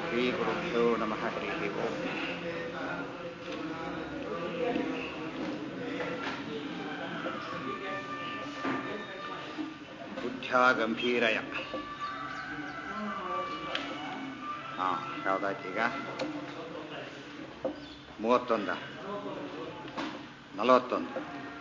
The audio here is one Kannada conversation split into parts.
ಶ್ರೀಗುರುಭ್ಯೋ ನಮಃ ಹರಿः ಓಂ ಬುದ್ಧ್ಯಾ ಗಂಭೀರಯ ಹಾಂ ಯಾವುದಾಯ್ತೀಗ ಮೂವತ್ತೊಂದ ನಲವತ್ತೊಂದು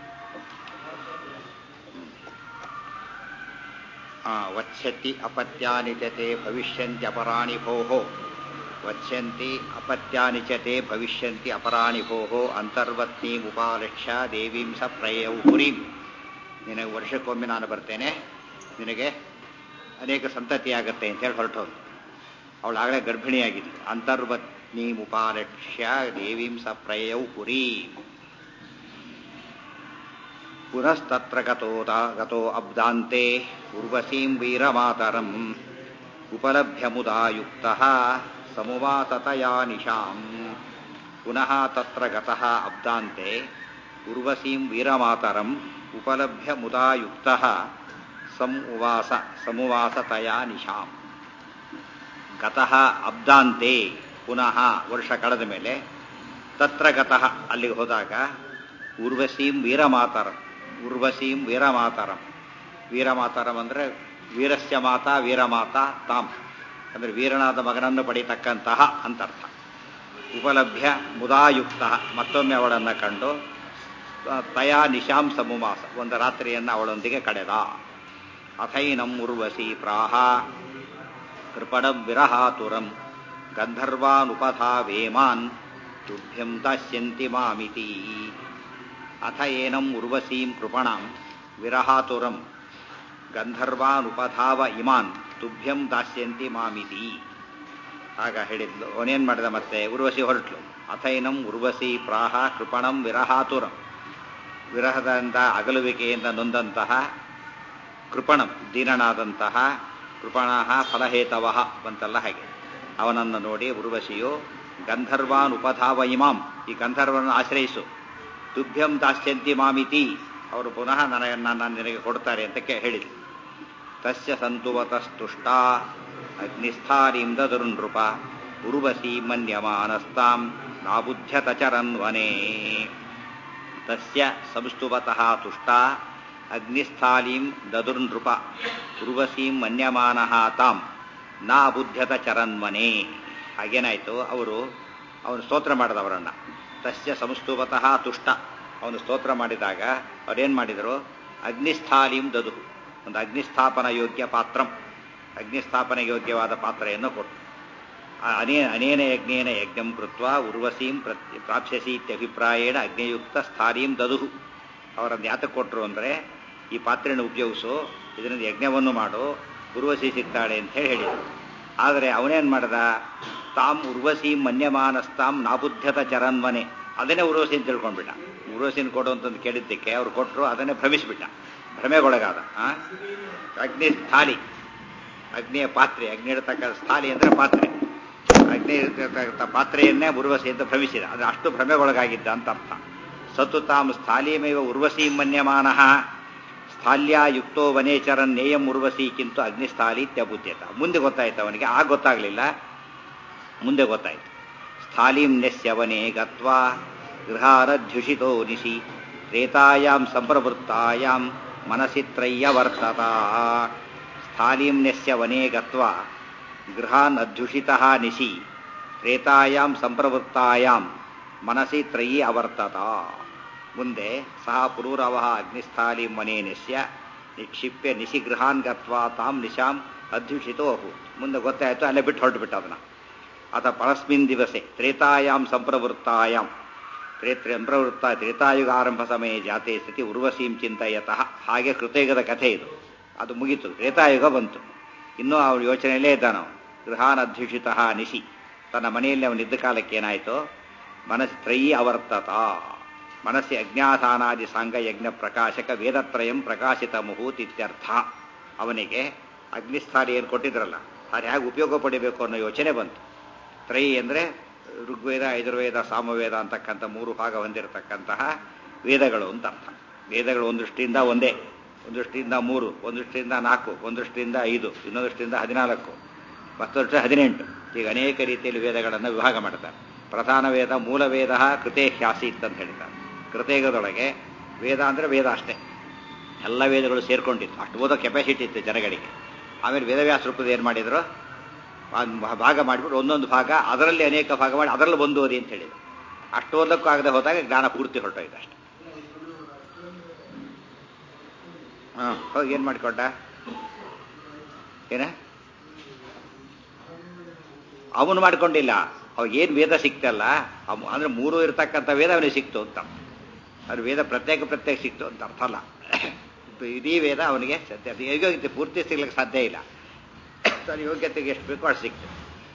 ವತ್ಸ್ಯತಿ ಅಪತ್ಯಾನಿ ಚ ತೇ ಭವಿಷ್ಯಂತಿ ಅಪರಾಣಿ ಭೋಃ ವತ್ಸ್ಯಂತಿ ಅಪತ್ಯಾನಿ ಚ ತೇ ಭವಿಷ್ಯಂತಿ ಅಪರಾಣಿ ಭೋಃ ಅಂತರ್ವತ್ನೀಮುಪಾಲಕ್ಷ್ಯ ದೇವೀಂ ಸ ಪ್ರಯೌ ಪುರೀಂ ನಿನಗೆ ವರ್ಷಕ್ಕೊಮ್ಮೆ ನಾನು ಬರ್ತೇನೆ ನಿನಗೆ ಅನೇಕ ಸಂತತಿಯಾಗತ್ತೆ ಅಂತೇಳಿ ಹೊರಟೋದು ಅವಳಾಗಲೇ ಗರ್ಭಿಣಿಯಾಗಿದ್ಲು ಅಂತರ್ವತ್ನೀಮುಪಾಲಕ್ಷ್ಯ ದೇವೀಂ ಸ ಪ್ರಯೌ ಪುರೀಂ ಪುನಸ್ತತ್ರ ಗತೋದ ಗತೋ ಅಬ್ದಾಂತೆ ಉರ್ವಶೀಂ ವೀರಮಾತರಂ ಉಪಲಭ್ಯ ಮುದಾಯುಕ್ತಃ ಸಮುವಾತತಯಾ ನಿಶಾಂ ಪುನಃ ತತ್ರ ಗತಃ ಅಬ್ದಾಂತೆ ಉರ್ವಶೀಂ ವೀರಮಾತರಂ ಉಪಲಭ್ಯ ಮುದಾಯುಕ್ತಃ ಸಮುವಾಸ ಸಮುವಾಸತಯಾ ನಿಶಾಂ ಗತಃ ಅಬ್ದಾಂತೆ ಪುನಃ ವರ್ಷ ಕಳೆದ ಮೇಲೆ ತತ್ರ ಗತಃ ಅಲ್ಲಿಗೆ ಹೋದಾಗ ಉರ್ವಶೀಂ ವೀರಮಾತರಂ ಉರ್ವಶೀಂ ವೀರಮಾತರಂ ವೀರಮಾತರಂ ಅಂದರೆ ವೀರಸ್ಯ ಮಾತಾ ವೀರಮಾತಾ ತಾಮ್ ಅಂದರೆ ವೀರನಾದ ಮಗನನ್ನು ಪಡೀತಕ್ಕಂತಹ ಅಂತರ್ಥ ಉಪಲಭ್ಯ ಮುದಾಯುಕ್ತ ಮತ್ತೊಮ್ಮೆ ಅವಳನ್ನು ಕಂಡು ತಯಾ ನಿಶಾಂ ಸಮುಮಾಸ ಒಂದು ರಾತ್ರಿಯನ್ನು ಅವಳೊಂದಿಗೆ ಕಳೆದ ಅಥೈನಂ ಉರ್ವಶಿ ಪ್ರಾಹ ಕೃಪಣಂ ವಿರಹಾತುರಂ ಗಂಧರ್ವಾನುಪಧಾವೇಮಾನ್ ತುಭ್ಯಂ ದಾಸ್ಯಂತಿ ಮಾಮಿತಿ ಅಥ ಏನಂ ಉರ್ವಶೀಂ ಕೃಪಣಾಂ ವಿರಹಾತುರಂ ಗಂಧರ್ವಾನುಪಧಾವ ಇಮಾನ್ ತುಭ್ಯಂ ದಾಸ್ಯಂತಿ ಮಾಮಿತಿ ಆಗ ಹೇಳಿದ್ಲು ಅವನೇನ್ ಮಾಡಿದ ಮತ್ತೆ ಉರ್ವಶಿ ಹೊರಟ್ಲು ಅಥೈನಂ ಉರ್ವಶಿ ಪ್ರಾಹ ಕೃಪಣಂ ವಿರಹಾತುರಂ ವಿರಹದಿಂದ ಅಗಲುವಿಕೆಯಿಂದ ನೊಂದಂತಹ ಕೃಪಣಂ ದೀನನಾದಂತಹ ಕೃಪಣ ಫಲಹೇತವ ಬಂತಲ್ಲ ಹಾಗೆ ಅವನನ್ನು ನೋಡಿ ಉರ್ವಶಿಯು ಗಂಧರ್ವಾನ್ ಉಪಧಾವ ಇಮಾಂ ಈ ಗಂಧರ್ವನನ್ನು ಆಶ್ರಯಿಸು ತುಭ್ಯಂ ದಾಸ್ಯಂತಿ ಮಾಮಿತಿ ಅವರು ಪುನಃ ನನಗೆ ನನ್ನ ನಿನಗೆ ಕೊಡ್ತಾರೆ ಅಂತ ಹೇಳಿದ್ರು ತಸ್ಯ ಸಂತುವತಸ್ತುಷ್ಟ ಅಗ್ನಿಸ್ಥಾರೀಂ ದದುರ್ನೃಪ ಉರ್ವಶಿ ಮನ್ಯಮಾನಸ್ತಾಂ ನಾಬುಧ್ಯತ ಚರನ್ವನೇ ತಸ್ಯ ಸಂಸ್ತುವತಃ ತುಷ್ಟ ಅಗ್ನಿಸ್ಥಾಲೀಂ ದದುರ್ನೃಪ ಉರ್ವಶೀಂ ಮನ್ಯಮಾನಃ ತಾಂ ನಾ ಬುದ್ಧತ ಚರನ್ಮನೆ ಹಾಗೇನಾಯ್ತು ಅವರು ಅವನು ಸ್ತೋತ್ರ ಮಾಡಿದವರನ್ನ ತಸ್ಯ ಸಂಸ್ತುವತಃ ತುಷ್ಟ ಅವನು ಸ್ತೋತ್ರ ಮಾಡಿದಾಗ ಅವ್ರೇನು ಮಾಡಿದರು ಅಗ್ನಿಸ್ಥಾಲೀಂ ದದು ಒಂದು ಅಗ್ನಿಸ್ಥಾಪನ ಯೋಗ್ಯ ಪಾತ್ರಂ ಅಗ್ನಿಸ್ಥಾಪನ ಯೋಗ್ಯವಾದ ಪಾತ್ರೆಯನ್ನು ಕೊಟ್ಟು ಅನೇ ಅನೇನ ಯಜ್ಞೇನ ಯಜ್ಞಂ ಕೃತ್ವ ಉರ್ವಸೀಂ ಪ್ರತ್ಯ ಪ್ರಾಪ್ಸ್ಯಸಿ ಇತ್ಯಭಿಪ್ರಾಯೇಣ ಅಗ್ನಿಯುಕ್ತ ಸ್ಥಾಲೀಂ ದದುಹು ಅವರನ್ನು ಯಾತಕ್ಕೆ ಕೊಟ್ಟರು ಅಂದರೆ ಈ ಪಾತ್ರೆಯನ್ನು ಉಪಯೋಗಿಸು ಇದರಿಂದ ಯಜ್ಞವನ್ನು ಮಾಡು ಉರ್ವಶಿ ಸಿಗ್ತಾಳೆ ಅಂತ ಹೇಳಿ ಹೇಳಿದರು ಆದರೆ ಅವನೇನು ಮಾಡ್ದ ತಾಮ್ ಉರ್ವಶಿ ಮನ್ಯಮಾನಸ್ತಾಂ ನಾಬುದ್ಧತ ಚರನ್ಮನೆ ಅದನ್ನೇ ಉರ್ವಶಿ ಅಂತ ತಿಳ್ಕೊಂಡ್ಬಿಟ್ಟ ಉರ್ವಶಿನ ಕೊಡು ಅಂತಂದು ಕೇಳಿದ್ದಕ್ಕೆ ಅವ್ರು ಕೊಟ್ಟರು ಅದನ್ನೇ ಭ್ರಮಿಸಿಬಿಟ್ಟ ಭ್ರಮೆಗೊಳಗಾದ ಅಗ್ನಿ ಸ್ಥಾಲಿ ಅಗ್ನಿಯ ಪಾತ್ರೆ ಅಗ್ನಿ ಇಡತಕ್ಕ ಸ್ಥಾಲಿ ಅಂದರೆ ಪಾತ್ರೆ ಅಗ್ನಿ ಇರತಕ್ಕಂಥ ಪಾತ್ರೆಯನ್ನೇ ಉರ್ವಶಿ ಅಂತ ಭ್ರಮಿಸಿದ ಅದು ಅಷ್ಟು ಭ್ರಮೆಗೊಳಗಾಗಿದ್ದ ಅಂತ ಅರ್ಥ ಸತ್ತು ತಾಮ್ ಸ್ಥಾಲಿಯಮೇವ ಉರ್ವಶಿ ಮನ್ಯಮಾನಃ ಸ್ಥಾಲ್ಯ ಯುಕ್ತೋ ವನೇಚರನ್ ನೇಯಂ ಉರ್ವಶಿ ಕಿಂತು ಅಗ್ನಿಸ್ಥಾಲಿ ತ್ಯಬುದ್ಯತ ಮುಂದೆ ಗೊತ್ತಾಯ್ತು ಅವನಿಗೆ ಆಗ ಗೊತ್ತಾಗಲಿಲ್ಲ ಮುಂದೆ ಗೊತ್ತಾಯ್ತು ಸ್ಥಾಲೀಂ ನೆಸ್ಯವನೇ ಗತ್ವಾ ಗೃಹಾರಧ್ಯುಷಿತೋ ನಿಶಿ ತ್ರೇತಾಯಾಂ ಸಂಪ್ರವೃತ್ತಾಯಾಂ ಮನಸಿ ತ್ರಯ್ಯವರ್ತತ ಸ್ಥಾಲೀಂ ನೆಸ್ಯ ವನೇ ಗತ್ವಾ ಗೃಹಾನ್ ಅಧ್ಯುಷಿತಃ ನಿಶಿ ತ್ರೇತಾಯಾಂ ಸಂಪ್ರವೃತ್ತಾಯಾಂ ಮನಸಿ ತ್ರಯಿ ಅವರ್ತತ ಮುಂದೆ ಸಹ ಪುರೂರವ ಅಗ್ನಿಸ್ಥಾಲಿ ಮನೇನಿಸ್ಯ ನಿಕ್ಷಿಪ್ಯ ನಿಶಿಗೃಹಾನ್ ಗತ್ವಾ ತಾಂ ನಿಶಾಂ ಅಧ್ಯುಷಿತೋ ಅಹು ಮುಂದೆ ಗೊತ್ತಾಯಿತು ಅಲ್ಲೇ ಬಿಟ್ಟು ಹೊರಟುಬಿಟ್ಟು ಅದನ್ನ ಅಥ ಪರಸ್ಮಿನ್ ದಿವಸೆ ತ್ರೇತಾಯಾಂ ಸಂಪ್ರವೃತ್ತಾಯಾಂ ತ್ರೇತ್ರ ಸಂಪ್ರವೃತ್ತ ತ್ರೇತಾಯುಗ ಆರಂಭ ಸಮಯ ಜಾತೆ ಸ್ಥಿತಿ ಉರ್ವಶೀಂ ಚಿಂತಯತಃ ಹಾಗೆ ಕೃತಯುಗದ ಕಥೆ ಇದು ಅದು ಮುಗೀತು ತ್ರೇತಾಯುಗ ಬಂತು ಇನ್ನೂ ಅವನು ಯೋಚನೆಯಲ್ಲೇ ಇದ್ದಾನ ಗೃಹಾನ್ ಅಧ್ಯುಷಿತ ನಿಶಿ ತನ್ನ ಮನೆಯಲ್ಲಿ ಅವನಿದ್ದ ಕಾಲಕ್ಕೆ ಏನಾಯಿತು ಮನಸ್ಸು ತ್ರಯಿ ಅವರ್ತತ ಮನಸ್ಸಿ ಅಜ್ಞಾಧಾನಾದಿ ಸಾಂಗ ಯಜ್ಞ ಪ್ರಕಾಶಕ ವೇದತ್ರಯಂ ಪ್ರಕಾಶಿತ ಮುಹೂತ್ ಇತ್ಯರ್ಥ ಅವನಿಗೆ ಅಗ್ನಿಸ್ಥಾನ ಏನು ಕೊಟ್ಟಿದ್ರಲ್ಲ ಅದು ಹೇಗೆ ಉಪಯೋಗ ಪಡಿಬೇಕು ಅನ್ನೋ ಯೋಚನೆ ಬಂತು ತ್ರಯಿ ಅಂದರೆ ಋಗ್ವೇದ ಯಜುರ್ವೇದ ಸಾಮವೇದ ಅಂತಕ್ಕಂಥ ಮೂರು ಭಾಗ ಹೊಂದಿರತಕ್ಕಂತಹ ವೇದಗಳು ಅಂತ ಅರ್ಥ ವೇದಗಳು ಒಂದು ದೃಷ್ಟಿಯಿಂದ ಒಂದೇ ಒಂದು ದೃಷ್ಟಿಯಿಂದ ಮೂರು ಒಂದು ದೃಷ್ಟಿಯಿಂದ ನಾಲ್ಕು ಒಂದು ದೃಷ್ಟಿಯಿಂದ ಐದು ಇನ್ನೊಂದು ದೃಷ್ಟಿಯಿಂದ ಹದಿನಾಲ್ಕು ಮತ್ತೊಂದು ಹದಿನೆಂಟು ಈಗ ಅನೇಕ ರೀತಿಯಲ್ಲಿ ವೇದಗಳನ್ನು ವಿಭಾಗ ಮಾಡ್ತಾರೆ ಪ್ರಧಾನ ವೇದ ಮೂಲ ವೇದ ಕೃತೆ ಹ್ಯಾಸೀತ್ ಅಂತ ಹೇಳ್ತಾರೆ ಕೃತೇಗದೊಳಗೆ ವೇದ ಅಂದರೆ ವೇದ ಅಷ್ಟೇ ಎಲ್ಲ ವೇದಗಳು ಸೇರ್ಕೊಂಡಿತ್ತು ಅಷ್ಟು ಓದೋ ಕೆಪಾಸಿಟಿ ಇತ್ತು ಜನಗಳಿಗೆ ಆಮೇಲೆ ವೇದವ್ಯಾಸ ರೂಪದ ಏನು ಮಾಡಿದ್ರು ಭಾಗ ಮಾಡಿಬಿಟ್ಟು ಒಂದೊಂದು ಭಾಗ ಅದರಲ್ಲಿ ಅನೇಕ ಭಾಗ ಮಾಡಿ ಅದರಲ್ಲಿ ಒಂದು ಓದಿ ಅಂತ ಹೇಳಿದ್ರು ಅಷ್ಟು ಓದಕ್ಕೂ ಆಗದೆ ಹೋದಾಗ ಜ್ಞಾನ ಪೂರ್ತಿ ಹೊರಟೋಯ್ತು ಅಷ್ಟೆ ಹಾಂ ಹೋಗಿ ಏನು ಮಾಡಿಕೊಂಡ ಏನ ಅವನು ಮಾಡ್ಕೊಂಡಿಲ್ಲ ಅವಾಗ ಏನು ವೇದ ಸಿಕ್ತಲ್ಲ ಅವ್- ಅಂದ್ರೆ ಮೂರು ಇರ್ತಕ್ಕಂಥ ವೇದ ಅವನಿಗೆ ಸಿಕ್ತು ಅಂತ ಅದು ವೇದ ಪ್ರತ್ಯೇಕ ಪ್ರತ್ಯೇಕ ಸಿಕ್ತು ಅಂತ ಅರ್ಥ ಅಲ್ಲ ಇಡೀ ವೇದ ಅವನಿಗೆ ಸದ್ಯ ಅದು ಯೋಗ್ಯತೆ ಪೂರ್ತಿ ಸಿಗ್ಲಿಕ್ಕೆ ಸಾಧ್ಯ ಇಲ್ಲ ತನ್ನ ಯೋಗ್ಯತೆಗೆ ಎಷ್ಟು ಬೇಕೋ ಅಷ್ಟು ಸಿಕ್ತು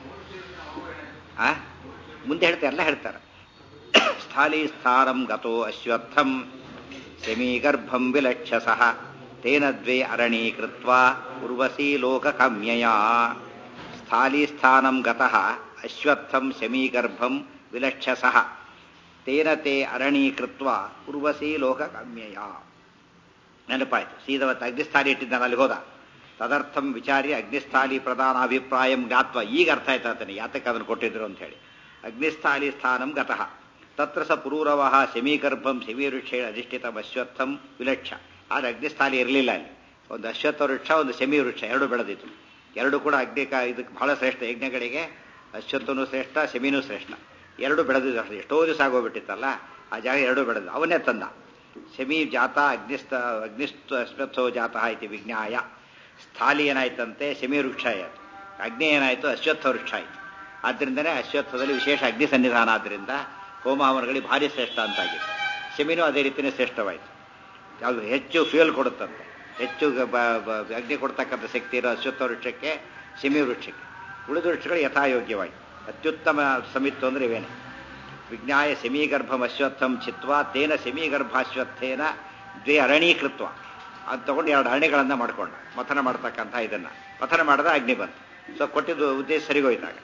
ಆ ಮುಂದೆ ಹೇಳ್ತಾರೆ ಎಲ್ಲ ಹೇಳ್ತಾರೆ ಸ್ಥಾಲಿ ಸ್ಥಾನಂ ಗತೋ ಅಶ್ವತ್ಥಂ ಶಮೀಗರ್ಭಂ ವಿಲಕ್ಷಸಃ ತೇನ ದ್ವೇ ಅರಣೀಕೃತ್ವ ಉರ್ವಶೀ ಲೋಕಕಾಮ್ಯಯ ಸ್ಥಾಲಿ ಸ್ಥಾನಂ ಗತಃ ಅಶ್ವತ್ಥಂ ಶಮೀಗರ್ಭಂ ವಿಲಕ್ಷಸಃ ತೇನ ತೇ ಅರಣೀಕೃತ್ವ ಉರ್ವಶೀ ಲೋಕಕಾಮ್ಯಯ ನೆನಪಾಯ್ತು ಸೀದವತ್ತು ಅಗ್ನಿಸ್ಥಾಲಿ ಇಟ್ಟಿದ್ದಾನೆ ಅಲ್ಲಿ ಹೋದ ತದರ್ಥಂ ವಿಚಾರಿ ಅಗ್ನಿಸ್ಥಾಲಿ ಪ್ರಧಾನ ಅಭಿಪ್ರಾಯಂ ಜ್ಞಾತ್ವ ಈಗ ಅರ್ಥ ಆಯ್ತು ಆತನಿಗೆ ಯಾತಕ್ಕೆ ಅದನ್ನು ಕೊಟ್ಟಿದ್ರು ಅಂತ ಹೇಳಿ ಅಗ್ನಿಸ್ಥಾಲಿ ಸ್ಥಾನಂ ಗತಃ ತತ್ರ ಸ ಪುರೂರವ ಶಮೀಗರ್ಭಂ ಶಮೀವೃಕ್ಷೇಣ ಅಧಿಷ್ಠಿತ ಅಶ್ವತ್ಥಂ ವಿಲಕ್ಷ ಆದರೆ ಅಗ್ನಿಸ್ಥಾಲಿ ಇರಲಿಲ್ಲ ಅಲ್ಲಿ ಒಂದು ಅಶ್ವತ್ಥ ವೃಕ್ಷ ಒಂದು ಶಮಿ ವೃಕ್ಷ ಎರಡು ಬೆಳೆದಿತ್ತು ಎರಡು ಕೂಡ ಅಗ್ನಿ ಕ- ಇದಕ್ಕೆ ಬಹಳ ಶ್ರೇಷ್ಠ ಯಜ್ಞಗಳಿಗೆ ಅಶ್ವತ್ಥನೂ ಶ್ರೇಷ್ಠ ಶಮಿನೂ ಶ್ರೇಷ್ಠ ಎರಡು ಬೆಳೆದಿದ್ದು ಅಷ್ಟೇ ಎಷ್ಟೋ ದಿವಸ ಆಗೋಗ್ಬಿಟ್ಟಿತ್ತಲ್ಲ ಆ ಜಾಗ ಎರಡು ಬೆಳೆದು ಅವನೇ ತಂದ ಶಮಿ ಜಾತ ಅಗ್ನಿಸ್ಥ ಅಗ್ನಿಸ್ಥ ಅಶ್ವತ್ಥೋ ಜಾತ ಇತಿ ವಿಜ್ಞಾಯ ಸ್ಥಾಲಿ ಏನಾಯ್ತಂತೆ ಶಮಿ ವೃಕ್ಷ ಆಯಿತು ಅಗ್ನಿ ಏನಾಯಿತು ಅಶ್ವತ್ಥ ವೃಕ್ಷ ಆಯಿತು ಆದ್ದರಿಂದನೇ ಅಶ್ವತ್ಥದಲ್ಲಿ ವಿಶೇಷ ಅಗ್ನಿ ಸನ್ನಿಧಾನ ಆದ್ದರಿಂದ ಹೋಮ ಹವನಗಳಿಗೆ ಭಾರಿ ಶ್ರೇಷ್ಠ ಅಂತಾಗಿತ್ತು ಶಮಿನೂ ಅದೇ ರೀತಿಯೇ ಶ್ರೇಷ್ಠವಾಯಿತು ಅದು ಹೆಚ್ಚು ಫ್ಯೂಯಲ್ ಕೊಡುತ್ತಂತೆ ಹೆಚ್ಚು ಗ- ಬ- ಬ- ಅಗ್ನಿ ಕೊಡ್ತಕ್ಕಂಥ ಶಕ್ತಿ ಇರೋ ಅಶ್ವತ್ಥ ವೃಕ್ಷಕ್ಕೆ ಶಮಿ ವೃಕ್ಷಕ್ಕೆ ಉಳಿದ ವೃಕ್ಷಗಳು ಯಥಾಯೋಗ್ಯವಾಗಿ ಅತ್ಯುತ್ತಮ ಸಮಿತ್ತು ಅಂದ್ರೆ ಇವೇನೆ ವಿಜ್ಞಾಯ ಶಮೀಗರ್ಭಂ ಅಶ್ವತ್ಥಂ ಚಿತ್ವ ತೇನ ಶಮೀಗರ್ಭಾಶ್ವತ್ಥೇನ ದ್ವೇ ಅರಣೀಕೃತ್ವ ಅದು ತಗೊಂಡು ಎರಡು ಅರಣಿಗಳನ್ನ ಮಾಡ್ಕೊಂಡ ಮಥನ ಮಾಡ್ತಕ್ಕಂಥ ಇದನ್ನ ಮಥನ ಮಾಡಿದ್ರೆ ಅಗ್ನಿ ಬಂತು ಸೊ ಕೊಟ್ಟಿದ್ದು ಉದ್ದೇಶ ಸರಿಗೋಯ್ತಾಗ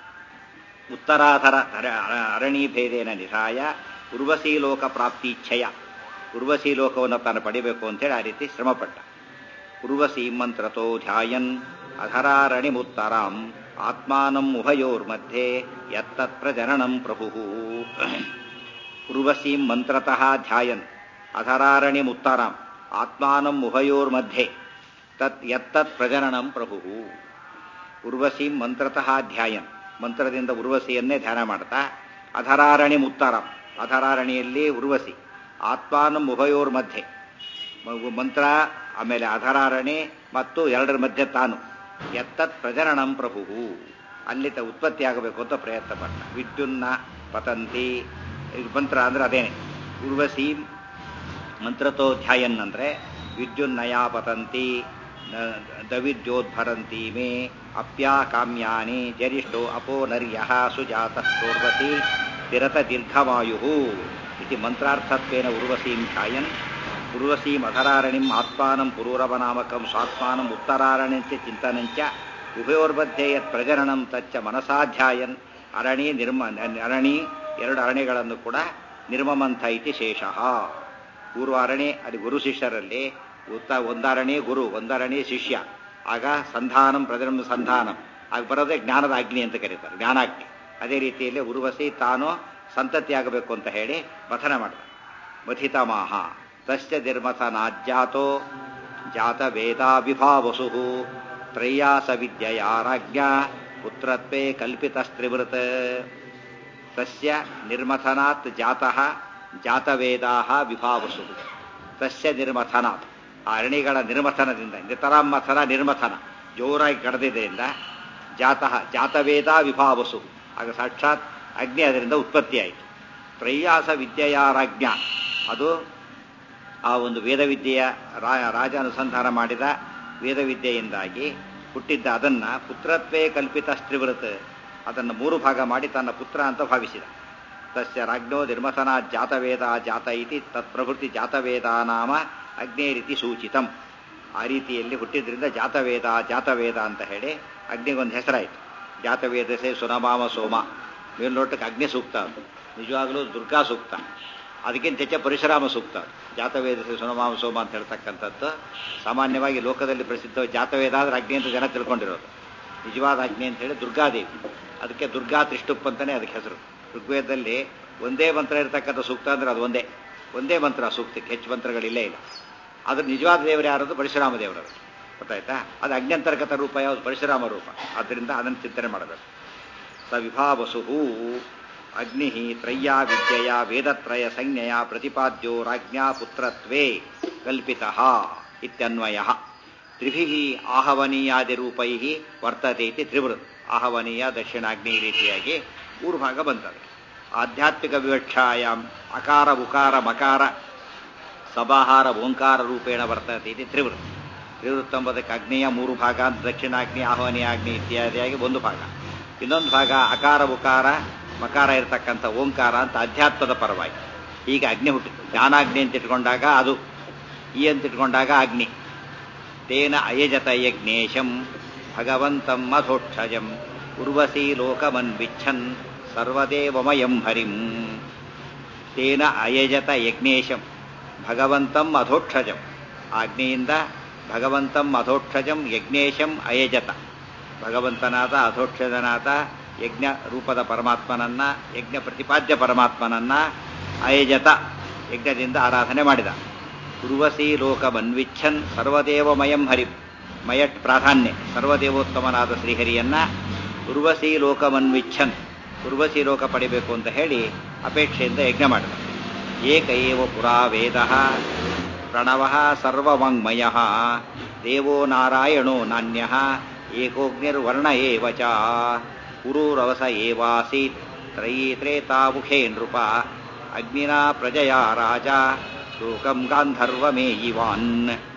ಉತ್ತರಾಧರ ಅರ- ಅರ- ಅರಣೀಭೇದೇನ ನಿಧಾಯ ಉರ್ವಶೀಲೋಕ ಪ್ರಾಪ್ತಿಚ್ಛಯ ಉರ್ವಶೀಲೋಕವನ್ನು ತಾನು ಪಡಿಬೇಕು ಅಂತೇಳಿ ಆ ರೀತಿ ಶ್ರಮಪಟ್ಟ ಉರ್ವಶೀ ಮಂತ್ರತೋ ಧ್ಯಾಯನ್ ಅಧರಾರಣಿಮುತ್ತರಾಂ ಆತ್ಮಾನಂ ಉಭಯೋರ್ಮಧ್ಯೆ ಯತ್ತತ್ ಪ್ರಜನನಂ ಪ್ರಭು ಉರ್ವಶೀಂ ಮಂತ್ರತಃ ಧ್ಯಾಯನ್ ಅಧರಾರಣಿಮುತ್ತರಾಂ ಆತ್ಮಾನಂ ಉಭಯೋರ್ಮಧ್ಯೆ ತತ್ ಯತ್ತತ್ ಪ್ರಜನನಂ ಪ್ರಭು ಉರ್ವಶೀಂ ಮಂತ್ರತಃ ಧ್ಯಾಯನ್ ಮಂತ್ರದಿಂದ ಉರ್ವಶಿಯನ್ನೇ ಧ್ಯಾನ ಮಾಡ್ತಾ ಅಧರಾರಣಿ ಮುತ್ತಾರ ಅಧರಾರಣಿಯಲ್ಲಿ ಉರ್ವಶಿ ಆತ್ಮಾನಂ ಉಭಯೋರ್ ಮಧ್ಯೆ ಮ- ಮಂತ್ರ ಆಮೇಲೆ ಅಧರಾರಣಿ ಮತ್ತು ಎರಡರ ಮಧ್ಯೆ ತಾನು ಎತ್ತತ್ ಪ್ರಜನನಂ ಪ್ರಭು ಅಲ್ಲಿ ತ ಉತ್ಪತ್ತಿ ಆಗಬೇಕು ಅಂತ ಪ್ರಯತ್ನ ಪಟ್ಟ ವಿದ್ಯುನ್ನ ಪತಂತಿ ಇದು ಮಂತ್ರ ಅಂದ್ರೆ ಅದೇನೆ ಉರ್ವಶಿ ಮಂತ್ರತೋ ಧ್ಯಾಯನ್ ಅಂದ್ರೆ ವಿದ್ಯುನ್ನಯ ಪತಂತಿ ನ- ದವಿದ್ಯೋದ್ಭರಂತಿ ಮೇ ಅಪ್ಯಾ ಕಾಮ್ಯಾನಿ ಜರಿಷ್ಠೋ ಅಪೋ ನರ್ಯ ಸುಜಾತ ಸೋರ್ವತಿ ತಿರತ ದೀರ್ಘವಾಯು ಇತಿ ಮಂತ್ರಾರ್ಥತ್ವೇನ ಉರ್ವಶೀಂ ಧ್ಯಾಯನ್ ಉರ್ವಶೀಂ ಅಧರಾರಣಿಂ ಆತ್ಮಾನಂ ಪುರೂರವನಾಮಕಂ ಸ್ವಾತ್ಮಾನಂ ಉತ್ತರಾರಣಿಂಚ ಚಿಂತನಂಚ ಉಭಯೋರ್ಮಧ್ಯೆ ಯತ್ ಪ್ರಜನನಂ ತಚ್ಚ ಮನಸಾಧ್ಯಾಯನ್ ಅರಣಿ ನಿರ್ಮ ಅರಣಿ ಎರಡು ಅರಣಿಗಳನ್ನು ಕೂಡ ನಿರ್ಮಮಂಥ ಇತಿ ಶೇಷಃ ಪೂರ್ವ ಅರಣಿ ಅಲ್ಲಿ ಗುರು ಶಿಷ್ಯರಲ್ಲಿ ಉತ್ತ ಒಂದರಣಿ ಗುರು ಒಂದರಣಿ ಶಿಷ್ಯ ಆಗ ಸಂಧಾನಂ ಪ್ರಜನಂ ಸಂಧಾನಂ ಆಗ ಬರೋದೇ ಜ್ಞಾನದ ಅಗ್ನಿ ಅಂತ ಕರೀತಾರೆ ಜ್ಞಾನಾಗ್ನಿ ಅದೇ ರೀತಿಯಲ್ಲಿ ಉರ್ವಶಿ ತಾನು ಸಂತತಿ ಆಗಬೇಕು ಅಂತ ಹೇಳಿ ಮಥನ ಮಾಡಿದ ಮಥಿತಮಾಹ ತಸ್ಯ ನಿರ್ಮಥನಾಜ್ಜಾತೋ ಜಾತ ವೇದಾಭಿಭಾವಸು ತ್ರಯ್ಯಾಸ ವಿದ್ಯೆಯಾರಾಜ್ಞ ಪುತ್ರತ್ವೇ ಕಲ್ಪಿತಸ್ತ್ರಿವೃತ್ ತಸ್ಯ ನಿರ್ಮಥನಾತ್ ಜಾತಃ ಜಾತವೇದಾಹ ವಿಭಾವಸು ತಸ್ಯ ನಿರ್ಮಥನಾತ್ ಆ ಅರಣಿಗಳ ನಿರ್ಮಥನದಿಂದ ನಿತರಾಂ ಮಥನ ನಿರ್ಮಥನ ಜೋರಾಗಿ ಕಡದಿದ್ದರಿಂದ ಜಾತಃ ಜಾತವೇದ ವಿಭಾವಸು ಆಗ ಸಾಕ್ಷಾತ್ ಅಗ್ನಿ ಅದರಿಂದ ಉತ್ಪತ್ತಿಯಾಯಿತು ತ್ರಯ್ಯಾಸ ವಿದ್ಯೆಯಾರಾಜ್ಞ ಅದು ಆ ಒಂದು ವೇದವಿದ್ಯೆಯ ರಾ- ರಾಜ ಅನುಸಂಧಾನ ಮಾಡಿದ ವೇದವಿದ್ಯೆಯಿಂದಾಗಿ ಹುಟ್ಟಿದ್ದ ಅದನ್ನ ಪುತ್ರತ್ವೇ ಕಲ್ಪಿತ ಸ್ತ್ರಿವೃತ್ ಅದನ್ನು ಮೂರು ಭಾಗ ಮಾಡಿ ತನ್ನ ಪುತ್ರ ಅಂತ ಭಾವಿಸಿದ ತಸ್ಯ ರಾಜ್ಞೋ ನಿರ್ಮಥನ ಜಾತವೇದ ಜಾತ ಇತಿ ತತ್ಪ್ರಭೃತಿ ಜಾತವೇದ ನಾಮ ಅಗ್ನೇರಿತಿ ಸೂಚಿತಂ ಆ ರೀತಿಯಲ್ಲಿ ಹುಟ್ಟಿದ್ರಿಂದ ಜಾತವೇದ ಜಾತವೇದ ಅಂತ ಹೇಳಿ ಅಗ್ನಿಗೊಂದು ಹೆಸರಾಯಿತು ಜಾತವೇದಸೆ ಸುನಮಾಮ ಸೋಮ ಮೇಲ್ನೋಟಕ್ಕೆ ಅಗ್ನಿ ಸೂಕ್ತ ಅದು ನಿಜವಾಗಲೂ ದುರ್ಗಾ ಸೂಕ್ತ ಅದಕ್ಕಿಂತ ಹೆಚ್ಚು ಪರಶುರಾಮ ಸೂಕ್ತ ಅದು. ಜಾತವೇದಸೆ ಸುನಮಾಮ ಸೋಮ ಅಂತ ಹೇಳ್ತಕ್ಕಂಥದ್ದು ಸಾಮಾನ್ಯವಾಗಿ ಲೋಕದಲ್ಲಿ ಪ್ರಸಿದ್ಧ ಜಾತವೇದ ಆದ್ರೆ ಅಗ್ನಿ ಅಂತ ಜನ ತಿಳ್ಕೊಂಡಿರೋದು ನಿಜವಾದ ಅಗ್ನಿ ಅಂತ ಹೇಳಿ ದುರ್ಗಾದೇವಿ ಅದಕ್ಕೆ ದುರ್ಗಾ ತ್ರಿಷ್ಟುಪ್ ಅಂತಾನೆ ಅದಕ್ಕೆ ಹೆಸರು ಋಗ್ವೇದದಲ್ಲಿ ಒಂದೇ ಮಂತ್ರ ಇರತಕ್ಕಂಥ ಸೂಕ್ತ ಅಂದ್ರೆ ಅದು ಒಂದೇ ಒಂದೇ ಮಂತ್ರ ಸೂಕ್ತಕ್ಕೆ ಹೆಚ್ಚು ಮಂತ್ರಗಳಿಲ್ಲೇ ಇಲ್ಲ ಅದ್ರ ನಿಜವಾದ ದೇವರು ಯಾರದು ಪರಶುರಾಮ ದೇವರದು ಗೊತ್ತಾಯ್ತಾ ಅದು ಅಜ್ಞಂತರ್ಗತ ರೂಪ ಯಾವುದು ಪರಶುರಾಮ ರೂಪ ಆದ್ದರಿಂದ ಅದನ್ನು ಚಿಂತನೆ ಮಾಡಬೇಕು ಸ ವಿಭಾವಸು ಅಗ್ನಿ ತ್ರಯ್ಯಾ ವಿದ್ಯೆಯ ವೇದತ್ರಯ ಸಂಜ್ಞೆಯ ಪ್ರತಿಪಾದ್ಯೋ ರಾಜ್ಞಾ ಪುತ್ರತ್ವೇ ಕಲ್ಪಿತ ಇತ್ಯನ್ವಯ ತ್ರಿಭಿ ಆಹವನೀಯಾದಿ ರೂಪೈ ವರ್ತತೆ ಇತಿ ತ್ರಿವೃತ್ ಆಹವನೀಯ ದಕ್ಷಿಣಾಗ್ನಿ ಈ ರೀತಿಯಾಗಿ ಮೂರು ಭಾಗ ಬಂತದೆ ಆಧ್ಯಾತ್ಮಿಕ ವಿವಕ್ಷಾಯಾಮ್ ಅಕಾರ ಉಕಾರ ಮಕಾರ ಸಭಾಹಾರ ಓಂಕಾರ ರೂಪೇಣ ವರ್ತತೆ ಇದು ತ್ರಿವೃತ್ ತ್ರಿವೃತ್ ಎಂಬುದಕ್ಕೆ ಅಗ್ನಿಯ ಮೂರು ಭಾಗ ದಕ್ಷಿಣಾಗ್ನಿ ಆಹ್ವಾನಿಯ ಅಗ್ನಿ ಇತ್ಯಾದಿಯಾಗಿ ಒಂದು ಭಾಗ ಇನ್ನೊಂದು ಭಾಗ ಅಕಾರ ಉಕಾರ ಮಕಾರ ಇರತಕ್ಕಂಥ ಓಂಕಾರ ಅಂತ ಅಧ್ಯಾತ್ಮದ ಪರವಾಗಿ ಈಗ ಅಗ್ನಿ ಹುಟ್ಟಿತು ಜ್ಞಾನಾಗ್ನಿ ಅಂತ ಇಟ್ಕೊಂಡಾಗ ಅದು ಈ ಅಂತ ಇಟ್ಕೊಂಡಾಗ ಅಗ್ನಿ ತೇನ ಅಯಜತ ಯಜ್ಞೇಶಂ ಭಗವಂತಂ ಮಧೋಕ್ಷಜಂ ಉರ್ವಸಿ ಲೋಕಮನ್ವಿಚ್ಛನ್ ಸರ್ವದೇವಮಯಂ ಹರಿಂ ತೇನ ಅಯಜತ ಯಜ್ಞೇಶಂ ಭಗವಂತಂ ಅಧೋಕ್ಷಜಂ ಅಗ್ನಿಯಿಂದ ಭಗವಂತಂ ಅಧೋಕ್ಷಜಂ ಯಜ್ಞೇಶಂ ಅಯಜತ ಭಗವಂತನಾದ ಅಧೋಕ್ಷಜನಾದ ಯಜ್ಞ ರೂಪದ ಪರಮಾತ್ಮನನ್ನ ಯಜ್ಞ ಪ್ರತಿಪಾದ್ಯ ಪರಮಾತ್ಮನನ್ನ ಅಯಜತ ಯಜ್ಞದಿಂದ ಆರಾಧನೆ ಮಾಡಿದ ಉರ್ವಸಿ ಲೋಕಮನ್ವಿಚ್ಛನ್ ಸರ್ವದೇವಮಯಂ ಹರಿಂ ಮಯಟ್ ಪ್ರಾಧಾನ್ಯ ಸರ್ವದೇವೋತ್ತಮನಾದ ಶ್ರೀಹರಿಯನ್ನ ಉರ್ವಸಿ ಲೋಕಮನ್ವಿಚ್ಛನ್ ಉರ್ವಸಿ ಲೋಕ ಪಡಿಬೇಕು ಅಂತ ಹೇಳಿ ಅಪೇಕ್ಷೆಯಿಂದ ಯಜ್ಞ ಮಾಡಿದ ಏಕ ಏವ ಪುರಾ ವೇದ ಪ್ರಣವ ಸರ್ವವಾಂಗ್ಮಯ ದೇವೋ ನಾರಾಯಣೋ ನಾಣ್ಯ ಏಕೋಗ್ನಿರ್ವರ್ಣ ಏವ ಚ ಪುರೂರವಸ ಏವಾಸೀತ್ ತ್ರಯೀ ತ್ರೇತಾಮುಖೇ ನೃಪ ಅಗ್ನಿನಾ ಪ್ರಜಯಾ ರಾಜ ಲೋಕಂ ಗಾಂಧರ್ವಮೇಯಿವಾನ್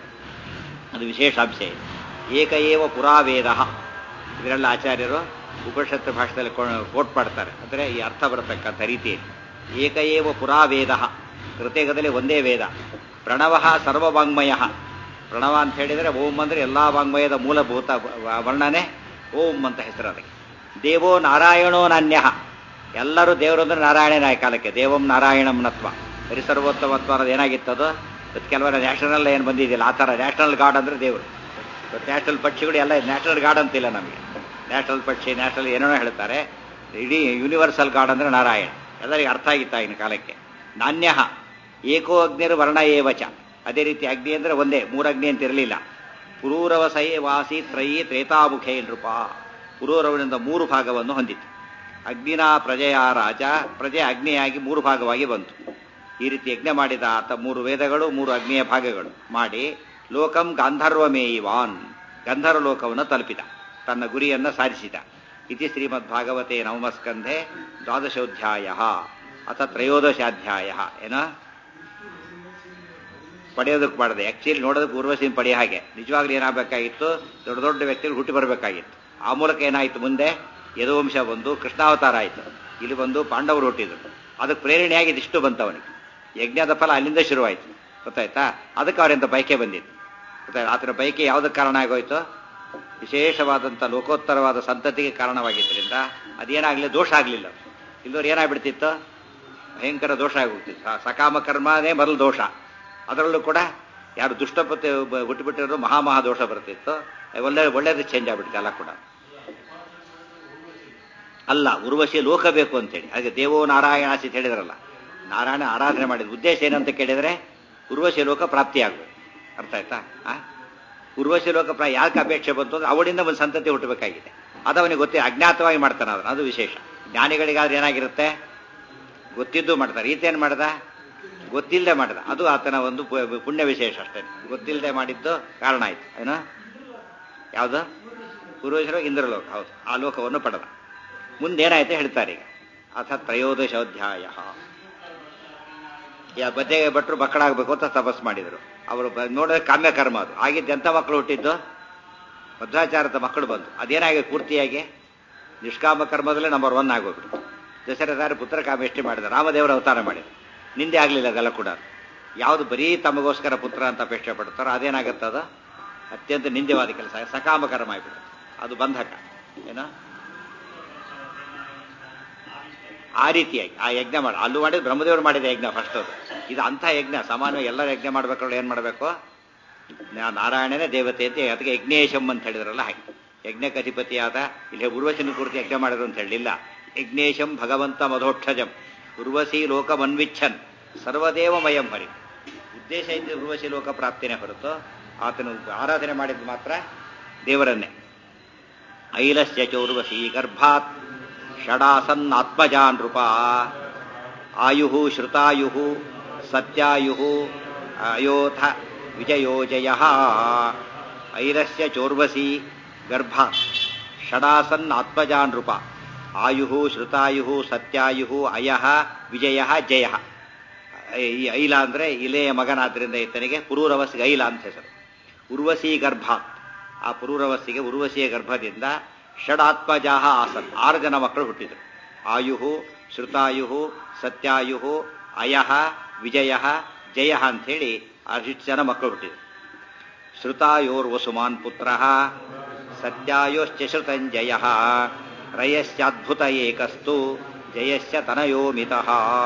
ಅದು ವಿಶೇಷಾಂಶ ಇದೆ ಏಕ ಏವ ಪುರಾವೇದ ಇದರೆಲ್ಲ ಆಚಾರ್ಯರು ಉಪನಿಷತ್ತು ಭಾಷೆಯಲ್ಲಿ ಕೋಟ್ ಮಾಡ್ತಾರೆ ಅಂದರೆ ಈ ಅರ್ಥ ಬರತಕ್ಕಂಥ ರೀತಿಯಲ್ಲಿ ಏಕ ಏವ ಪುರಾವೇದ ಕೃತೇಕದಲ್ಲಿ ಒಂದೇ ವೇದ ಪ್ರಣವ ಸರ್ವವಾಂಗ್ಮಯ ಪ್ರಣವ ಅಂತ ಹೇಳಿದರೆ ಓಂ ಅಂದರೆ ಎಲ್ಲ ವಾಂಗ್ಮಯದ ಮೂಲಭೂತ ವರ್ಣನೆ ಓಂ ಅಂತ ಹೆಸರು ಅದಕ್ಕೆ ದೇವೋ ನಾರಾಯಣೋ ನಾಣ್ಯ ಎಲ್ಲರೂ ದೇವರು ಅಂದ್ರೆ ನಾರಾಯಣನ ಕಾಲಕ್ಕೆ ದೇವಂ ನಾರಾಯಣಂ ನತ್ವ ಹರಿಸರ್ವೋತ್ತಮತ್ವ ಅನ್ನೋದು ಏನಾಗಿತ್ತದು ಇವತ್ತು ಕೆಲವರ ನ್ಯಾಷನಲ್ ಏನು ಬಂದಿದ್ದಿಲ್ಲ ಆ ಥರ ನ್ಯಾಷನಲ್ ಗಾರ್ಡ್ ಅಂದರೆ ದೇವರು ಇವತ್ತು ನ್ಯಾಷನಲ್ ಪಕ್ಷಿಗಳು ಎಲ್ಲ ನ್ಯಾಷನಲ್ ಗಾರ್ಡ್ ಅಂತಿಲ್ಲ ನಮಗೆ ನ್ಯಾಷನಲ್ ಪಕ್ಷಿ ನ್ಯಾಷನಲ್ ಏನೇನೋ ಹೇಳ್ತಾರೆ ಇಡೀ ಯೂನಿವರ್ಸಲ್ ಗಾರ್ಡ್ ಅಂದರೆ ನಾರಾಯಣ ಎಲ್ಲರಿಗೆ ಅರ್ಥ ಆಗಿತ್ತ ಆಗಿನ ಕಾಲಕ್ಕೆ ನಾಣ್ಯ ಏಕೋ ಅಗ್ನಿರ್ ವರ್ಣ ಏವಚ ಅದೇ ರೀತಿ ಅಗ್ನಿ ಅಂದರೆ ಒಂದೇ ಮೂರು ಅಗ್ನಿ ಅಂತ ಇರಲಿಲ್ಲ ಪುರೂರವಸೈ ವಾಸಿ ತ್ರಯಿ ತ್ರೇತಾಮುಖೇ ನೃಪ ಪುರೂರವನಿಂದ ಮೂರು ಭಾಗವನ್ನು ಹೊಂದಿತ್ತು ಅಗ್ನಿನ ಪ್ರಜೆಯ ರಾಜ ಪ್ರಜೆ ಅಗ್ನಿಯಾಗಿ ಮೂರು ಭಾಗವಾಗಿ ಬಂತು ಈ ರೀತಿ ಯಜ್ಞ ಮಾಡಿದ ಆತ ಮೂರು ವೇದಗಳು ಮೂರು ಅಗ್ನಿಯ ಭಾಗಗಳು ಮಾಡಿ ಲೋಕಂ ಗಾಂಧರ್ವಮೇಯಿವಾನ್ ಗಂಧರ್ವ ಲೋಕವನ್ನು ತಲುಪಿದ ತನ್ನ ಗುರಿಯನ್ನ ಸಾಧಿಸಿದ ಇತಿ ಶ್ರೀಮದ್ ಭಾಗವತೆ ನವಮಸ್ಕಂಧೆ ದ್ವಾದಶೋಧ್ಯಾಯ ಅಥ ತ್ರಯೋದಶಾಧ್ಯಾಯ ಏನ ಪಡೆಯೋದಕ್ಕೆ ಮಾಡಿದೆ ಆಕ್ಚುಲಿ ನೋಡೋದಕ್ಕೆ ಊರ್ವಶಿನ ಪಡೆಯ ಹಾಗೆ ನಿಜವಾಗ್ಲೂ ಏನಾಗಬೇಕಾಗಿತ್ತು ದೊಡ್ಡ ದೊಡ್ಡ ವ್ಯಕ್ತಿಗಳು ಹುಟ್ಟಿ ಬರಬೇಕಾಗಿತ್ತು ಆ ಮೂಲಕ ಏನಾಯಿತು ಮುಂದೆ ಯದುವಂಶ ಬಂದು ಕೃಷ್ಣಾವತಾರ ಆಯಿತು ಇಲ್ಲಿ ಬಂದು ಪಾಂಡವರು ಹುಟ್ಟಿದ್ರು ಅದಕ್ಕೆ ಪ್ರೇರಣೆಯಾಗಿ ಇದಿಷ್ಟು ಬಂತವನಿಗೆ ಯಜ್ಞದ ಫಲ ಅಲ್ಲಿಂದ ಶುರುವಾಯಿತು ಗೊತ್ತಾಯ್ತಾ ಅದಕ್ಕೆ ಅವರಿಂದ ಬೈಕೆ ಬಂದಿತ್ತು ಗೊತ್ತಾಯ್ತು ಆತನ ಬೈಕೆ ಯಾವುದಕ್ಕೆ ಕಾರಣ ಆಗೋಯ್ತು ವಿಶೇಷವಾದಂಥ ಲೋಕೋತ್ತರವಾದ ಸಂತತಿಗೆ ಕಾರಣವಾಗಿದ್ದರಿಂದ ಅದೇನಾಗಲಿ ದೋಷ ಆಗಲಿಲ್ಲ ಇಲ್ಲವ್ರು ಏನಾಗ್ಬಿಡ್ತಿತ್ತು ಭಯಂಕರ ದೋಷ ಆಗೋಗ್ತಿತ್ತು ಸಕಾಮ ಕರ್ಮನೇ ಮೊದಲು ದೋಷ ಅದರಲ್ಲೂ ಕೂಡ ಯಾರು ದುಷ್ಟಪತಿ ಹುಟ್ಟುಬಿಟ್ಟಿರೋ ಮಹಾಮಹಾ ದೋಷ ಬರ್ತಿತ್ತು ಒಳ್ಳೆ ಒಳ್ಳೇದು ಚೇಂಜ್ ಆಗ್ಬಿಡುತ್ತೆ ಎಲ್ಲ ಕೂಡ ಅಲ್ಲ ಉರ್ವಶಿ ಲೋಕ ಬೇಕು ಅಂತೇಳಿ ಹಾಗೆ ದೇವೋ ನಾರಾಯಣ ಅಂತ ಹೇಳಿದ್ರಲ್ಲ ನಾರಾಯಣ ಆರಾಧನೆ ಮಾಡಿದ ಉದ್ದೇಶ ಏನಂತ ಕೇಳಿದರೆ ಉರ್ವಶಿ ಲೋಕ ಪ್ರಾಪ್ತಿಯಾಗಬೇಕು ಅರ್ಥ ಆಯ್ತಾ ಆ ಉರ್ವಶಿ ಲೋಕ ಪ್ರಾ ಯಾಕೆ ಅಪೇಕ್ಷೆ ಬಂತು ಅಂದ್ರೆ ಅವಳಿಂದ ಒಂದು ಸಂತತಿ ಹುಟ್ಟಬೇಕಾಗಿದೆ ಅದು ಅವನಿಗೆ ಗೊತ್ತೇ ಅಜ್ಞಾತವಾಗಿ ಮಾಡ್ತಾನೆ ಅದನ್ನು ಅದು ವಿಶೇಷ ಜ್ಞಾನಿಗಳಿಗಾದ್ರೆ ಏನಾಗಿರುತ್ತೆ ಗೊತ್ತಿದ್ದು ಮಾಡ್ತಾರೆ ಈತೇನು ಮಾಡ್ದ ಗೊತ್ತಿಲ್ಲದೆ ಮಾಡಿದ ಅದು ಆತನ ಒಂದು ಪುಣ್ಯ ವಿಶೇಷ ಅಷ್ಟೇ ಗೊತ್ತಿಲ್ಲದೆ ಮಾಡಿದ್ದು ಕಾರಣ ಆಯ್ತು ಏನೋ ಯಾವುದು ಪೂರ್ವಜರು ಇಂದ್ರಲೋಕ ಹೌದು ಆ ಲೋಕವನ್ನು ಪಡೆದ ಮುಂದೇನಾಯ್ತು ಹೇಳ್ತಾರೆ ಈಗ ಅಥ ತ್ರಯೋದಶೋಧ್ಯಾಯ ಯಾ ಬದ್ದೆ ಭಟ್ರು ಮಕ್ಕಳಾಗಬೇಕು ಅಂತ ತಪಸ್ ಮಾಡಿದರು ಅವರು ನೋಡಿದ್ರೆ ಕಾಮ್ಯ ಕರ್ಮ ಅದು ಆಗಿದ್ದು ಎಂಥ ಮಕ್ಕಳು ಹುಟ್ಟಿದ್ದು ಮಧ್ವಾಚಾರದ ಮಕ್ಕಳು ಬಂತು ಅದೇನಾಗಿದೆ ಪೂರ್ತಿಯಾಗಿ ನಿಷ್ಕಾಮ ಕರ್ಮದಲ್ಲೇ ನಂಬರ್ ಒನ್ ಆಗೋಗ್ಬಿಟ್ಟು ದಶರಥಾರಿ ಪುತ್ರ ಕಾಮೇಷ್ಟಿ ಮಾಡಿದ ರಾಮದೇವರ ಅವತಾರ ಮಾಡಿದ ನಿಂದೆ ಆಗಲಿಲ್ಲ ಅದೆಲ್ಲ ಕೂಡ ಯಾವುದು ಬರೀ ತಮಗೋಸ್ಕರ ಪುತ್ರ ಅಂತ ಅಪೇಕ್ಷೆ ಪಡ್ತಾರೋ ಅದೇನಾಗುತ್ತದ ಅತ್ಯಂತ ನಿಂದ್ಯವಾದ ಕೆಲಸ ಸಕಾಮ ಕರ್ಮ ಆಗಿಬಿಡುತ್ತೆ ಅದು ಬಂಧಕ ಏನೋ ಆ ರೀತಿಯಾಗಿ ಆ ಯಜ್ಞ ಮಾಡಿ ಅಲ್ಲೂ ಮಾಡಿದ ಬ್ರಹ್ಮದೇವರು ಮಾಡಿದ ಯಜ್ಞ ಫಸ್ಟ್ ಅದು ಇದು ಅಂಥ ಯಜ್ಞ ಸಾಮಾನ್ಯ ಎಲ್ಲರೂ ಯಜ್ಞ ಮಾಡ್ಬೇಕಾದ್ರೆ ಏನು ಮಾಡಬೇಕು ನಾರಾಯಣನೇ ದೇವತೆ ಅಂತ ಅದಕ್ಕೆ ಯಜ್ಞೇಶಂ ಅಂತ ಹೇಳಿದ್ರಲ್ಲ ಹಾಗೆ ಯಜ್ಞಕ್ಕೆ ಅಧಿಪತಿಯಾದ ಇಲ್ಲಿ ಉರ್ವಶಿನ ಕುರಿತು ಯಜ್ಞ ಮಾಡಿದ್ರು ಅಂತ ಹೇಳಲಿಲ್ಲ ಯಜ್ಞೇಶಂ ಭಗವಂತ ಮಧೋಕ್ಷಜಂ ಉರ್ವಶಿ ಲೋಕಮನ್ವಿಚ್ಛನ್ ಸರ್ವದೇವಮಯಂ ಹರಿ ಉದ್ದೇಶ ಇದ್ದ ಉರ್ವಶಿ ಲೋಕ ಪ್ರಾಪ್ತಿನೇ ಹೊರತು ಆತನು ಆರಾಧನೆ ಮಾಡಿದ್ದು ಮಾತ್ರ ದೇವರನ್ನೇ ಐಲಸ್ಯ ಚೌರ್ವಶಿ ಗರ್ಭಾತ್ ಷಡಾಸನ್ ಆತ್ಮಜಾನ್ ನೃಪ ಆಯು ಶ್ರುತಾಯು ಸತ್ಯಾಯು ಅಯೋಥ ವಿಜಯೋಜಯ ಐರಸ್ಯ ಚೋರ್ವಸಿ ಗರ್ಭ ಷಡಾಸನ್ ಆತ್ಮಜಾ ನೃಪ ಆಯು ಶ್ರುತಾಯು ಸತ್ಯಾಯು ಅಯ ವಿಜಯ ಜಯ ಈ ಐಲ ಅಂದ್ರೆ ಇಲೆಯ ಮಗನಾದ್ರಿಂದ ಈತನಿಗೆ ಪುರೂರವಸ್ಸಿಗೆ ಐಲ ಅಂತ ಹೆಸರು ಉರ್ವಶಿ ಗರ್ಭ ಆ ಪುರೂರವಸ್ಸಿಗೆ ಉರ್ವಶಿಯ ಗರ್ಭದಿಂದ ಷಡಾತ್ಮಜಾಹ ಆಸನ್ ಆರು ಜನ ಮಕ್ಕಳು ಹುಟ್ಟಿದರು ಆಯು ಶ್ರುತಾಯು ಸತ್ಯಾಯು ಅಯ ವಿಜಯ ಜಯ ಅಂಥೇಳಿ ಅಷ್ಟು ಜನ ಮಕ್ಕಳು ಹುಟ್ಟಿದರು ಶ್ರುತಾಯೋರ್ವಸುಮಾನ್ ಪುತ್ರ ಸತ್ಯಾಯೋಶ್ಚ ಶ್ರುತಂಜಯ ರಯಶ್ಚಾದ್ಭುತ ಏಕಸ್ತು ಜಯಶ್ಚ ತನಯೋ ಮಿತಃ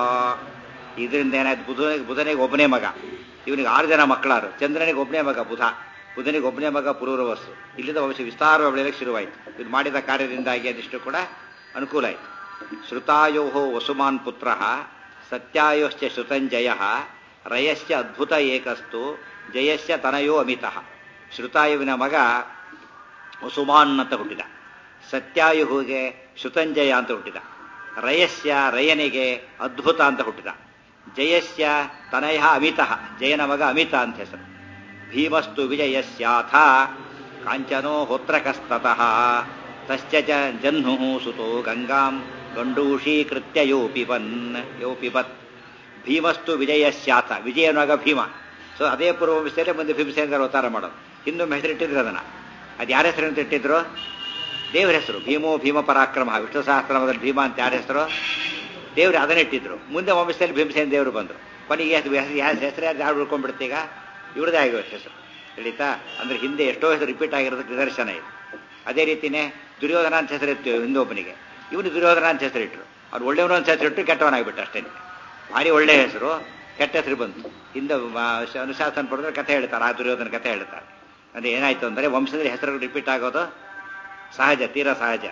ಇದರಿಂದ ಏನಾಯ್ತು ಬುಧನಿಗೆ ಬುಧನಿಗೆ ಒಬ್ಬನೇ ಮಗ ಇವನಿಗೆ ಆರು ಜನ ಮಕ್ಕಳಾರು ಚಂದ್ರನಿಗೆ ಒಬ್ಬನೇ ಮಗ ಬುಧ ಬುಧನಿಗೆ ಒಬ್ಬನೇ ಮಗ ಪುರೂರವಸ್ಸು ಇಲ್ಲಿಂದ ವಂಶ ವಿಸ್ತಾರ ಬೆಳೆಯಲಿಕ್ಕೆ ಶುರುವಾಯಿತು ಇದು ಮಾಡಿದ ಕಾರ್ಯದಿಂದಾಗಿ ಅದಿಷ್ಟು ಕೂಡ ಅನುಕೂಲ ಆಯಿತು ಶ್ರುತಾಯೋ ವಸುಮಾನ್ ಪುತ್ರ ಸತ್ಯಾಯೋಶ್ಚ ಶ್ರುತಂಜಯ ರಯಶ್ಚ ಅದ್ಭುತ ಏಕಸ್ತು ಜಯಶ್ಚ ತನಯೋ ಅಮಿತಃ ಶ್ರುತಾಯುವಿನ ಮಗ ವಸುಮಾನ್ ಅಂತ ಹುಟ್ಟಿದ ಸತ್ಯಾಯುಹುಗೆ ಶ್ರುತಂಜಯ ಅಂತ ಹುಟ್ಟಿದ ರಯಸ್ಯ ರಯನಿಗೆ ಅದ್ಭುತ ಅಂತ ಹುಟ್ಟಿದ ಜಯಸ್ಯ ತನಯ ಅಮಿತಃ ಜಯನ ಮಗ ಅಮಿತ ಅಂತ ಹೆಸರು ಭೀಮಸ್ತು ವಿಜಯಸ್ಯಾಥ ಕಾಂಚನೋ ಹೋತ್ರಕಸ್ತತಃ ತಶ್ಚ ಜಹ್ನು ಸುತೋ ಗಂಗಾಂ ಗಂಡೂಷೀಕೃತ್ಯ ಯೋ ಪಿಬನ್ ಯೋ ಪಿಬತ್ ಭೀಮಸ್ತು ವಿಜಯಸ್ಯಾಥ ವಿಜಯನ ಮಗ ಭೀಮ ಸೊ ಅದೇ ಪೂರ್ವವಿಷಯಲ್ಲೇ ಮುಂದೆ ಭೀಮಸೇನ ಅವತಾರ ಮಾಡೋದು ಇನ್ನೊಮ್ಮೆ ಹೆಸರಿಟ್ಟಿದ್ರು ಅದನ್ನ ಅದು ಯಾರ ಹೆಸರು ಅಂತ ಇಟ್ಟಿದ್ರು ದೇವರ ಹೆಸರು ಭೀಮೋ ಭೀಮ ಪರಾಕ್ರಮ ವಿಷ್ಣು ಸಹಸ್ರಮದಲ್ಲಿ ಭೀಮ ಅಂತ ಯಾರ ಹೆಸರು ದೇವರು ಅದನ್ನಿಟ್ಟಿದ್ರು ಮುಂದೆ ವಂಶದಲ್ಲಿ ಭೀಮಸೇನ ದೇವರು ಬಂದರು ಕೊನೆಗೆ ಹೆಸರು ಯಾರು ಯಾರು ಉಳ್ಕೊಂಡ್ಬಿಡುತ್ತೆ ಈಗ ಇವ್ರದೇ ಆಗಿರುತ್ತೆ ಹೆಸರು ತಿಳಿತಾ ಅಂದ್ರೆ ಹಿಂದೆ ಎಷ್ಟೋ ಹೆಸರು ರಿಪೀಟ್ ಆಗಿರೋದಕ್ಕೆ ನಿದರ್ಶನ ಇದೆ ಅದೇ ರೀತಿನೇ ದುರ್ಯೋಧನ ಅಂತ ಹೆಸರಿತ್ತು ಹಿಂದೊಬ್ಬನಿಗೆ ಇವನು ದುರ್ಯೋಧನ ಅಂತ ಹೆಸರಿಟ್ರು ಅವ್ರು ಒಳ್ಳೆಯವನು ಅಂತ ಹೆಸರಿಟ್ಟು ಕೆಟ್ಟವನಾಗ್ಬಿಟ್ಟು ಅಷ್ಟೇ ಭಾರಿ ಒಳ್ಳೆಯ ಹೆಸರು ಕೆಟ್ಟ ಹೆಸರು ಬಂತು ಹಿಂದೆ ಅನುಶಾಸನ ಪಡೆದ್ರೆ ಕಥೆ ಹೇಳ್ತಾರೆ ಆ ದುರ್ಯೋಧನ ಕಥೆ ಹೇಳ್ತಾರೆ ಅಂದ್ರೆ ಏನಾಯ್ತು ಅಂದ್ರೆ ವಂಶದಲ್ಲಿ ಹೆಸರುಗಳು ರಿಪೀಟ್ ಆಗೋದು ಸಹಜ ತೀರಾ ಸಹಜ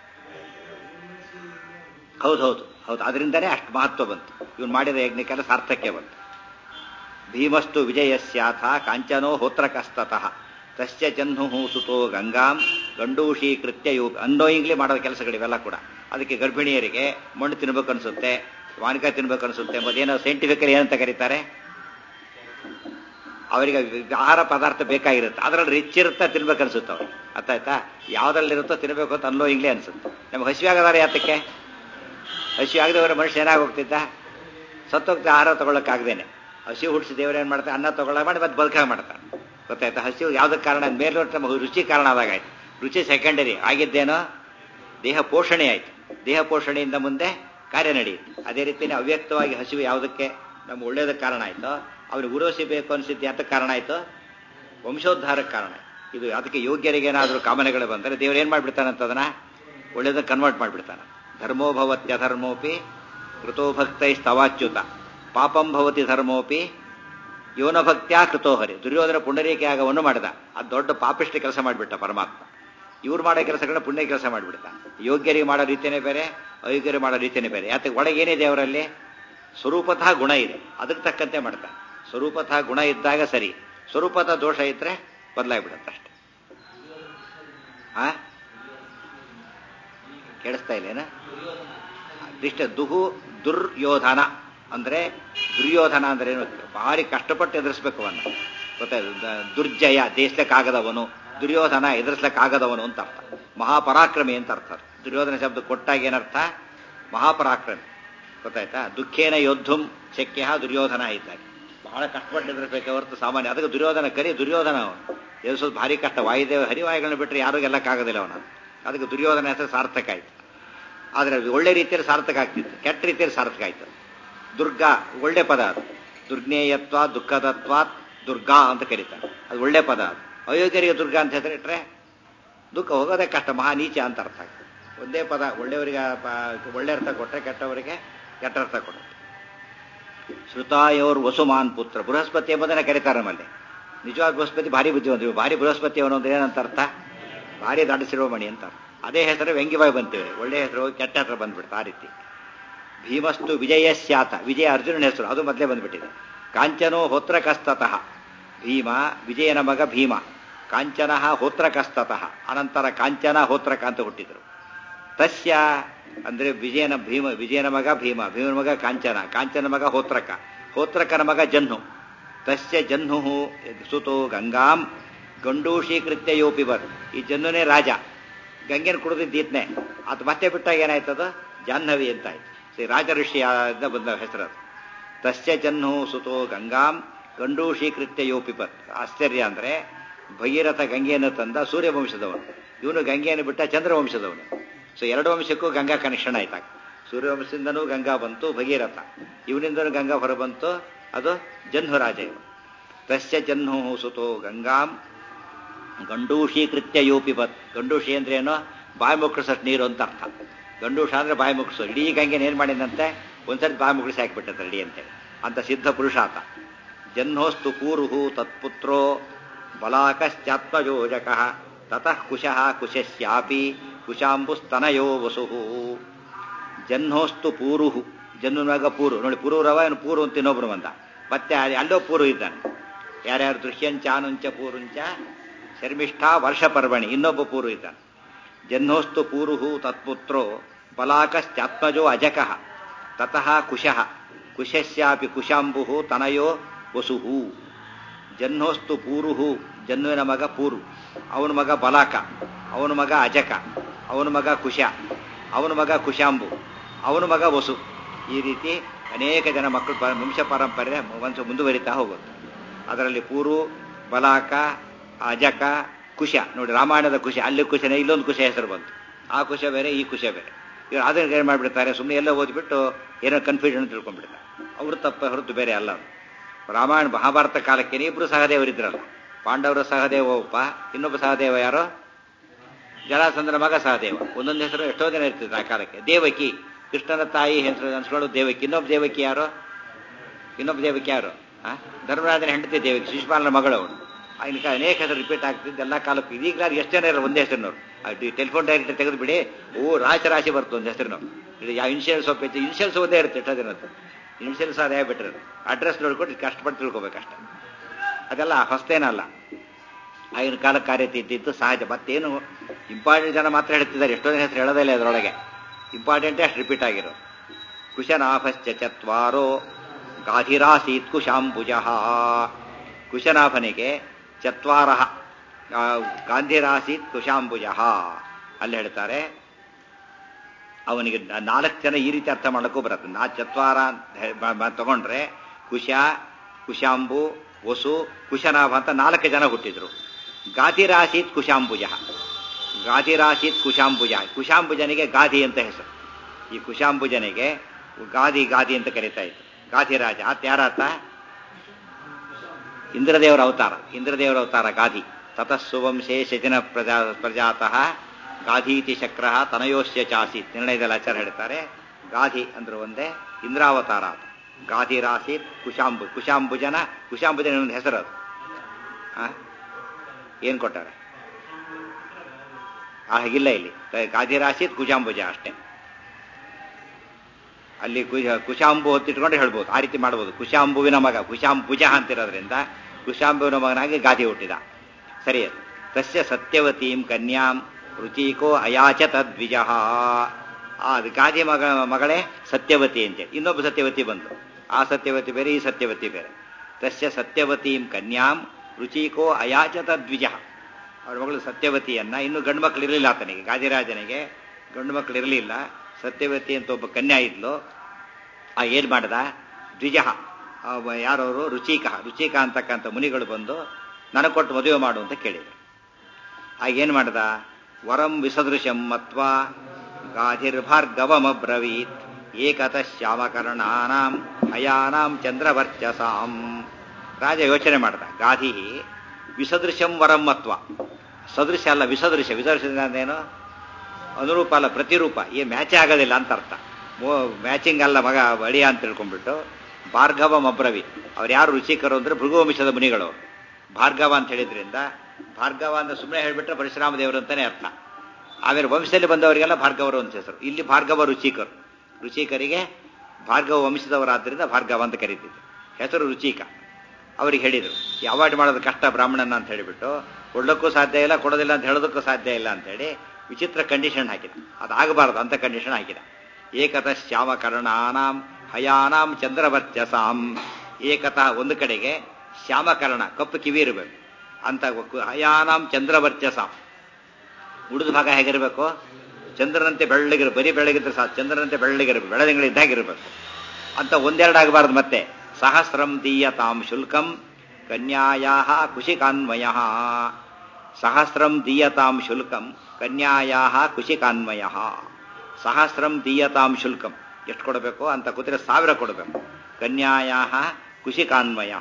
ಹೌದು ಹೌದು ಹೌದು ಅದರಿಂದನೇ ಅಷ್ಟು ಮಹತ್ವ ಬಂತು ಇವನು ಮಾಡಿದ ಯಜ್ಞಕ್ಕೆಲ್ಲ ಸಾರ್ಥಕ್ಯ ಬಂತು ಭೀಮಸ್ತು ವಿಜಯಸ್ಯಾಥ ಕಾಂಚನೋ ಹೋತ್ರಕಸ್ತತಃ ತಸ್ಯ ಜಹ್ನು ಸುತೋ ಗಂಗಾಂ ಗಂಡೂಷೀಕೃತ್ಯ ಯೋ ಅನ್ನೋಯಿಂಗ್ಲಿ ಮಾಡೋ ಕೆಲಸಗಳಿವೆಲ್ಲ ಕೂಡ ಅದಕ್ಕೆ ಗರ್ಭಿಣಿಯರಿಗೆ ಮಣ್ಣು ತಿನ್ಬೇಕು ಅನ್ಸುತ್ತೆ ವಾನಿಕಾಯಿ ತಿನ್ಬೇಕು ಅನ್ಸುತ್ತೆ ಎಂಬುದೇನೋ ಸೈಂಟಿಫಿಕಲಿ ಏನಂತ ಕರೀತಾರೆ ಅವರಿಗೆ ಆಹಾರ ಪದಾರ್ಥ ಬೇಕಾಗಿರುತ್ತೆ ಅದರಲ್ಲಿ ರಿಚ್ ಇರುತ್ತೆ ತಿನ್ಬೇಕು ಅನ್ಸುತ್ತೆ ಅವ್ರಿಗೆ ಅರ್ಥ ಆಯ್ತಾ ಯಾವ್ದ್ರಲ್ಲಿರುತ್ತೋ ತಿನ್ಬೇಕು ಅಂತ ಅನ್ನೋ ಇಂಗ್ಲೇ ಅನ್ಸುತ್ತೆ ನಮ್ಗೆ ಹಸಿವೆ ಆಗದಾರೆ ಯಾತಕ್ಕೆ ಹಸಿವೆ ಆಗದವರ ಮನುಷ್ಯ ಏನಾಗಿ ಹೋಗ್ತಿದ್ದ ಸತ್ತೋಗ್ತಾ ಆಹಾರ ತಗೊಳಕ್ಕಾಗ್ದೇನೆ ಹಸಿ ಹುಟ್ಟಿಸಿ ದೇವ್ರು ಏನು ಮಾಡ್ತಾರೆ ಅನ್ನ ತಗೊಳ್ಳ ಮಾಡಿ ಮತ್ತೆ ಬದುಕಾಗ ಮಾಡ್ತಾನೆ ಗೊತ್ತಾಯ್ತಾ ಹಸಿವು ಯಾವ್ದಕ್ಕೆ ಕಾರಣ ಮೇಲ್ನೋಟ ನಮಗೆ ರುಚಿ ಕಾರಣ ಆದಾಗಾಯ್ತು ರುಚಿ ಸೆಕೆಂಡರಿ ಆಗಿದ್ದೇನೋ ದೇಹ ಪೋಷಣೆ ಆಯ್ತು ದೇಹ ಪೋಷಣೆಯಿಂದ ಮುಂದೆ ಕಾರ್ಯ ನಡೆಯುತ್ತೆ ಅದೇ ರೀತಿಯೇ ಅವ್ಯಕ್ತವಾಗಿ ಹಸಿವು ಯಾವುದಕ್ಕೆ ನಮ್ಗೆ ಒಳ್ಳೇದಕ್ಕೆ ಕಾರಣ ಆಯ್ತೋ ಅವ್ರಿಗೆ ಉರೋಸಿ ಬೇಕು ಅನಿಸಿದ್ದು ಯಾತಕ್ಕೆ ಕಾರಣ ಆಯ್ತು ವಂಶೋದ್ಧಾರಕ್ಕೆ ಕಾರಣ ಇದು ಅದಕ್ಕೆ ಯೋಗ್ಯರಿಗೆ ಏನಾದರೂ ಕಾಮನೆಗಳು ಬಂದರೆ ದೇವ್ರು ಏನು ಮಾಡಿಬಿಡ್ತಾನಂತ ಅದನ್ನ ಒಳ್ಳೇದಕ್ಕೆ ಕನ್ವರ್ಟ್ ಮಾಡಿಬಿಡ್ತಾನೆ ಧರ್ಮೋ ಭವತ್ಯಧರ್ಮೋಪಿ ಕೃತೋ ಭಕ್ತೈಸ್ತವಾಚ್ಯುತ ಪಾಪಂ ಭವತಿ ಧರ್ಮೋಪಿ ಯೋನ ಭಕ್ತ್ಯಾ ಕೃತೋಹರಿ ದುರ್ಯೋಧನ ಪುಂಡರೀಕ ಯಾಗವನ್ನು ಮಾಡಿದ ಅದು ದೊಡ್ಡ ಪಾಪಿಷ್ಟ ಕೆಲಸ ಮಾಡಿಬಿಟ್ಟ ಪರಮಾತ್ಮ ಇವ್ರು ಮಾಡೋ ಕೆಲಸಗಳನ್ನ ಪುಣ್ಯ ಕೆಲಸ ಮಾಡಿಬಿಡ್ತ ಯೋಗ್ಯರಿಗೆ ಮಾಡೋ ರೀತಿಯೇ ಬೇರೆ ಅಯೋಗ್ಯರಿಗೆ ಮಾಡೋ ರೀತಿಯೇ ಬೇರೆ ಯಾತಕ್ಕೆ ಒಳಗೆ ಏನಿದೆ ಅವರಲ್ಲಿ ಸ್ವರೂಪತಃ ಗುಣ ಇದೆ ಅದಕ್ಕೆ ತಕ್ಕಂತೆ ಮಾಡ್ತಾನೆ ಸ್ವರೂಪತಃ ಗುಣ ಇದ್ದಾಗ ಸರಿ ಸ್ವರೂಪತಃ ದೋಷ ಇದ್ರೆ ಬದಲಾಗ್ಬಿಡುತ್ತೆ ಅಷ್ಟೆ ಆ ಕೇಳಿಸ್ತಾ ಇಲ್ಲೇನ ಇಷ್ಟ ದುಹು ದುರ್ಯೋಧನ ಅಂದ್ರೆ ದುರ್ಯೋಧನ ಅಂದ್ರೆ ಏನು ಭಾರಿ ಕಷ್ಟಪಟ್ಟು ಎದುರಿಸ್ಬೇಕು ಅವನ್ನ ಗೊತ್ತಾಯ್ತು ದುರ್ಜಯ ದೇಶಕ್ಕಾಗದವನು ದುರ್ಯೋಧನ ಎದುರಿಸ್ಲಕ್ಕಾಗದವನು ಅಂತ ಅರ್ಥ ಮಹಾಪರಾಕ್ರಮಿ ಅಂತ ಅರ್ಥ ದುರ್ಯೋಧನ ಶಬ್ದ ಕೊಟ್ಟಾಗ ಏನರ್ಥ ಮಹಾಪರಾಕ್ರಮಿ ಗೊತ್ತಾಯ್ತಾ ದುಃಖೇನ ಯೋದ್ಧುಂ ಶಕ್ಯ ದುರ್ಯೋಧನ ಇದ್ದಾಗ ಬಹಳ ಕಷ್ಟಪಟ್ಟು ಎದುರಿಸಬೇಕು ಹೊರತು ಸಾಮಾನ್ಯ ಅದಕ್ಕೆ ದುರ್ಯೋಧನ ಕರಿ ದುರ್ಯೋಧನ ಅವನು ಎದುರಿಸೋದು ಭಾರಿ ಕಷ್ಟ ವಾಯುದೇವ ಹರಿವಾಯುಗಳನ್ನ ಬಿಟ್ಟರೆ ಯಾರು ಗೆಲ್ಲಕ್ಕಾಗೋದಿಲ್ಲ ಅವನು ಅದಕ್ಕೆ ದುರ್ಯೋಧನ ಹೆಸರು ಸಾರ್ಥಕ ಆಯ್ತು ಆದರೆ ಒಳ್ಳೆ ರೀತಿಯಲ್ಲಿ ಸಾರ್ಥಕ ಆಗ್ತಿತ್ತು ಕೆಟ್ಟ ರೀತಿಯಲ್ಲಿ ಸಾರ್ಥಕ ಆಯ್ತು ದುರ್ಗಾ ಒಳ್ಳೆ ಪದ ಅದು ದುರ್ಜ್ಞೇಯತ್ವ ದುಃಖದತ್ವ ದುರ್ಗಾ ಅಂತ ಕರೀತಾರೆ ಅದು ಒಳ್ಳೆ ಪದ ಅದು ಅಯೋಗ್ಯರಿಗೆ ದುರ್ಗಾ ಅಂತ ಹೆಸರಿಟ್ರೆ ದುಃಖ ಹೋಗೋದೇ ಕಷ್ಟ ಮಹಾ ನೀಚ ಅಂತ ಅರ್ಥ ಆಗ್ತದೆ ಒಂದೇ ಪದ ಒಳ್ಳೆಯವರಿಗೆ ಒಳ್ಳೆ ಅರ್ಥ ಕೊಟ್ಟರೆ ಕೆಟ್ಟವರಿಗೆ ಕೆಟ್ಟ ಅರ್ಥ ಕೊಡುತ್ತೆ ಶ್ರುತಾಯೋರ್ ವಸುಮಾನ್ ಪುತ್ರ ಬೃಹಸ್ಪತಿ ಎಂಬುದನ್ನ ಕರೀತಾರೆ ನಮ್ಮಲ್ಲಿ ನಿಜವಾದ ಬೃಹಸ್ಪತಿ ಭಾರಿ ಬುದ್ಧಿವಂತ ಭಾರಿ ಬೃಹಸ್ಪತಿ ಅವನು ಅಂದ್ರೆ ಏನಂತ ಅರ್ಥ ಭಾರಿ ದೊಡ್ಡ ಶಿರೋಮಣಿ ಅಂತ ಅದೇ ಹೆಸರು ವ್ಯಂಗ್ಯವಾಗಿ ಬಂತೇವೆ ಒಳ್ಳೆ ಹೆಸರು ಕೆಟ್ಟ ಹೆಸರು ಬಂದ್ಬಿಡ್ತು ಆ ರೀತಿ ಭೀಮಸ್ತು ವಿಜಯಸ್ಯಾತ ವಿಜಯ ಅರ್ಜುನನ ಹೆಸರು ಅದು ಮೊದಲೇ ಬಂದ್ಬಿಟ್ಟಿದೆ ಕಾಂಚನೋ ಹೋತ್ರಕಸ್ತತಃ ಭೀಮ ವಿಜಯನ ಮಗ ಭೀಮ ಕಾಂಚನ ಹೋತ್ರಕಸ್ತತಃ ಅನಂತರ ಕಾಂಚನ ಹೋತ್ರಕ ಅಂತ ಹುಟ್ಟಿದರು ತಸ್ಯ ಅಂದ್ರೆ ವಿಜಯನ ಭೀಮ ವಿಜಯನ ಮಗ ಭೀಮ ಭೀಮನ ಮಗ ಕಾಂಚನ ಕಾಂಚನ ಮಗ ಹೋತ್ರಕ ಹೋತ್ರಕನ ಮಗ ಜಹ್ನು ತಸ್ಯ ಜಹ್ನು ಸುತೋ ಗಂಗಾಂ ಗಂಡೂಷೀಕೃತ್ಯ ಯೋಪಿಬರ್ ಈ ಜನ್ನುನೇ ರಾಜ ಗಂಗೆನ ಕುಡಿದಿದ್ದೀತ್ನೆ ಅದು ಮತ್ತೆ ಬಿಟ್ಟಾಗ ಏನಾಯ್ತದ ಜಾಹ್ನವಿ ಅಂತ ಆಯ್ತು ಶ್ರೀ ರಾಜ ಋಷಿಯಾದ ಬಂದ ಹೆಸರು ಅದು ತಸ್ಯ ಜಹ್ನು ಸುತೋ ಗಂಗಾಂ ಗಂಡೂಷೀಕೃತ್ಯ ಯೋಪಿಬರ್ ಆಶ್ಚರ್ಯ ಅಂದ್ರೆ ಭಗೀರಥ ಗಂಗೆಯನ್ನು ತಂದ ಸೂರ್ಯವಂಶದವನು ಇವನು ಗಂಗೆಯನ್ನು ಬಿಟ್ಟ ಚಂದ್ರವಂಶದವನು ಸೊ ಎರಡು ವಂಶಕ್ಕೂ ಗಂಗಾ ಕನೆಕ್ಷನ್ ಆಯ್ತಾಗ ಸೂರ್ಯವಂಶದಿಂದನೂ ಗಂಗಾ ಬಂತು ಭಗೀರಥ ಇವನಿಂದನೂ ಗಂಗಾ ಹೊರ ಬಂತು ಅದು ಜಹ್ನು ರಾಜ ಇವ ತಸ್ಯ ಜಹ್ನು ಸುತೋ ಗಂಗಾಂ ಗಂಡೂಷೀಕೃತ್ಯ ಯೋಪಿಬತ್ ಗಂಡೂಷಿ ಅಂದ್ರೆ ಏನೋ ಬಾಯಿ ಮುಕ್ಕಳಿಸೋಷ್ಟು ನೀರು ಅಂತ ಅರ್ಥ ಗಂಡೂಷ ಅಂದ್ರೆ ಬಾಯಿ ಮುಕ್ಕಳಿಸೋ ಇಡೀ ಗಂಗೆನ ಏನ್ ಮಾಡಿದಂತೆ ಒಂದ್ಸರಿ ಬಾಯಿ ಮುಕ್ಕಳಿಸಿ ಹಾಕಿಬಿಟ್ಟದ ರೆಡಿ ಅಂತೇಳಿ ಅಂತ ಸಿದ್ಧ ಪುರುಷಾತ ಜಹ್ನೋಸ್ತು ಕೂರುಹು ತತ್ಪುತ್ರೋ ಬಲಾಕಶ್ಚಾತ್ಮಯೋಜಕ ತತಃ ಕುಶಃ ಕುಶಸ್ಯಾಪಿ ಕುಶಾಂಬುಸ್ತನಯೋ ವಸುಹು ಜಹ್ನೋಸ್ತು ಪೂರುಹು ಜನ್ಮನಾಗ ಪೂರು ನೋಡಿ ಪೂರೂರವ ಏನು ಪೂರು ಅಂತ ಇನ್ನೊಬ್ರು ಬಂದ ಮತ್ತೆ ಅಲ್ಲಿ- ಅಲ್ಲೋ ಪೂರು ಇದ್ದಾನೆ ಯಾರ್ಯಾರು ದೃಶ್ಯಂಚ ಅನುಂಚ ಪೂರುಂಚ ಶರ್ಮಿಷ್ಠಾ ವರ್ಷ ಪರ್ವಣಿ ಇನ್ನೊಬ್ಬ ಪೂರು ಇದ್ದಾನೆ ಜಹ್ನೋಸ್ತು ಪೂರುಹು ತತ್ಪುತ್ರೋ ಬಲಾಕಶ್ಚಾತ್ಮಜೋ ಅಜಕಃ ತತಃ ಕುಶಃ ಕುಶಸ್ಯಾಪಿ ಕುಶಾಂಬು ತನಯೋ ವಸುಹು ಜಹ್ನೋಸ್ತು ಪೂರುಹು ಜನ್ನುವಿನ ಮಗ ಪೂರು ಅವನ ಮಗ ಬಲಾಕ ಅವನ ಮಗ ಅಜಕ ಅವನ ಮಗ ಕುಶ ಅವನ ಮಗ ಕುಶಾಂಬು ಅವನ ಮಗ ವಸು ಈ ರೀತಿ ಅನೇಕ ಜನ ಮಕ್ಕಳು ಪ- ವಂಶ ಪರಂಪರೆ ವಂಶ ಮುಂದುವರಿತಾ ಹೋಗುತ್ತೆ ಅದರಲ್ಲಿ ಪೂರು ಬಲಾಕ ಅಜಕ ಕುಶ ನೋಡಿ ರಾಮಾಯಣದ ಕುಶ ಅಲ್ಲಿ ಕುಶನೇ ಇಲ್ಲೊಂದು ಕುಶ ಹೆಸರು ಬಂತು ಆ ಕುಶ ಬೇರೆ ಈ ಕುಶ ಬೇರೆ ಇವ್ರು ಅದನ್ನ ಏನು ಮಾಡಿಬಿಡ್ತಾರೆ ಸುಮ್ಮನೆ ಎಲ್ಲ ಓದ್ಬಿಟ್ಟು ಏನೋ ಕನ್ಫ್ಯೂಷನ್ ತಿಳ್ಕೊಂಡ್ಬಿಡ್ತಾರೆ ಅವ್ರು ತಪ್ಪ ಹೊರತು ಬೇರೆ ಅಲ್ಲ ಅದು. ರಾಮಾಯಣ ಮಹಾಭಾರತ ಕಾಲಕ್ಕೆ ಇಬ್ರು ಸಹದೇವರಿದ್ರಲ್ಲ ಪಾಂಡವರ ಸಹದೇವ ಒಬ್ಬ ಇನ್ನೊಬ್ಬ ಸಹದೇವ ಯಾರೋ ಜರಾಸಂದ್ರ ಮಗ ಸಹದೇವ ಒಂದೊಂದು ಹೆಸರು ಎಷ್ಟೋ ಜನ ಇರ್ತಿದ್ರು ಆ ಕಾಲಕ್ಕೆ ದೇವಕಿ ಕೃಷ್ಣನ ತಾಯಿ ಹೆಸರು ಅನ್ಸ್ಕೊಂಡು ದೇವಕಿ ಇನ್ನೊಬ್ಬ ದೇವಕಿ ಯಾರು ಇನ್ನೊಬ್ಬ ದೇವಕಿ ಯಾರು ಆ? ಧರ್ಮರಾಜನ ಹೆಂಡತಿ ದೇವಕಿ ಶಿಶುಪಾಲನ ಮಗಳು ಅವಳು ಆಗಿನ ಅನೇಕ ಹೆಸರು ರಿಪೀಟ್ ಆಗ್ತಿದ್ದು ಎಲ್ಲ ಕಾಲಕ್ಕೂ ಇದೀಗ ಎಷ್ಟು ಜನ ಇರೋ ಒಂದೇ ಹೆಸರಿನವ್ರು ಟೆಲಿಫೋನ್ ಡೈರೆಕ್ಟ್ ತೆಗೆದು ಬಿಡಿ ಓ ರಾಶಿ ರಾಶಿ ಬರ್ತದೆ ಒಂದು ಹೆಸರಿನವ್ರು ಇದು ಯಾವ ಇನ್ಶೂರೆನ್ಸ್ ಒಪ್ಪ ಇನ್ಶೂರೆನ್ಸ್ ಒಂದೇ ಇರುತ್ತೆ ಎಷ್ಟೋ ಜನದ್ದು ಇನ್ಶೂರೆನ್ಸ್ ಅದೇ ಆಗ್ಬಿಟ್ರೆ ಅಡ್ರೆಸ್ ನೋಡ್ಕೊಂಡು ಕಷ್ಟಪಟ್ಟು ತಿಳ್ಕೊಬೇಕಷ್ಟೆ ಅದೆಲ್ಲ ಹೊಸ್ತೇನಲ್ಲ ಆಗಿನ ಕಾಲಕ್ಕೆ ಕಾರ್ಯ ಇದ್ದಿದ್ದು ಸಹಜ ಮತ್ತೇನು ಇಂಪಾರ್ಟೆಂಟ್ ಜನ ಮಾತ್ರ ಹೇಳ್ತಿದ್ದಾರೆ ಎಷ್ಟೋ ಜನ ಹೆಸರು ಹೇಳೋದೇ ಇಲ್ಲ ಅದರೊಳಗೆ ಇಂಪಾರ್ಟೆಂಟೇ ಅಷ್ಟು ರಿಪೀಟ್ ಆಗಿರೋ ಕುಶನಾಭಶ್ಚ ಚತ್ವಾರೋ ಗಾಧಿರಾಸೀತ್ ಕುಶಾಂಬುಜ ಕುಶನಾಭನಿಗೆ ಚತ್ವಾರ ಗಾಂಧಿರಾಸೀತ್ ಕುಶಾಂಬುಜ ಅಲ್ಲಿ ಹೇಳ್ತಾರೆ ಅವನಿಗೆ ನ- ನಾಲ್ಕು ಜನ ಈ ರೀತಿ ಅರ್ಥ ಮಾಡಕ್ಕೂ ಬರುತ್ತೆ ನಾ ಚತ್ವಾರ ಅಂತ ಹೇ- ಬ- ಬ- ತಗೊಂಡ್ರೆ ಕುಶ ಕುಶಾಂಬು ವಸು ಕುಶನಾಭ ಅಂತ ನಾಲ್ಕು ಜನ ಹುಟ್ಟಿದ್ರು ಗಾಧಿರಾಸೀತ್ ಕುಶಾಂಬುಜ ಗಾಧಿರಾಸೀತ್ ಕುಶಾಂಬುಜ ಕುಶಾಂಬುಜನಿಗೆ ಗಾಧಿ ಅಂತ ಹೆಸರು ಈ ಕುಶಾಂಬುಜನಿಗೆ ಗಾದಿ ಗಾದಿ ಅಂತ ಕರೀತಾ ಇತ್ತು ಗಾಧಿರಾಜ ಆತ ಯಾರಾತ ಇಂದ್ರದೇವರ ಅವತಾರ ಇಂದ್ರದೇವರ ಅವತಾರ ಗಾಧಿ ತತಸ್ಸುವಂಶೇ ಶಜನ ಪ್ರಜಾ ಪ್ರಜಾತಃ ಗಾಧೀತಿ ಚಕ್ರ ತನಯೋಶ್ಯ ಚಾಸೀತ್ ನಿರ್ಣಯದಲ್ಲಿ ಆಚಾರ ಹೇಳ್ತಾರೆ ಗಾಧಿ ಅಂದ್ರೆ ಒಂದೇ ಇಂದ್ರಾವತಾರ ಅದು ಗಾಧಿರಾಸೀತ್ ಕುಶಾಂಬು ಕುಶಾಂಬುಜನ ಕುಶಾಂಬುಜನ ಒಂದು ಹೆಸರು ಅದು ಆ? ಏನ್ ಕೊಟ್ಟಾರೆ ಹಾಗಿಲ್ಲ ಇಲ್ಲಿ ಗಾಧಿರಾಸೀತ್ ಕುಶಾಂಬುಜ ಅಷ್ಟೇ ಅಲ್ಲಿ ಕುಶ ಕುಶಾಂಬು ಹೊತ್ತಿಟ್ಕೊಂಡು ಹೇಳ್ಬೋದು ಆ ರೀತಿ ಮಾಡ್ಬೋದು ಕುಶಾಂಬುವಿನ ಮಗ ಕುಶಾಂಬುಜ ಅಂತಿರೋದ್ರಿಂದ ಕುಶಾಂಬುವಿನ ಮಗನಾಗಿ ಗಾದಿ ಹುಟ್ಟಿದ ಸರಿ ಅದು. ತಸ್ಯ ಸತ್ಯವತೀಂ ಕನ್ಯಾಂ ರುಚಿಕೋ ಅಯಾಚ ತದ್ವಿಜ ಆ ಗಾದಿ ಮಗ ಮಗಳೇ ಸತ್ಯವತಿ ಅಂತೇಳಿ ಇನ್ನೊಬ್ಬ ಸತ್ಯವತಿ ಬಂತು ಆ ಸತ್ಯವತಿ ಬೇರೆ ಈ ಸತ್ಯವತಿ ಬೇರೆ ತಸ್ಯ ಸತ್ಯವತೀಂ ಕನ್ಯಾಂ ರುಚಿಕೋ ಅಯಾಚ ತದ್ವಿಜ ಅವ್ರ ಮಗಳು ಸತ್ಯವತಿಯನ್ನ ಇನ್ನು ಗಂಡು ಮಕ್ಕಳು ಇರಲಿಲ್ಲ ಆತನಿಗೆ ಗಾದಿರಾಜನಿಗೆ ಗಂಡು ಮಕ್ಕಳು ಇರಲಿಲ್ಲ ಸತ್ಯವತಿ ಅಂತ ಒಬ್ಬ ಕನ್ಯಾ ಇದ್ಲು ಆ ಏನ್ ಮಾಡ್ದ ದ್ವಿಜ ಯಾರವರು ರುಚಿಕ ರುಚಿಕ ಅಂತಕ್ಕಂಥ ಮುನಿಗಳು ಬಂದು ನನಗೆ ಕೊಟ್ಟು ಮದುವೆ ಮಾಡು ಅಂತ ಕೇಳಿದರು ಆಗ ಏನ್ ಮಾಡ್ದ ವರಂ ವಿಸದೃಶಂ ಮತ್ವ ಗಾಧಿರ್ಭಾರ್ಗವಮಬ್ರವೀತ್ ಏಕತಃ ಶ್ಯಾಮಕರ್ಣಾನಾಂ ಹಯಾನಾಂ ಚಂದ್ರವರ್ಚಸಾಂ ರಾಜ ಯೋಚನೆ ಮಾಡ್ದ ಗಾಧಿ ವಿಸದೃಶಂ ವರಂ ಮತ್ವ ಸದೃಶ ಅಲ್ಲ ವಿಸದೃಶ ವಿಸದೃಶ ಏನು ಅನುರೂಪ ಅಲ್ಲ ಪ್ರತಿರೂಪ ಈ ಮ್ಯಾಚೇ ಆಗೋದಿಲ್ಲ ಅಂತ ಅರ್ಥ ಮ್ಯಾಚಿಂಗ್ ಅಲ್ಲ ಮಗ ಅಳಿಯ ಅಂತ ತಿಳ್ಕೊಂಡ್ಬಿಟ್ಟು ಭಾರ್ಗವ ಮಬ್ರವಿ ಅವ್ರು ಯಾರು ರುಚಿಕರು ಅಂದ್ರೆ ಭೃಗುವಂಶದ ಮುನಿಗಳು ಭಾರ್ಗವ ಅಂತ ಹೇಳಿದ್ರಿಂದ ಭಾರ್ಗವ ಅಂತ ಸುಮ್ಮನೆ ಹೇಳ್ಬಿಟ್ರೆ ಪರಶುರಾಮ ದೇವರು ಅಂತಾನೆ ಅರ್ಥ ಆಮೇಲೆ ವಂಶದಲ್ಲಿ ಬಂದವರಿಗೆಲ್ಲ ಭಾರ್ಗವರು ಅಂತ ಹೆಸರು ಇಲ್ಲಿ ಭಾರ್ಗವ ರುಚಿಕರು ರುಚಿಕರಿಗೆ ಭಾರ್ಗವ ವಂಶದವರಾದ್ರಿಂದ ಭಾರ್ಗವ ಅಂತ ಕರೀತಿದ್ರು ಹೆಸರು ರುಚಿಕ ಅವ್ರಿಗೆ ಹೇಳಿದರು ಅವಾಯ್ಡ್ ಮಾಡೋದು ಕಷ್ಟ ಬ್ರಾಹ್ಮಣನ ಅಂತ ಹೇಳಿಬಿಟ್ಟು ಕೊಡ್ಲಿಕ್ಕೂ ಸಾಧ್ಯ ಇಲ್ಲ ಕೊಡೋದಿಲ್ಲ ಅಂತ ಹೇಳೋದಕ್ಕೂ ಸಾಧ್ಯ ಇಲ್ಲ ಅಂತೇಳಿ ವಿಚಿತ್ರ ಕಂಡೀಷನ್ ಹಾಕಿದ ಅದಾಗಬಾರದು ಅಂತ ಕಂಡೀಷನ್ ಹಾಕಿದ ಏಕತ ಶ್ಯಾಮಕರ್ಣಾನಾಂ ಹಯಾನಾಂ ಚಂದ್ರವರ್ಚಸಾಂ ಏಕತ ಒಂದು ಕಡೆಗೆ ಶ್ಯಾಮಕರ್ಣ ಕಪ್ಪು ಕಿವಿ ಇರಬೇಕು ಅಂತ ಹಯಾನಾಂ ಚಂದ್ರವರ್ಚಸಾಂ ಉಳಿದ ಭಾಗ ಹೇಗಿರಬೇಕು ಚಂದ್ರನಂತೆ ಬೆಳ್ಳಗಿರ ಬರೀ ಬೆಳಗಿದ್ರೆ ಸಾಕು ಚಂದ್ರನಂತೆ ಬೆಳ್ಳಗಿರಬೇಕು ಬೆಳದಿಂಗಳಿದ್ದಾಗಿರ್ಬೇಕು ಅಂತ ಒಂದೆರಡು ಆಗಬಾರದು ಮತ್ತೆ ಸಹಸ್ರಂ ದೀಯತಾಂ ಶುಲ್ಕಂ ಕನ್ಯಾಯಾ ಕುಶಿಕಾನ್ವಯ ಸಹಸ್ರಂ ದೀಯತಾಂ ಶುಲ್ಕಂ ಕನ್ಯಾಯಾ ಕುಶಿಕಾನ್ವಯ ಸಹಸ್ರಂ ದೀಯತಾಂ ಶುಲ್ಕಂ ಎಷ್ಟು ಕೊಡಬೇಕು ಅಂತ ಕೂತ್ರೆ ಸಾವಿರ ಕೊಡಬೇಕು ಕನ್ಯಾಯಾ ಕುಶಿಕಾನ್ವಯ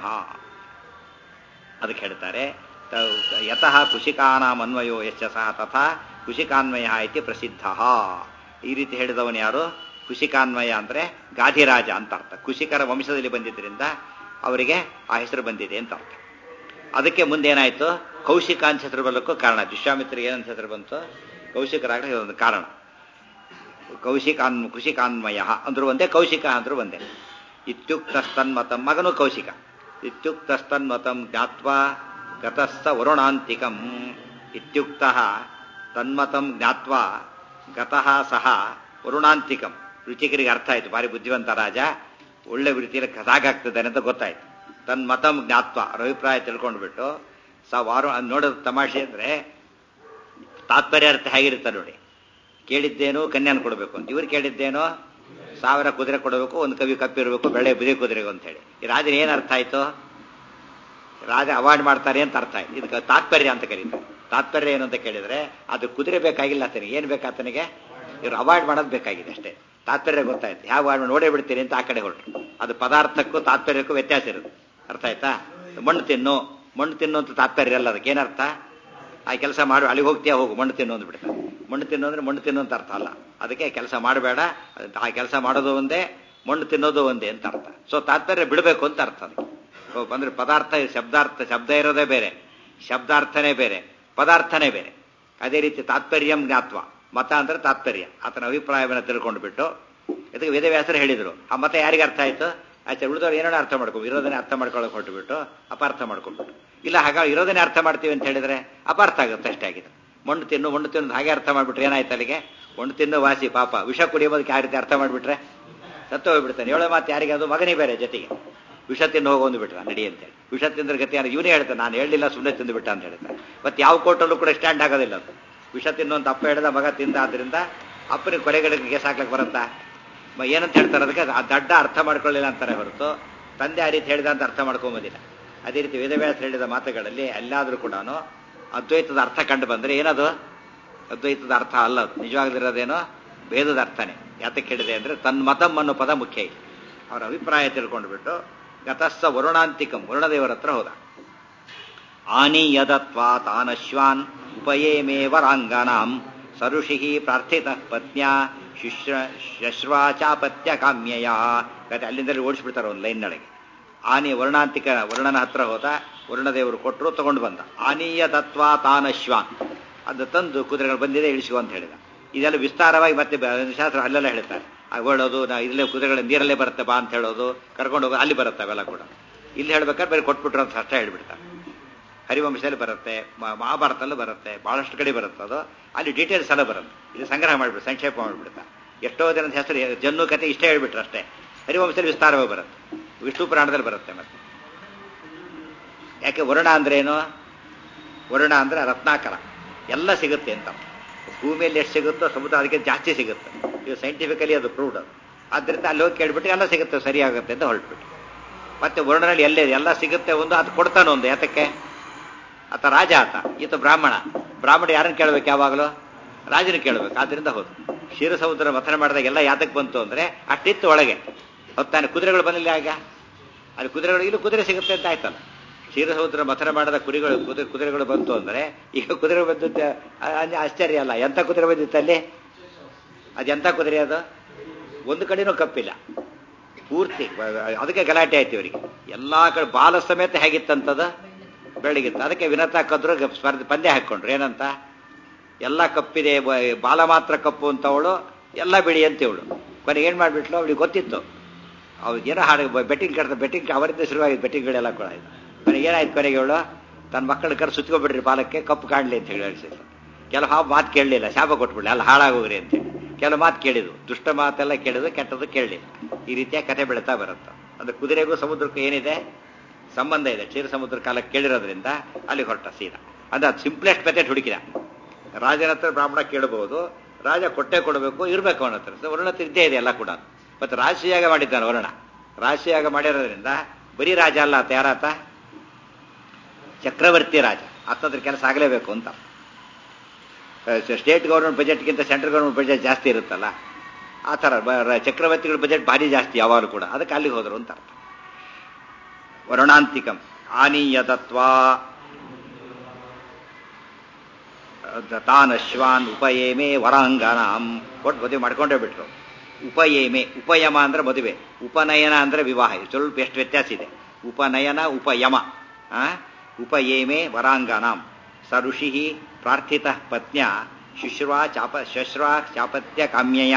ಅದಕ್ಕೆ ಹೇಳ್ತಾರೆ ಯತಃ ಕುಶಿಕಾನಾಮನ್ವಯೋ ಯಶ್ಚ ಸಹ ತಥಾ ಕುಶಿಕಾನ್ವಯ ಇತಿ ಪ್ರಸಿದ್ಧ ಈ ರೀತಿ ಹೇಳಿದವನು ಯಾರು ಕುಶಿಕಾನ್ವಯ ಅಂದ್ರೆ ಗಾಧಿರಾಜ ಅಂತ ಅರ್ಥ ಕುಶಿಕರ ವಂಶದಲ್ಲಿ ಬಂದಿದ್ದರಿಂದ ಅವರಿಗೆ ಆ ಹೆಸರು ಬಂದಿದೆ ಅಂತ ಅರ್ಥ ಅದಕ್ಕೆ ಮುಂದೇನಾಯ್ತು ಕೌಶಿಕ ಅಂತ ಹೆಸರು ಬರಲಿಕ್ಕೂ ಕಾರಣ ವಿಶ್ವಾಮಿತ್ರಿಗೆ ಏನಂತ ಹೆಸರು ಬಂತು ಕೌಶಿಕರಾಗಲಿ ಒಂದು ಕಾರಣ ಕೌಶಿಕಾನ್ ಕುಶಿಕಾನ್ವಯ ಅಂದ್ರು ಒಂದೇ ಕೌಶಿಕ ಅಂದ್ರು ಒಂದೇ ಇತ್ಯುಕ್ತಸ್ತನ್ಮತಂ ಮಗನು ಕೌಶಿಕ ಇತ್ಯುಕ್ತಸ್ತನ್ಮತಂ ಜ್ಞಾತ್ವಾ ಗತಸ್ಥ ವರುಣಾಂತಿಕಂ ಇತ್ಯುಕ್ತ ತನ್ಮತಂ ಜ್ಞಾತ್ವಾ ಗತಃ ಸಹ ವರುಣಾಂತಿಕಂ ರುಚಿಕರಿಗೆ ಅರ್ಥ ಆಯ್ತು ಭಾರಿ ಬುದ್ಧಿವಂತ ರಾಜ ಒಳ್ಳೆ ರೀತಿಯಲ್ಲಿ ಕಥಾಗಾಗ್ತಿದ್ದಾನೆ ಅಂತ ಗೊತ್ತಾಯ್ತು ತನ್ನ ಮತಂ ಜ್ಞಾತ್ವ ಅವ್ರ ಅಭಿಪ್ರಾಯ ತಿಳ್ಕೊಂಡ್ಬಿಟ್ಟು ಸ ವಾರು ನೋಡೋದು ತಮಾಷೆ ಅಂದ್ರೆ ತಾತ್ಪರ್ಯ ಅರ್ಥ ಹೇಗಿರುತ್ತೆ ನೋಡಿ ಕೇಳಿದ್ದೇನು ಕನ್ಯಾನ ಕೊಡಬೇಕು ಅಂತ ಇವ್ರು ಕೇಳಿದ್ದೇನೋ ಸಾವಿರ ಕುದುರೆ ಕೊಡಬೇಕು ಒಂದು ಕವಿ ಕಪ್ಪಿರಬೇಕು ಬೆಳೆ ಬಿದಿ ಕುದುರೆಗೆ ಅಂತ ಹೇಳಿ ಈ ರಾಜನ ಏನು ಅರ್ಥ ಆಯ್ತು ರಾಜ ಅವಾಯ್ಡ್ ಮಾಡ್ತಾರೆ ಅಂತ ಅರ್ಥ ಆಯ್ತು ಇದಕ್ಕೆ ತಾತ್ಪರ್ಯ ಅಂತ ಕರೀತಾರೆ ತಾತ್ಪರ್ಯ ಏನು ಅಂತ ಕೇಳಿದ್ರೆ ಅದು ಕುದುರೆ ಬೇಕಾಗಿಲ್ಲ ಆತನಿಗೆ ಏನು ಬೇಕು ಆತನಿಗೆ ಇವ್ರು ಅವಾಯ್ಡ್ ಮಾಡೋದು ಬೇಕಾಗಿದೆ ಅಷ್ಟೇ ತಾತ್ಪರ್ಯ ಗೊತ್ತಾಯ್ತು ಯಾವ ಅವಾಯ್ಡ್ ನೋಡೇ ಬಿಡ್ತೀನಿ ಅಂತ ಆ ಕಡೆ ಹೊರಟರು ಅದು ಪದಾರ್ಥಕ್ಕೂ ತಾತ್ಪರ್ಯಕ್ಕೂ ವ್ಯತ್ಯಾಸ ಇರುತ್ತೆ ಅರ್ಥ ಆಯ್ತಾ ಮಣ್ಣು ತಿನ್ನು ಮಣ್ಣು ತಿನ್ನು ಅಂತ ತಾತ್ಪರ್ಯ ಅಲ್ಲ ಅದಕ್ಕೆ ಏನರ್ಥ ಆ ಕೆಲಸ ಮಾಡು ಅಲ್ಲಿಗೆ ಹೋಗ್ತೀಯಾ ಹೋಗು ಮಣ್ಣು ತಿನ್ನು ಅಂದ್ಬಿಡ್ತಾರೆ ಮಣ್ಣು ತಿನ್ನು ಅಂದ್ರೆ ಮಣ್ಣು ತಿನ್ನು ಅಂತ ಅರ್ಥ ಅಲ್ಲ ಅದಕ್ಕೆ ಕೆಲಸ ಮಾಡಬೇಡ ಆ ಕೆಲಸ ಮಾಡೋದು ಒಂದೇ ಮಣ್ಣು ತಿನ್ನೋದು ಒಂದೇ ಅಂತ ಅರ್ಥ ಸೊ ತಾತ್ಪರ್ಯ ಬಿಡಬೇಕು ಅಂತ ಅರ್ಥ ಅದಕ್ಕೆ ಅಂದ್ರೆ ಪದಾರ್ಥ ಶಬ್ದಾರ್ಥ ಶಬ್ದ ಇರೋದೇ ಬೇರೆ ಶಬ್ದಾರ್ಥನೇ ಬೇರೆ ಪದಾರ್ಥನೇ ಬೇರೆ ಅದೇ ರೀತಿ ತಾತ್ಪರ್ಯಂ ಜ್ಞಾತ್ವ ಮತ ಅಂದ್ರೆ ತಾತ್ಪರ್ಯ ಆತನ ಅಭಿಪ್ರಾಯವನ್ನು ತಿಳ್ಕೊಂಡು ಬಿಟ್ಟು ಇದಕ್ಕೆ ವೇದವ್ಯಾಸರು ಹೇಳಿದರು ಆ ಮತ ಯಾರಿಗೆ ಅರ್ಥ ಆಯ್ತು ಆಚೆ ಉಳಿದವ್ರು ಏನೋ ಅರ್ಥ ಮಾಡ್ಕೊ ಇರೋದನ್ನೇ ಅರ್ಥ ಮಾಡ್ಕೊಳ್ಳೋಕೆ ಹೊರಟುಬಿಟ್ಟು ಅಪಾರ್ಥ ಮಾಡ್ಕೊಂಡ್ಬಿಟ್ಟು ಇಲ್ಲ ಹಾಗಾಗಿ ಇರೋದನ್ನೇ ಅರ್ಥ ಮಾಡ್ತೀವಿ ಅಂತ ಹೇಳಿದ್ರೆ ಅಪಾರ್ಥ ಆಗುತ್ತೆ ಅಷ್ಟೇ ಆಗಿದೆ ಮಣ್ಣು ತಿನ್ನು ಮಣ್ಣು ತಿನ್ನು ಹಾಗೆ ಅರ್ಥ ಮಾಡ್ಬಿಟ್ರೆ ಏನಾಯ್ತು ಅಲ್ಲಿಗೆ ಮಣ್ಣು ತಿನ್ನು ವಾಸಿ ಪಾಪ ವಿಷ ಕುಡಿಯೋದಕ್ಕೆ ಯಾವ ರೀತಿ ಅರ್ಥ ಮಾಡಿಬಿಟ್ರೆ ಸತ್ತು ಹೋಗ್ಬಿಡ್ತಾನೆ ಏಳೋ ಮಾತು ಯಾರಿಗೆ ಅದು ಮಗನೇ ಬೇರೆ ಜೊತೆಗೆ ವಿಷ ತಿನ್ನು ಹೋಗೋದು ಬಿಟ್ಟ ನಡಿ ಅಂತೇಳಿ ವಿಷ ತಿಂದ್ರೆ ಗತಿ ಯಾರು ಇವನೇ ಹೇಳ್ತಾನೆ ನಾನು ಹೇಳಲಿಲ್ಲ ಸುಮ್ಮನೆ ತಿಂದು ಬಿಟ್ಟ ಅಂತ ಹೇಳ್ತಾನೆ ಮತ್ತೆ ಯಾವ ಕೋರ್ಟಲ್ಲೂ ಕೂಡ ಸ್ಟ್ಯಾಂಡ್ ಆಗೋದಿಲ್ಲ ಅದು ವಿಷ ತಿನ್ನು ಅಂತ ಅಪ್ಪ ಹೇಳಿದ ಮಗ ತಿಂದ ಆದ್ರಿಂದ ಅಪ್ಪನಿಗೆ ಕೊಲೆಗಳಿಗೆ ಕೇಸ್ ಹಾಕ್ಲಿಕ್ಕೆ ಬರುತ್ತಾ ಏನಂತ ಹೇಳ್ತಾರೆ ಅದಕ್ಕೆ ಆ ದಡ್ಡ ಅರ್ಥ ಮಾಡ್ಕೊಳ್ಳಿಲ್ಲ ಅಂತಾರೆ ಹೊರತು ತಂದೆ ಆ ರೀತಿ ಹೇಳಿದ ಅಂತ ಅರ್ಥ ಮಾಡ್ಕೊಂಬೋದಿಲ್ಲ ಅದೇ ರೀತಿ ವೇದವ್ಯಾಸ ಹೇಳಿದ ಮಾತುಗಳಲ್ಲಿ ಎಲ್ಲಾದರೂ ಕೂಡ ಅದ್ವೈತದ ಅರ್ಥ ಕಂಡು ಬಂದ್ರೆ ಏನದು ಅದ್ವೈತದ ಅರ್ಥ ಅಲ್ಲ ಅದು ನಿಜವಾಗದಿರೋದೇನೋ ಭೇದದ ಅರ್ಥನೇ ಯಾತಕ್ಕೆ ಹೇಳಿದೆ ಅಂದ್ರೆ ತನ್ನ ಮತಂ ಅನ್ನೋ ಪದ ಮುಖ್ಯ ಇದೆ ಅವರ ಅಭಿಪ್ರಾಯ ತಿಳ್ಕೊಂಡ್ಬಿಟ್ಟು ಗತಸ್ಸ ವರುಣಾಂತಿಕಂ ವರುಣದೇವರ ಹತ್ರ ಹೋದ ಆನೀಯದತ್ವಾ ತಾನಶ್ವಾನ್ ಉಪಯೇಮೇ ವರಾಂಗನಾಂ ಸರುಷಿ ಪ್ರಾರ್ಥಿತ ಪತ್ನ್ಯ ಶುಶ್ರ ಶಶ್ವಾಚಾಪತ್ಯ ಕಾಮ್ಯಯ ಕತೆ ಅಲ್ಲಿಂದಲೇ ಓಡಿಸ್ಬಿಡ್ತಾರೆ ಒಂದು ಲೈನ್ನೊಳಗೆ ಆನಿ ವರ್ಣಾಂತಿಕ ವರ್ಣನ ಹತ್ರ ಹೋದ ವರ್ಣದೇವರು ಕೊಟ್ಟರು ತಗೊಂಡು ಬಂದ ಆನೀಯ ತತ್ವ ತಾನಶ್ವಾನ್ ಅದು ತಂದು ಕುದುರೆಗಳು ಬಂದಿದೆ ಇಳಿಸುವ ಅಂತ ಹೇಳಿದ ಇದೆಲ್ಲ ವಿಸ್ತಾರವಾಗಿ ಮತ್ತೆ ಶಾಸ್ತ್ರ ಅಲ್ಲೆಲ್ಲ ಹೇಳ್ತಾರೆ ಹೇಳೋದು ನಾ ಇಲ್ಲೇ ಕುದುರೆಗಳ ನೀರಲ್ಲೇ ಬರುತ್ತೆ ಬಾ ಅಂತ ಹೇಳೋದು ಕರ್ಕೊಂಡು ಹೋಗೋದು ಅಲ್ಲಿ ಬರುತ್ತೆ ಅವೆಲ್ಲ ಕೂಡ ಇಲ್ಲಿ ಹೇಳ್ಬೇಕಾದ್ರೆ ಬೇರೆ ಕೊಟ್ಬಿಟ್ರು ಅಂತ ಅಷ್ಟೇ ಹೇಳ್ಬಿಡ್ತಾರೆ ಹರಿವಂಶದಲ್ಲಿ ಬರುತ್ತೆ ಮಹಾಭಾರತಲ್ಲೂ ಬರುತ್ತೆ ಬಹಳಷ್ಟು ಕಡೆ ಬರುತ್ತೆ ಅದು ಅಲ್ಲಿ ಡೀಟೇಲ್ಸ್ ಎಲ್ಲ ಬರುತ್ತೆ ಇದು ಸಂಗ್ರಹ ಮಾಡಿಬಿಟ್ಟು ಸಂಕ್ಷೇಪ ಮಾಡಿಬಿಡ್ತಾರೆ ಎಷ್ಟೋ ಜನದ ಹೆಸರು ಜನ್ನು ಕತೆ ಇಷ್ಟೇ ಹೇಳ್ಬಿಟ್ರು ಅಷ್ಟೇ ಹರಿವಂಶದಲ್ಲಿ ವಿಸ್ತಾರವಾಗಿ ಬರುತ್ತೆ ವಿಷ್ಣು ಪುರಾಣದಲ್ಲಿ ಬರುತ್ತೆ ಮತ್ತೆ ಯಾಕೆ ವರ್ಣ ಅಂದ್ರೆ ಏನು ವರ್ಣ ಅಂದ್ರೆ ರತ್ನಾಕರ ಎಲ್ಲ ಸಿಗುತ್ತೆ ಅಂತ ಭೂಮಿಯಲ್ಲಿ ಎಷ್ಟು ಸಿಗುತ್ತೋ ಸಮುದ್ರ ಅದಕ್ಕೆ ಜಾಸ್ತಿ ಸಿಗುತ್ತೆ ಇದು ಸೈಂಟಿಫಿಕಲಿ ಅದು ಪ್ರೂವ್ಡ್ ಅದು ಆದ್ದರಿಂದ ಅಲ್ಲಿ ಹೋಗಿ ಕೇಳ್ಬಿಟ್ಟು ಎಲ್ಲ ಸಿಗುತ್ತೆ ಸರಿಯಾಗುತ್ತೆ ಅಂತ ಹೊರಟ್ಬಿಟ್ಟು ಮತ್ತೆ ವರ್ಣನಲ್ಲಿ ಎಲ್ಲೇ ಎಲ್ಲ ಸಿಗುತ್ತೆ ಒಂದು ಅದು ಕೊಡ್ತಾನೆ ಒಂದು ಯಾತಕ್ಕೆ ಆತ ರಾಜ ಆತ ಈತ ಬ್ರಾಹ್ಮಣ ಬ್ರಾಹ್ಮಣ ಯಾರನ್ನು ಕೇಳಬೇಕು ಯಾವಾಗಲೂ ರಾಜನ ಕೇಳಬೇಕು ಆದ್ರಿಂದ ಹೌದು ಕ್ಷೀರ ಸಮುದ್ರ ಮಥನ ಮಾಡಿದಾಗ ಎಲ್ಲ ಯಾತಕ್ಕೆ ಬಂತು ಅಂದ್ರೆ ಅಷ್ಟಿತ್ತು ಒಳಗೆ ಹೊತ್ತಾನೆ ಕುದುರೆಗಳು ಬಂದಿಲ್ಲ ಆಗ ಅಲ್ಲಿ ಕುದುರೆಗಳು ಇಲ್ಲಿ ಕುದುರೆ ಸಿಗುತ್ತೆ ಅಂತ ಆಯ್ತಲ್ಲ ಕ್ಷೀರ ಸಮುದ್ರ ಮಥನ ಮಾಡದ ಕುರಿಗಳು ಕುದುರೆ ಕುದುರೆಗಳು ಬಂತು ಅಂದ್ರೆ ಈಗ ಕುದುರೆ ಬಂದಿದ್ದ ಆಶ್ಚರ್ಯ ಅಲ್ಲ ಎಂತ ಕುದುರೆ ಬಂದಿತ್ತು ಅಲ್ಲಿ ಅದೆಂತ ಕುದುರೆ ಅದು ಒಂದು ಕಡೆನೂ ಕಪ್ಪಿಲ್ಲ ಪೂರ್ತಿ ಅದಕ್ಕೆ ಗಲಾಟೆ ಆಯ್ತು ಇವರಿಗೆ ಎಲ್ಲಾ ಕಡೆ ಬಾಲ ಸಮೇತ ಹೇಗಿತ್ತಂತದ ಬೆಳಗಿತ್ತು ಅದಕ್ಕೆ ವಿನತ ಕದ್ರು ಸ್ಪರ್ಧೆ ಪಂದ್ಯ ಹಾಕೊಂಡ್ರು ಏನಂತ ಎಲ್ಲ ಕಪ್ಪಿದೆ ಬ- ಬಾಲ ಮಾತ್ರ ಕಪ್ಪು ಅಂತವಳು ಎಲ್ಲ ಬಿಳಿ ಅಂತ ಇವಳು ಕೊನೆಗೆ ಏನು ಮಾಡಿಬಿಟ್ಲು ಅವಳಿಗೆ ಗೊತ್ತಿತ್ತು ಅವ್ಳು ಏನೋ ಹಾಡು ಬೆಟ್ಟಿಂಗ್ ಕಡ್ದ ಬೆಟ್ಟಿಂಗ್ ಅವರಿಂದ ಶುರುವಾಗಿದ್ದು ಬೆಟ್ಟಿಂಗ್ಗಳೆಲ್ಲ ಕೂಡ ಆಯ್ತು ಕೊನೆಗೆ ಏನಾಯ್ತು ಕೊನೆಗೆ ಇವಳು ತನ್ನ ಮಕ್ಕಳ ಕರೆ ಸುತ್ಕೊಬಿಡ್ರಿ ಬಾಲಕ್ಕೆ ಕಪ್ಪು ಕಾಣಲಿ ಅಂತ ಹೇಳಿ ಹೇಳಿಸಿದ್ರು ಕೆಲವು ಹಾವು ಮಾತು ಕೇಳಲಿಲ್ಲ ಶಾಪ ಕೊಟ್ಬಿಡ್ಲಿ ಅಲ್ಲ ಹಾಳಾಗೋಗ್ರಿ ಅಂತೇಳಿ ಕೆಲವು ಮಾತು ಕೇಳಿದ್ವು ದುಷ್ಟ ಮಾತೆಲ್ಲ ಕೇಳಿದ್ವು ಕೆಟ್ಟದ್ದು ಕೇಳಲಿಲ್ಲ ಈ ರೀತಿಯ ಕಥೆ ಬೆಳೀತಾ ಬರುತ್ತೆ ಅಂದ್ರೆ ಕುದುರೆಗೂ ಸಮುದ್ರಕ್ಕೂ ಏನಿದೆ ಸಂಬಂಧ ಇದೆ ಕ್ಷೀರ ಸಮುದ್ರ ಕಾಲಕ್ಕೆ ಕೇಳಿರೋದ್ರಿಂದ ಅಲ್ಲಿ ಹೊರಟ ಸೀದಾ ಅಂದ್ರೆ ಅದು ಸಿಂಪ್ಲೆಸ್ಟ್ ಮೆಥಡ್ ಹುಡುಕಿದ ರಾಜನ ಹತ್ರ ಬ್ರಾಹ್ಮಣ ಕೇಳಬಹುದು ರಾಜ ಕೊಟ್ಟೆ ಕೊಡಬೇಕು ಇರಬೇಕು ಅವನ ಹತ್ರ ವರ್ಣ ಹತ್ರ ಇದ್ದೇ ಇದೆ ಎಲ್ಲ ಕೂಡ ಮತ್ತೆ ರಾಶಿಯಾಗ ಮಾಡಿದ್ದಾನೆ ವರ್ಣ ರಾಶಿಯಾಗ ಮಾಡಿರೋದ್ರಿಂದ ಬರೀ ರಾಜ ಅಲ್ಲ ಆತ ಯಾರಾತ ಚಕ್ರವರ್ತಿ ರಾಜ ಆತದ್ರ ಕೆಲಸ ಆಗಲೇಬೇಕು ಅಂತ ಸ್ಟೇಟ್ ಗೌರ್ಮೆಂಟ್ ಬಜೆಟ್ಗಿಂತ ಸೆಂಟ್ರಲ್ ಗೌರ್ಮೆಂಟ್ ಬಜೆಟ್ ಜಾಸ್ತಿ ಇರುತ್ತಲ್ಲ ಆ ಥರ ಬ- ರ- ಚಕ್ರವರ್ತಿಗಳ ಬಜೆಟ್ ಭಾರಿ ಜಾಸ್ತಿ ಯಾವಾಗಲೂ ಕೂಡ ಅದಕ್ಕೆ ಅಲ್ಲಿಗೆ ಹೋದರು ಅಂತ ಅರ್ಥ ವರ್ಣಾಂತಿಕಂ ಆನೀಯ ತತ್ವ ತಾನಶ್ವಾನ್ ಉಪಯೇಮೆ ವರಾಂಗನಾಂ ಕೊಟ್ಟು ಮದುವೆ ಮಾಡ್ಕೊಂಡೇ ಬಿಟ್ರು ಉಪಯೇಮೆ ಉಪಯಮ ಅಂದ್ರೆ ಮದುವೆ ಉಪನಯನ ಅಂದ್ರೆ ವಿವಾಹ ಇದು ಸ್ವಲ್ಪ ಎಷ್ಟು ವ್ಯತ್ಯಾಸ ಇದೆ ಉಪನಯನ ಉಪಯಮ ಆ? ಉಪಯೇಮೆ ವರಾಂಗನಾಂ ಸ ಋಷಿ ಪ್ರಾರ್ಥಿತ ಪತ್ನ್ಯ ಶುಶ್ರವಾ ಚಾಪ ಶಶ್ರಾ ಚಾಪತ್ಯ ಕಾಮ್ಯಯ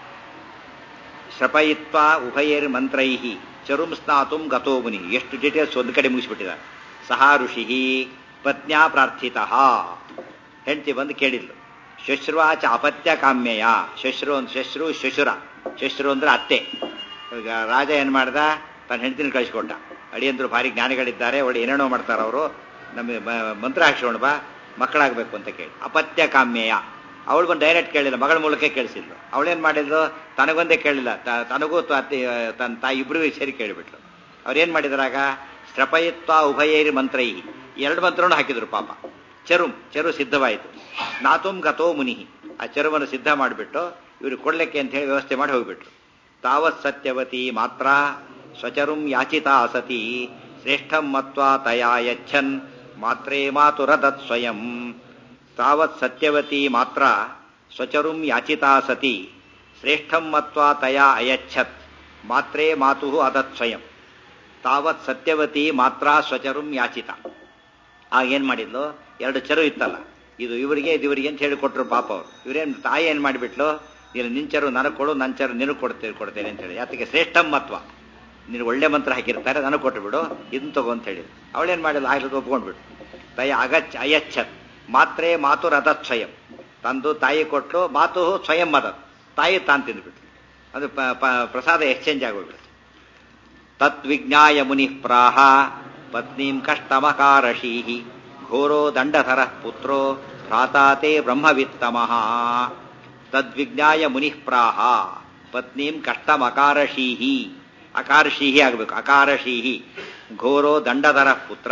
ಶ್ರಪಯಿತ್ವ ಉಭಯರ್ ಮಂತ್ರೈ ಚರುಂ ಸ್ನಾತುಂ ಗತೋ ಮುನಿ ಎಷ್ಟು ಡೀಟೇಲ್ಸ್ ಒಂದು ಕಡೆ ಮುಗಿಸ್ಬಿಟ್ಟಿದ್ದಾರೆ ಸಹ ಋಷಿ ಪತ್ನ್ಯಾ ಪ್ರಾರ್ಥಿತ ಹೆಂಡತಿ ಬಂದು ಕೇಳಿದ್ಲು ಶಶ್ರುವ ಚ ಅಪತ್ಯ ಕಾಮ್ಯಯ ಶಶ್ರು ಒಂದು ಶಶ್ರು ಶಶುರ ಶಶ್ರು ಅಂದ್ರೆ ಅತ್ತೆ ಈಗ ರಾಜ ಏನ್ ಮಾಡ್ದ ತನ್ನ ಹೆಂಡತಿನ ಕಳಿಸ್ಕೊಟ್ಟ ಅಡಿಯಂದ್ರು ಭಾರಿ ಜ್ಞಾನಿಗಳಿದ್ದಾರೆ ಒಳ್ಳೆ ಏನೇನೋ ಮಾಡ್ತಾರೆ ಅವರು ನಮಗೆ ಮ- ಮಂತ್ರ ಹಾಕ್ಸೋಣ ಬಾ ಮಕ್ಕಳಾಗಬೇಕು ಅಂತ ಕೇಳಿ ಅಪತ್ಯ ಕಾಮ್ಯಯ ಅವಳು ಬಂದು ಡೈರೆಕ್ಟ್ ಕೇಳಿಲ್ಲ ಮಗಳ ಮೂಲಕ ಕೇಳಿಸಿದ್ಲು ಅವಳೇನ್ ಮಾಡಿದ್ಲು ತನಗೊಂದೇ ಕೇಳಿಲ್ಲ ತ- ತನಗೂ ತ- ಅತ್ತೆ ತನ್ನ ತಾಯಿ ಇಬ್ರಿಗೂ ಸೇರಿ ಕೇಳಿಬಿಟ್ಲು ಅವ್ರೇನ್ ಮಾಡಿದ್ರಾಗ ಶ್ರಪಯಿತ್ವ ಉಭಯೈರಿ ಮಂತ್ರೈ ಎರಡು ಮಂತ್ರವನ್ನು ಹಾಕಿದ್ರು ಪಾಪ ಚರುಂ ಚೆರು ಸಿದ್ಧವಾಯಿತು ನಾತುಂ ಗತೋ ಮುನಿ ಆ ಚೆರುವನ್ನು ಸಿದ್ಧ ಮಾಡಿಬಿಟ್ಟು ಇವರು ಕೊಡ್ಲಿಕ್ಕೆ ಅಂತ ಹೇಳಿ ವ್ಯವಸ್ಥೆ ಮಾಡಿ ಹೋಗ್ಬಿಟ್ರು ತಾವತ್ ಸತ್ಯವತಿ ಮಾತ್ರ ಸ್ವಚರುಂ ಯಾಚಿತಾ ಸತಿ ಶ್ರೇಷ್ಠಂ ಮತ್ವಾ ತಯಾ ಯಚ್ಛನ್ ಮಾತ್ರೇ ಮಾತುರದತ್ ಸ್ವಯಂ ತಾವತ್ ಸತ್ಯವತಿ ಮಾತ್ರ ಸ್ವಚರುಂ ಯಾಚಿತಾ ಸತಿ ಶ್ರೇಷ್ಠಂ ಮತ್ವಾ ತಯಾ ಅಯಚ್ಛತ್ ಮಾತ್ರೇ ಮಾತು ಅದತ್ ಸ್ವಯಂ ತಾವತ್ ಸತ್ಯವತಿ ಮಾತ್ರ ಸ್ವಚರುಂ ಯಾಚಿತ ಆಗ ಏನ್ ಮಾಡಿದ್ಲು ಎರಡು ಚರು ಇತ್ತಲ್ಲ ಇದು ಇವರಿಗೆ ಇದು ಇವರಿಗೆ ಅಂತ ಹೇಳಿ ಕೊಟ್ಟರು ಪಾಪ ಅವರು ಇವರೇನ್ ತಾಯಿ ಏನ್ ಮಾಡಿಬಿಟ್ಲು ನೀನು ನಿಂಚರು ನನಗೆ ಕೊಡು ನನ್ನ ಚರು ನಿನಗೆ ಕೊಡ್ತೇನೆ ಕೊಡ್ತೇನೆ ಅಂತ ಹೇಳಿ ಯಾತಕ್ಕೆ ಶ್ರೇಷ್ಠಂ ಮತ್ವ ನೀನು ಒಳ್ಳೆ ಮಂತ್ರ ಹಾಕಿರ್ತಾರೆ ನನಗೆ ಕೊಟ್ಟು ಬಿಡು ಇದನ್ನ ತಗೋ ಅಂತ ಹೇಳಿದ್ರು ಅವಳೇನ್ ಮಾಡಿಲ್ಲ ಆಗ್ಲದು ಒಪ್ಕೊಂಡ್ಬಿಟ್ಟು ತಾಯಿ ಅಗಚ್ ಅಯಚ್ಛತ್ ಮಾತ್ರೇ ಮಾತು ರಥತ್ ಸ್ವಯಂ ತಂದು ತಾಯಿ ಕೊಟ್ಟು ಮಾತು ಸ್ವಯಂ ಮದತ್ ತಾಯಿ ತಾನು ತಿಂದ್ಬಿಟ್ಲು ಅದು ಪ- ಪ- ಪ್ರಸಾದ ಎಕ್ಸ್ಚೇಂಜ್ ಆಗೋಗ್ಬಿಡ್ತು ತದ್ವಿಜ್ಞಾಯ ಮುನಿ ಪ್ರಾಹ ಪತ್ನೀಂ ಕಷ್ಟಮಕಾರಶೀಹಿ ಘೋರೋ ದಂಡಧರ ಪುತ್ರೋ ಭ್ರಾತಾತೆ ಬ್ರಹ್ಮವಿತ್ತಮಃ ತದ್ವಿಜ್ಞಾಯ ಮುನಿ ಪ್ರಾಹ ಪತ್ನೀಂ ಕಷ್ಟಮಕಾರಶೀಹಿ ಅಕಾರಶೀಹಿ ಆಗಬೇಕು ಅಕಾರಶೀಹಿ ಘೋರೋ ದಂಡಧರ ಪುತ್ರ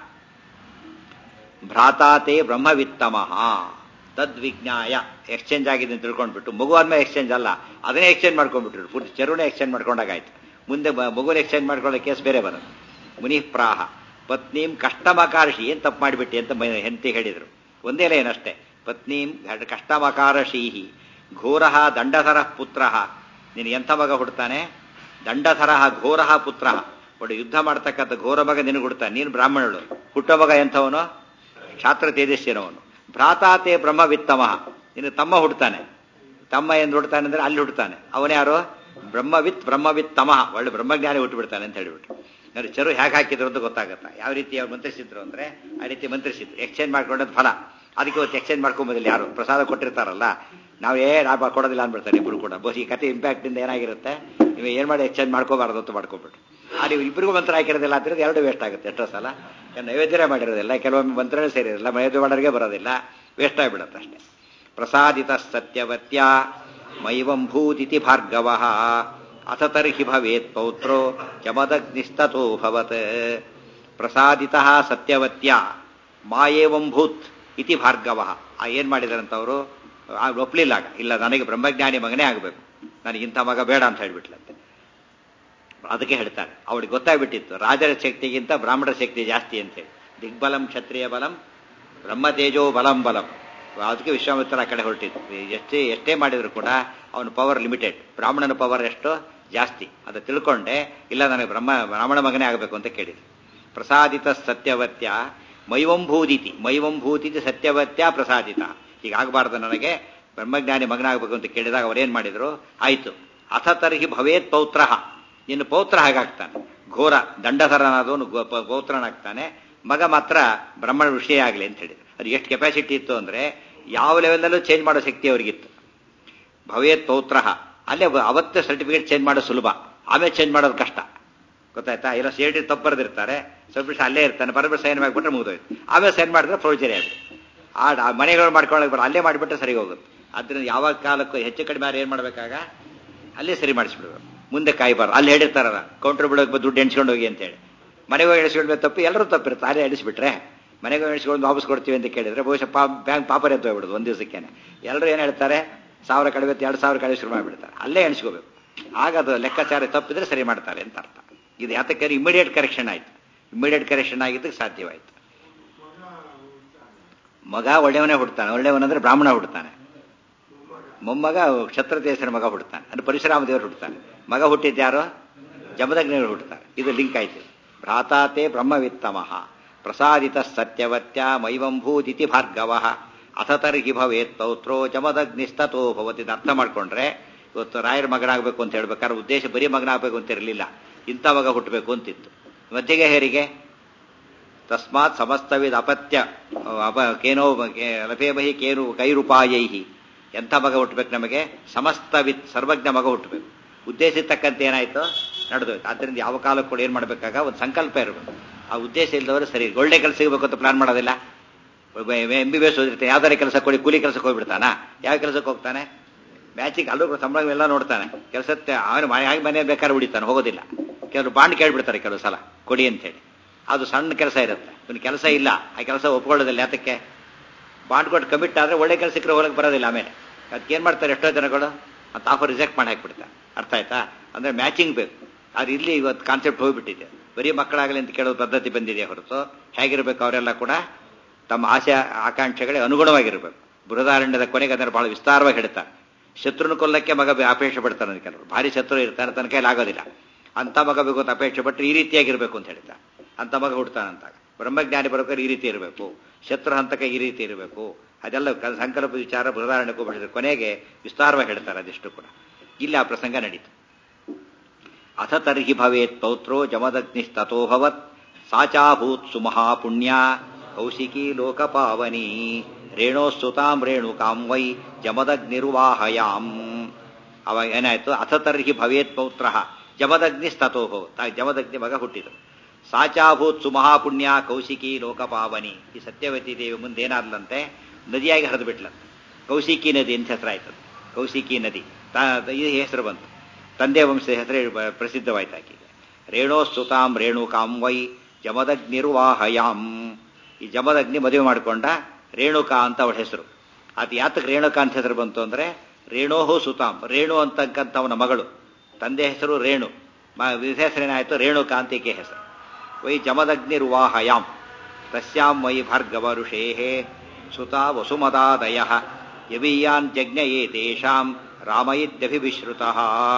ಭ್ರಾತಾತೆ ಬ್ರಹ್ಮವಿತ್ತಮಃ ತದ್ವಿಜ್ಞಾಯ ಎಕ್ಸ್ಚೇಂಜ್ ಆಗಿದೆ ಅಂತ ತಿಳ್ಕೊಂಡ್ಬಿಟ್ಟು ಮಗು ಆದ್ಮೇಲೆ ಎಕ್ಸ್ಚೇಂಜ್ ಅಲ್ಲ ಅದನ್ನೇ ಎಕ್ಸ್ಚೇಂಜ್ ಮಾಡ್ಕೊಂಡ್ಬಿಟ್ರು ಪೂರ್ತಿ ಚೆರುನೇ ಎಕ್ಸ್ಚೇಂಜ್ ಮಾಡ್ಕೊಂಡಾಗಾಯ್ತು ಮುಂದೆ ಮಗುನ ಎಕ್ಸ್ಚೇಂಜ್ ಮಾಡ್ಕೊಳ್ಳೋ ಕೇಸ್ ಬೇರೆ ಬರೋದು ಮುನಿ ಪ್ರಾಹ ಪತ್ನೀಂ ಕಷ್ಟಮಕಾರಶಿ ಏನ್ ತಪ್ಪು ಮಾಡಿಬಿಟ್ಟಿ ಅಂತ ಮ- ಹೆಂಡತಿ ಹೇಳಿದ್ರು ಒಂದೇ ಲೈನಷ್ಟೇ ಪತ್ನೀಂ ಘಟ- ಕಷ್ಟಮಕಾರಶೀಹಿ ಘೋರ ದಂಡಧರ ಪುತ್ರ ನೀನು ಎಂಥ ಮಗ ಹುಡ್ತಾನೆ ದಂಡಧರ ಘೋರ ಪುತ್ರ ಒಳ್ಳೆ ಯುದ್ಧ ಮಾಡ್ತಕ್ಕಂಥ ಘೋರ ಮಗ ನಿನಗೆ ಹುಡ್ತಾನೆ ನೀನು ಬ್ರಾಹ್ಮಣಳು ಹುಟ್ಟೋ ಮಗ ಎಂಥವನು ಛಾತ್ರ ತೇಜಸ್ವಿನವನು ಭ್ರಾತಾತೆ ಬ್ರಹ್ಮವಿತ್ತಮ ಇನ್ನು ತಮ್ಮ ಹುಡ್ತಾನೆ ತಮ್ಮ ಎಂದು ಹುಡ್ತಾನೆ ಅಂದ್ರೆ ಅಲ್ಲಿ ಹುಡ್ತಾನೆ ಅವನ್ಯಾರು ಬ್ರಹ್ಮವಿತ್ ಬ್ರಹ್ಮವಿತ್ ತಮಃ ಒಳ್ಳೆ ಬ್ರಹ್ಮಜ್ಞಾನಿ ಹುಟ್ಟುಬಿಡ್ತಾನೆ ಅಂತ ಹೇಳಿಬಿಟ್ಟು ಅಂದ್ರೆ ಚರು ಹೇಗೆ ಹಾಕಿದ್ರು ಅಂತ ಗೊತ್ತಾಗತ್ತ ಯಾವ ರೀತಿ ಅವ್ರು ಮಂತ್ರಿಸಿದ್ರು ಅಂದ್ರೆ ಆ ರೀತಿ ಮಂತ್ರಿಸಿದ್ರು ಎಕ್ಸ್ಚೇಂಜ್ ಮಾಡ್ಕೊಂಡದ್ ಫಲ ಅದಕ್ಕೆ ಇವತ್ತು ಎಕ್ಸ್ಚೇಂಜ್ ಮಾಡ್ಕೊಂಬೋದಿಲ್ಲ ಯಾರು ಪ್ರಸಾದ ಕೊಟ್ಟಿರ್ತಾರಲ್ಲ ನಾವು ಏ ಲಾಭ ಕೊಡೋದಿಲ್ಲ ಅಂದ್ಬಿಡ್ತಾರೆ ಇಬ್ರು ಕೂಡ ಬಹುಶಃ ಈ ಕತೆ ಇಂಪ್ಯಾಕ್ಟ್ ಇಂದ ಏನಾಗಿರುತ್ತೆ ನೀವು ಏನ್ ಮಾಡಿ ಎಕ್ಸ್ಚೇಂಜ್ ಮಾಡ್ಕೋಬಾರ್ದು ಅಂತ ಮಾಡ್ಕೊಬಿಟ್ಟು ಅಲ್ಲಿ ಇಬ್ಬರಿಗೂ ಮಂತ್ರ ಹಾಕಿರೋದಿಲ್ಲ ಅಂದ್ರೆ ಎರಡು ವೇಸ್ಟ್ ಆಗುತ್ತೆ ಎಷ್ಟೋ ಸಲ ಯಾಕಂದ್ರೆ ನೈವೇದ್ಯ ಮಾಡಿರೋದಿಲ್ಲ ಕೆಲವೊಮ್ಮೆ ಮಂತ್ರನೇ ಸೇರಿರೋದಿಲ್ಲ ನೈವೇದ್ಯ ಮಾಡೋರಿಗೆ ಬರೋದಿಲ್ಲ ವೇಸ್ಟ್ ಆಗಿಬಿಡುತ್ತೆ ಅಷ್ಟೇ ಪ್ರಸಾದಿತ ಸತ್ಯವತ್ಯ ಮೈವಂಭೂತಿಥಿ ಭಾರ್ಗವ ಅಥ ತರ್ಹಿ ಭವೇತ್ ಪೌತ್ರೋ ಚಮದಗ್ನಿಸ್ತೋ ಭವತ್ ಪ್ರಸಾದಿತ ಸತ್ಯವತ್ಯ ಮಾಯೇವಂಭೂತ್ ಇತಿ ಭಾರ್ಗವ ಆ ಏನ್ ಮಾಡಿದಾರಂತವರು ಒಪ್ಲಿಲ್ಲ ಆಗ. ಇಲ್ಲ ನನಗೆ ಬ್ರಹ್ಮಜ್ಞಾನಿ ಮಗನೇ ಆಗಬೇಕು ನನಗೆ ಇಂಥ ಮಗ ಬೇಡ ಅಂತ ಹೇಳ್ಬಿಟ್ಲಂತೆ ಅದಕ್ಕೆ ಹೇಳ್ತಾರೆ ಅವಳಿಗೆ ಗೊತ್ತಾಗ್ಬಿಟ್ಟಿತ್ತು ರಾಜರ ಶಕ್ತಿಗಿಂತ ಬ್ರಾಹ್ಮಣರ ಶಕ್ತಿ ಜಾಸ್ತಿ ಅಂತೇಳಿ ದಿಗ್ಬಲಂ ಕ್ಷತ್ರಿಯ ಬಲಂ ಬ್ರಹ್ಮತೇಜೋ ಬಲಂ ಬಲಂ ಅದಕ್ಕೆ ವಿಶ್ವಾಮಿತ್ರ ಆ ಕಡೆ ಹೊರಟಿತ್ತು ಎಷ್ಟೇ ಎಷ್ಟೇ ಮಾಡಿದ್ರು ಕೂಡ ಅವನ ಪವರ್ ಲಿಮಿಟೆಡ್ ಬ್ರಾಹ್ಮಣನ ಪವರ್ ಎಷ್ಟು ಜಾಸ್ತಿ ಅದು ತಿಳ್ಕೊಂಡೆ ಇಲ್ಲ ನನಗೆ ಬ್ರಹ್ಮ ಬ್ರಾಹ್ಮಣ ಮಗನೇ ಆಗಬೇಕು ಅಂತ ಕೇಳಿದ್ರು ಪ್ರಸಾದಿತ ಸತ್ಯವತ್ಯ ಮೈವಂಭೂದಿತಿ ಮೈವಂಭೂತಿತಿ ಸತ್ಯವತ್ಯ ಪ್ರಸಾದಿತ ಹೀಗಾಗಬಾರ್ದು ನನಗೆ ಬ್ರಹ್ಮಜ್ಞಾನಿ ಮಗನಾಗಬೇಕು ಅಂತ ಕೇಳಿದಾಗ ಅವರೇನ್ ಮಾಡಿದ್ರು ಆಯ್ತು ಅಥ ತರ್ಹಿ ಭವೇತ್ ಪೌತ್ರ ಇನ್ನು ಪೌತ್ರ ಹಾಗಾಗ್ತಾನೆ ಘೋರ ದಂಡಧರನಾದವನು ಗೋ- ಪ- ಪೌತ್ರನಾಗ್ತಾನೆ ಮಗ ಮಾತ್ರ ಬ್ರಹ್ಮಣ ವಿಷಯ ಆಗಲಿ ಅಂತ ಹೇಳಿದ್ರು ಅದು ಎಷ್ಟು ಕೆಪಾಸಿಟಿ ಇತ್ತು ಅಂದ್ರೆ ಯಾವ ಲೆವೆಲ್ನಲ್ಲೂ ಚೇಂಜ್ ಮಾಡೋ ಶಕ್ತಿ ಅವರಿಗಿತ್ತು ಭವೇತ್ ಪೌತ್ರ ಅಲ್ಲೇ ಬ- ಅವತ್ತೇ ಸರ್ಟಿಫಿಕೇಟ್ ಚೇಂಜ್ ಮಾಡೋದು ಸುಲಭ ಆಮೇಲೆ ಚೇಂಜ್ ಮಾಡೋದು ಕಷ್ಟ ಗೊತ್ತಾಯ್ತಾ ಇಲ್ಲ ಸಿ ಟಿ ತಪ್ಪು ಬರೆದಿರ್ತಾರೆ ಸ್ವಲ್ಪ ನಿಮಿಷ ಅಲ್ಲೇ ಇರ್ತಾನೆ ಬರಬೇಕು ಸೈನ್ ಮಾಡಿಬಿಟ್ರೆ ಮುಗಿದೋಯ್ತು ಆಮೇಲೆ ಸೈನ್ ಮಾಡಿದ್ರೆ ಪ್ರೊಸೀಜರ್ ಆಗುತ್ತೆ ಆ ಆ ಮನೆಗಳು ಮಾಡ್ಕೊಳ್ಳೋಕೆ ಬರ ಅಲ್ಲೇ ಮಾಡಿಬಿಟ್ರೆ ಸರಿ ಹೋಗುತ್ತೆ ಅದರಿಂದ ಯಾವ ಕಾಲಕ್ಕೂ ಹೆಚ್ಚು ಕಡಿಮೆ ಆದ್ರೆ ಏನು ಮಾಡಬೇಕಾಗ ಅಲ್ಲೇ ಸರಿ ಮಾಡಿಸ್ಬಿಡ್ಬೇಕು ಮುಂದೆ ಕಾಯ್ಬಾರ್ದು ಅಲ್ಲಿ ಹೇಳಿರ್ತಾರಲ್ಲ ಕೌಂಟರ್ ಬಿಡೋಕೆ ದುಡ್ಡು ಎಣಿಸ್ಕೊಂಡು ಹೋಗಿ ಅಂತೇಳಿ ಮನೆಗೆ ಹೋಗಿ ಎಣಿಸ್ಕೊಂಡ್ಮೇಲೆ ತಪ್ಪು ಎಲ್ಲರೂ ತಪ್ಪಿರುತ್ತೆ ಅಲ್ಲೇ ಎಣಿಸ್ಬಿಟ್ರೆ ಮನೆಗೆ ಹೋಗಿ ಎಣಿಸ್ಕೊಂಡು ವಾಪಸ್ ಕೊಡ್ತೀವಿ ಅಂತ ಕೇಳಿದ್ರೆ ಬಹುಶಃ ಪಾ ಬ್ಯಾಂಕ್ ಪಾಪರ್ ಎದ್ದು ಹೋಗ್ಬಿಡುದು ಒಂದು ದಿವಸಕ್ಕೇನೆ ಎಲ್ಲರೂ ಏನು ಹೇಳ್ತಾರೆ ಸಾವಿರ ಕಡಿಮೆ ಎರಡು ಸಾವಿರ ಕಡಿಮೆ ಶುರು ಮಾಡಿಬಿಡ್ತಾರೆ ಅಲ್ಲೇ ಎಣಿಸ್ಕೋಬೇಕು ಆಗ ಅದು ಲೆಕ್ಕಾಚಾರ ತಪ್ಪಿದ್ರೆ ಸರಿ ಮಾಡ್ತಾರೆ ಅಂತ ಅರ್ಥ ಇದು ಯಾತಕ್ಕೆ ಇಮಿಡಿಯೇಟ್ ಕರೆಕ್ಷನ್ ಆಯ್ತು ಇಮಿಡಿಯೇಟ್ ಕರೆಕ್ಷನ್ ಆಗಿದ್ದಕ್ಕೆ ಸಾಧ್ಯವಾಯ್ತು ಮಗ ಒಳ್ಳೆಯವನೇ ಹುಡ್ತಾನೆ ಒಳ್ಳೆಯವನಂದ್ರೆ ಬ್ರಾಹ್ಮಣ ಹುಡ್ತಾನೆ ಮೊಮ್ಮಗ ಕ್ಷತ್ರದೇಶನ ಮಗ ಹುಡ್ತಾನೆ ಅಂದ್ರೆ ಪರಶುರಾಮ ದೇವರು ಹುಡ್ತಾನೆ ಮಗ ಹುಟ್ಟಿದ್ದು ಯಾರು ಜಮದಗ್ನಿಗಳು ಹುಡ್ತಾರೆ ಇದು ಲಿಂಕ್ ಆಯ್ತು ಭ್ರಾತಾತೆ ಬ್ರಹ್ಮವಿತ್ತಮಃ ಪ್ರಸಾದಿತ ಸತ್ಯವತ್ಯ ಮೈವಂಭೂತಿಥಿ ಭಾರ್ಗವ ಅಥ ತರ್ಹಿ ಭವೇತ್ ಪೌತ್ರೋ ಜಮದಗ್ನಿಸ್ತತೋ ಭವತಿ ಇದು ಅರ್ಥ ಮಾಡ್ಕೊಂಡ್ರೆ ಇವತ್ತು ರಾಯರ ಮಗನಾಗಬೇಕು ಅಂತ ಹೇಳ್ಬೇಕಾದ್ರೆ ಉದ್ದೇಶ ಬರೀ ಮಗನಾಗಬೇಕು ಅಂತ ಇರಲಿಲ್ಲ ಇಂಥ ಮಗ ಹುಟ್ಟಬೇಕು ಅಂತಿತ್ತು ಮಧ್ಯಗೆ ಹೇರಿಗೆ ತಸ್ಮಾತ್ ಸಮಸ್ತವಿದ ಅಪತ್ಯ ಅಪ ಕೇನೋ ಲಭೇಮಹಿ ಕೇನು ಕೈರುಪಾಯೈ ಎಂಥ ಮಗ ಹುಟ್ಟಬೇಕು ನಮಗೆ ಸಮಸ್ತವಿತ್ ಸರ್ವಜ್ಞ ಮಗ ಹುಟ್ಟಬೇಕು ಉದ್ದೇಶ ತಕ್ಕಂತೆ ಏನಾಯ್ತು ನಡೆದೋಯ್ತು ಆದ್ದರಿಂದ ಯಾವ ಕಾಲಕ್ಕೂ ಕೂಡ ಏನು ಮಾಡಬೇಕಾಗ ಒಂದು ಸಂಕಲ್ಪ ಇರಬೇಕು ಆ ಉದ್ದೇಶ ಇಲ್ಲದವರು ಸರಿ ಒಳ್ಳೆ ಕೆಲಸ ಸಿಗಬೇಕು ಅಂತ ಪ್ಲಾನ್ ಮಾಡೋದಿಲ್ಲ ಎಂ ಬಿ ಬಿ ಎಸ್ ಓದಿರ್ತಾನೆ ಯಾವ್ದಾರ ಕೆಲಸ ಕೊಡಿ ಕೂಲಿ ಕೆಲಸಕ್ಕೆ ಹೋಗ್ಬಿಡ್ತಾನ ಯಾವ ಕೆಲಸಕ್ಕೆ ಹೋಗ್ತಾನೆ ಮ್ಯಾಚಿಗೆ ಅಲ್ಲೂ ಸಂಬಳ ಎಲ್ಲ ನೋಡ್ತಾನೆ ಕೆಲಸಕ್ಕೆ ಅವನು ಹಾಗೆ ಮನೆ ಬೇಕಾದ್ರೆ ಹೊಡಿತಾನೆ ಹೋಗೋದಿಲ್ಲ ಕೆಲವರು ಬಾಂಡ್ ಕೇಳ್ಬಿಡ್ತಾರೆ ಕೆಲವು ಸಲ ಕೊಡಿ ಅಂತೇಳಿ ಅದು ಸಣ್ಣ ಕೆಲಸ ಇರುತ್ತೆ ಇವನು ಕೆಲಸ ಇಲ್ಲ ಆ ಕೆಲಸ ಒಪ್ಕೊಳ್ಳೋದಿಲ್ಲ ಯಾತಕ್ಕೆ ಬಾಂಡ್ ಕೊಟ್ಟು ಕಮಿಟ್ ಆದರೆ ಒಳ್ಳೆ ಕೆಲಸಕ್ಕೆ ಹೋಗಕ್ಕೆ ಬರೋದಿಲ್ಲ ಆಮೇಲೆ ಅದಕ್ಕೆ ಏನು ಮಾಡ್ತಾರೆ ಎಷ್ಟೋ ಜನಗಳು ಅಂತ ಆಫರ್ ರಿಜೆಕ್ಟ್ ಮಾಡಿ ಹಾಕ್ಬಿಡ್ತಾರೆ ಅರ್ಥ ಆಯ್ತಾ ಅಂದರೆ ಮ್ಯಾಚಿಂಗ್ ಬೇಕು ಆದ್ರೆ ಇಲ್ಲಿ ಇವತ್ತು ಕಾನ್ಸೆಪ್ಟ್ ಹೋಗ್ಬಿಟ್ಟಿದೆ ಬರೀ ಮಕ್ಕಳಾಗಲಿ ಅಂತ ಕೇಳೋ ಪದ್ಧತಿ ಬಂದಿದೆ ಹೊರತು ಹೇಗಿರ್ಬೇಕು ಅವರೆಲ್ಲ ಕೂಡ ತಮ್ಮ ಆಸೆ ಆಕಾಂಕ್ಷೆಗಳಿಗೆ ಅನುಗುಣವಾಗಿರಬೇಕು ಬೃಹದಾರಣ್ಯದ ಕೊನೆಗೆ ಅದನ್ನು ಬಹಳ ವಿಸ್ತಾರವಾಗಿ ಹೇಳ್ತಾರೆ ಶತ್ರುನ ಕೊಲ್ಲಕ್ಕೆ ಮಗ ಬೆ- ಅಪೇಕ್ಷೆ ಪಡ್ತಾನೆ ಕೆಲವರು ಭಾರಿ ಶತ್ರು ಇರ್ತಾನೆ ತನ್ನ ಕೈಲಿ ಆಗೋದಿಲ್ಲ ಅಂತ ಮಗ ಬೇಕು ಅಂತ ಅಪೇಕ್ಷೆ ಪಟ್ಟರೆ ಈ ರೀತಿಯಾಗಿರ್ಬೇಕು ಅಂತ ಹೇಳ್ತಾರೆ ಅಂತ ಮಗ ಹುಡ್ತಾನಂತಾಗ ಬ್ರಹ್ಮಜ್ಞಾನಿ ಬರ್ಬೇಕಾದ್ರೆ ಈ ರೀತಿ ಇರಬೇಕು ಶತ್ರು ಹಂತಕ ಈ ರೀತಿ ಇರಬೇಕು ಅದೆಲ್ಲ ಕ- ಸಂಕಲ್ಪ ವಿಚಾರ ಬೃಹದಾರಣ್ಯಕ್ಕೂ ಬೆಳೆದ್ರೆ ಕೊನೆಗೆ ವಿಸ್ತಾರವಾಗಿ ಹೇಳ್ತಾರೆ ಅದಿಷ್ಟು ಕೂಡ ಇಲ್ಲಿ ಆ ಪ್ರಸಂಗ ನಡೀತು ಅಥ ತರ್ಹಿ ಭವೇತ್ ಪೌತ್ರೋ ಜಮದಗ್ನಿಸ್ತಥೋಭವತ್ ಸಾಚಾಭೂತ್ ಸುಮಹಾಪುಣ್ಯ ಕೌಶಿಕಿ ಲೋಕಪಾವನಿ ರೇಣೋಸ್ತುತಾಂ ರೇಣುಕಾಂ ವೈ ಜಮದಗ್ನಿರ್ವಾಹಯಾಂ ಅವಾಗ ಏನಾಯ್ತು ಅಥ ತರ್ಹಿ ಭವೇತ್ ಪೌತ್ರ ಜಮದಗ್ನಿಸ್ತಥೋಭವ ಜಮದಗ್ನಿ ಮಗ ಹುಟ್ಟಿದರು ಸಾಚಾಭೂತ್ ಸುಮಹಾಪುಣ್ಯ ಕೌಶಿಕಿ ಲೋಕಪಾವನಿ ಈ ಸತ್ಯವತಿ ದೇವಿ ಮುಂದೆ ಏನಾದ್ಲಂತೆ ನದಿಯಾಗಿ ಹರಿದು ಬಿಟ್ಲಂತೆ ಕೌಶಿಕಿ ನದಿ ಅಂತ ಹೆಸರಾಯ್ತದು ಕೌಶಿಕಿ ನದಿ ತ- ಈ ಹೆಸರು ಬಂತು ತಂದೆ ವಂಶದ ಹೆಸರು ಬ- ಪ್ರಸಿದ್ಧವಾಯ್ತು ಆಕೆಗೆ ರೇಣೋಸ್ತುತಾಂ ರೇಣುಕಾಂ ವೈ ಜಮದಗ್ನಿರ್ವಾಹಯಾಂ ಈ ಜಮದಗ್ನಿ ಮದುವೆ ಮಾಡಿಕೊಂಡ ರೇಣುಕಾ ಅಂತ ಅವಳ ಹೆಸರು ಅದು ಯಾತಕ್ಕೆ ರೇಣುಕಾ ಅಂತ ಹೆಸರು ಬಂತು ಅಂದ್ರೆ ರೇಣೋಹು ಸುತಾಂ ರೇಣು ಅಂತಕ್ಕಂಥವನ ಮಗಳು ತಂದೆ ಹೆಸರು ರೇಣು ಮ- ಹೆಸರೇನಾಯ್ತು ರೇಣುಕಾ ಅಂತ ಈಕೆ ಹೆಸರು ವೈ ಜಮದಗ್ನಿರ್ವಾಹಯಾಂ ತಸ್ಯಾಂ ವೈ ಭಾರ್ಗವ ಋಷೇಹೇ ಸುತಾ ವಸುಮದಾದಯ ಯವೀಯಾನ್ ಜಜ್ಞಯೇ ತೇಷಾಂ ರಾಮಯಿದ್ಯಭಿಶ್ರುತಃ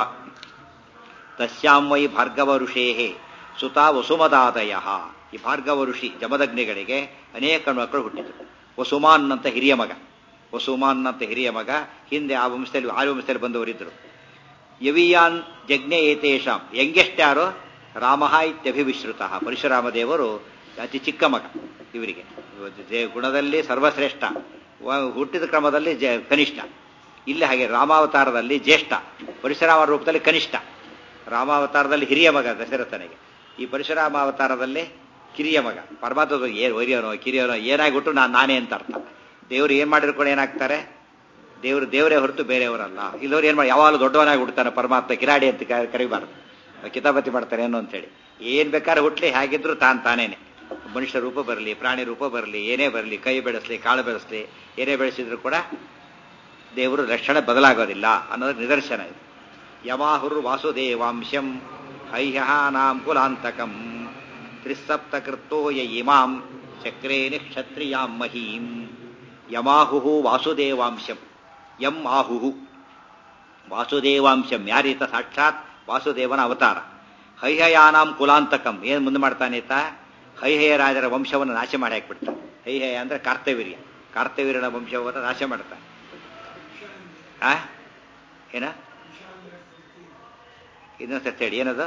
ತಸ್ಯಾಂ ವೈ ಭಾರ್ಗವ ಋಷೇಹೇ ಸುತಾ ವಸುಮದಾದಯ ಈ ಭಾರ್ಗವ ಋಷಿ ಜಮದಗ್ನಿಗಳಿಗೆ ಅನೇಕ ಮಕ್ಕಳು ಹುಟ್ಟಿದರು ವಸುಮಾನ್ ಅಂತ ಹಿರಿಯ ಮಗ ವಸುಮಾನ್ ಅಂತ ಹಿರಿಯ ಮಗ ಹಿಂದೆ ಆ ವಂಶದಲ್ಲಿ ಆ ವಂಶದಲ್ಲಿ ಬಂದವರಿದ್ದರು ಯವೀಯಾನ್ ಜಜ್ಞೆ ಏತೇಷಾಂ ಯಂಗೆಸ್ಟ್ ಯಾರೋ ರಾಮ ಇತ್ಯಭಿವಿಶ್ರುತ ಪರಶುರಾಮ ದೇವರು ಅತಿ ಚಿಕ್ಕ ಮಗ ಇವರಿಗೆ ದೇ- ಗುಣದಲ್ಲಿ ಸರ್ವಶ್ರೇಷ್ಠ ವ- ಹುಟ್ಟಿದ ಕ್ರಮದಲ್ಲಿ ಜ ಕನಿಷ್ಠ ಇಲ್ಲಿ ಹಾಗೆ ರಾಮಾವತಾರದಲ್ಲಿ ಜ್ಯೇಷ್ಠ ಪರಶುರಾಮ ರೂಪದಲ್ಲಿ ಕನಿಷ್ಠ ರಾಮಾವತಾರದಲ್ಲಿ ಹಿರಿಯ ಮಗ ದಶರಥನಿಗೆ ಈ ಪರಶುರಾಮ ಅವತಾರದಲ್ಲಿ ಕಿರಿಯ ಮಗ ಪರಮಾತ್ಮ ಏನು ಹಿರಿಯನೋ ಕಿರಿಯನೋ ಏನಾಗ್ಬಿಟ್ಟು ನಾನು ನಾನೇ ಅಂತ ಅರ್ಥ ದೇವರು ಏನ್ ಮಾಡಿದ್ರು ಕೂಡ ಏನಾಗ್ತಾರೆ ದೇವರು ದೇವರೇ ಹೊರತು ಬೇರೆಯವರಲ್ಲ ಇಲ್ಲವ್ರು ಏನ್ ಮಾಡಿ ಯಾವಾಗಲೂ ದೊಡ್ಡವನಾಗಿ ಹುಡ್ತಾನೆ ಪರಮಾತ್ಮ ಕಿರಾಡಿ ಅಂತ ಕ- ಕರಿಬಾರ್ದು ಕಿತಾಪತಿ ಮಾಡ್ತಾರೆ ಏನು ಅಂತೇಳಿ ಏನ್ ಬೇಕಾದ್ರೆ ಹುಟ್ಲಿ ಹೇಗಿದ್ರು ತಾನ್ ತಾನೇನೆ ಮನುಷ್ಯ ರೂಪ ಬರಲಿ ಪ್ರಾಣಿ ರೂಪ ಬರಲಿ ಏನೇ ಬರಲಿ ಕೈ ಬೆಳೆಸ್ಲಿ ಕಾಳು ಬೆಳೆಸ್ಲಿ ಏನೇ ಬೆಳೆಸಿದ್ರು ಕೂಡ ದೇವರು ಲಕ್ಷಣ ಬದಲಾಗೋದಿಲ್ಲ ಅನ್ನೋದ್ರ ನಿದರ್ಶನ ಇದು ಯಮಾಹುರ್ ವಾಸುದೇವಾಂಶಂ ಹೈಹ್ಯಾನಾಂ ಕುಲಾಂತಕಂ ತ್ರಿಸಪ್ತಕೃತ್ತೋ ಯ ಇಮಾಂ ಚಕ್ರೇ ನಿಕ್ಷತ್ರಿಯಾಂ ಮಹೀಂ ಯಮಾಹುಹು ವಾಸುದೇವಾಂಶಂ ಯಂ ಆಹುಹು ವಾಸುದೇವಾಂಶಂ ಯಾರೀತ ಸಾಕ್ಷಾತ್ ವಾಸುದೇವನ ಅವತಾರ ಹೈಹಯಾನಾಂ ಕುಲಾಂತಕಂ ಏನ್ ಮುಂದೆ ಮಾಡ್ತಾನೆ ಈತ ಹೈಹಯ ರಾಜರ ವಂಶವನ್ನು ನಾಶ ಮಾಡಿ ಹಾಕ್ಬಿಡ್ತಾರೆ ಹೈಹಯ ಅಂದ್ರೆ ಕಾರ್ತವೀರ್ಯ ಕಾರ್ತವೀರ್ಯನ ವಂಶವನ್ನು ನಾಶ ಮಾಡ್ತಾರೆ ಆ ಏನ ಇನ್ನೊಂದ್ಸತಿ ಹೇಳಿ ಏನದು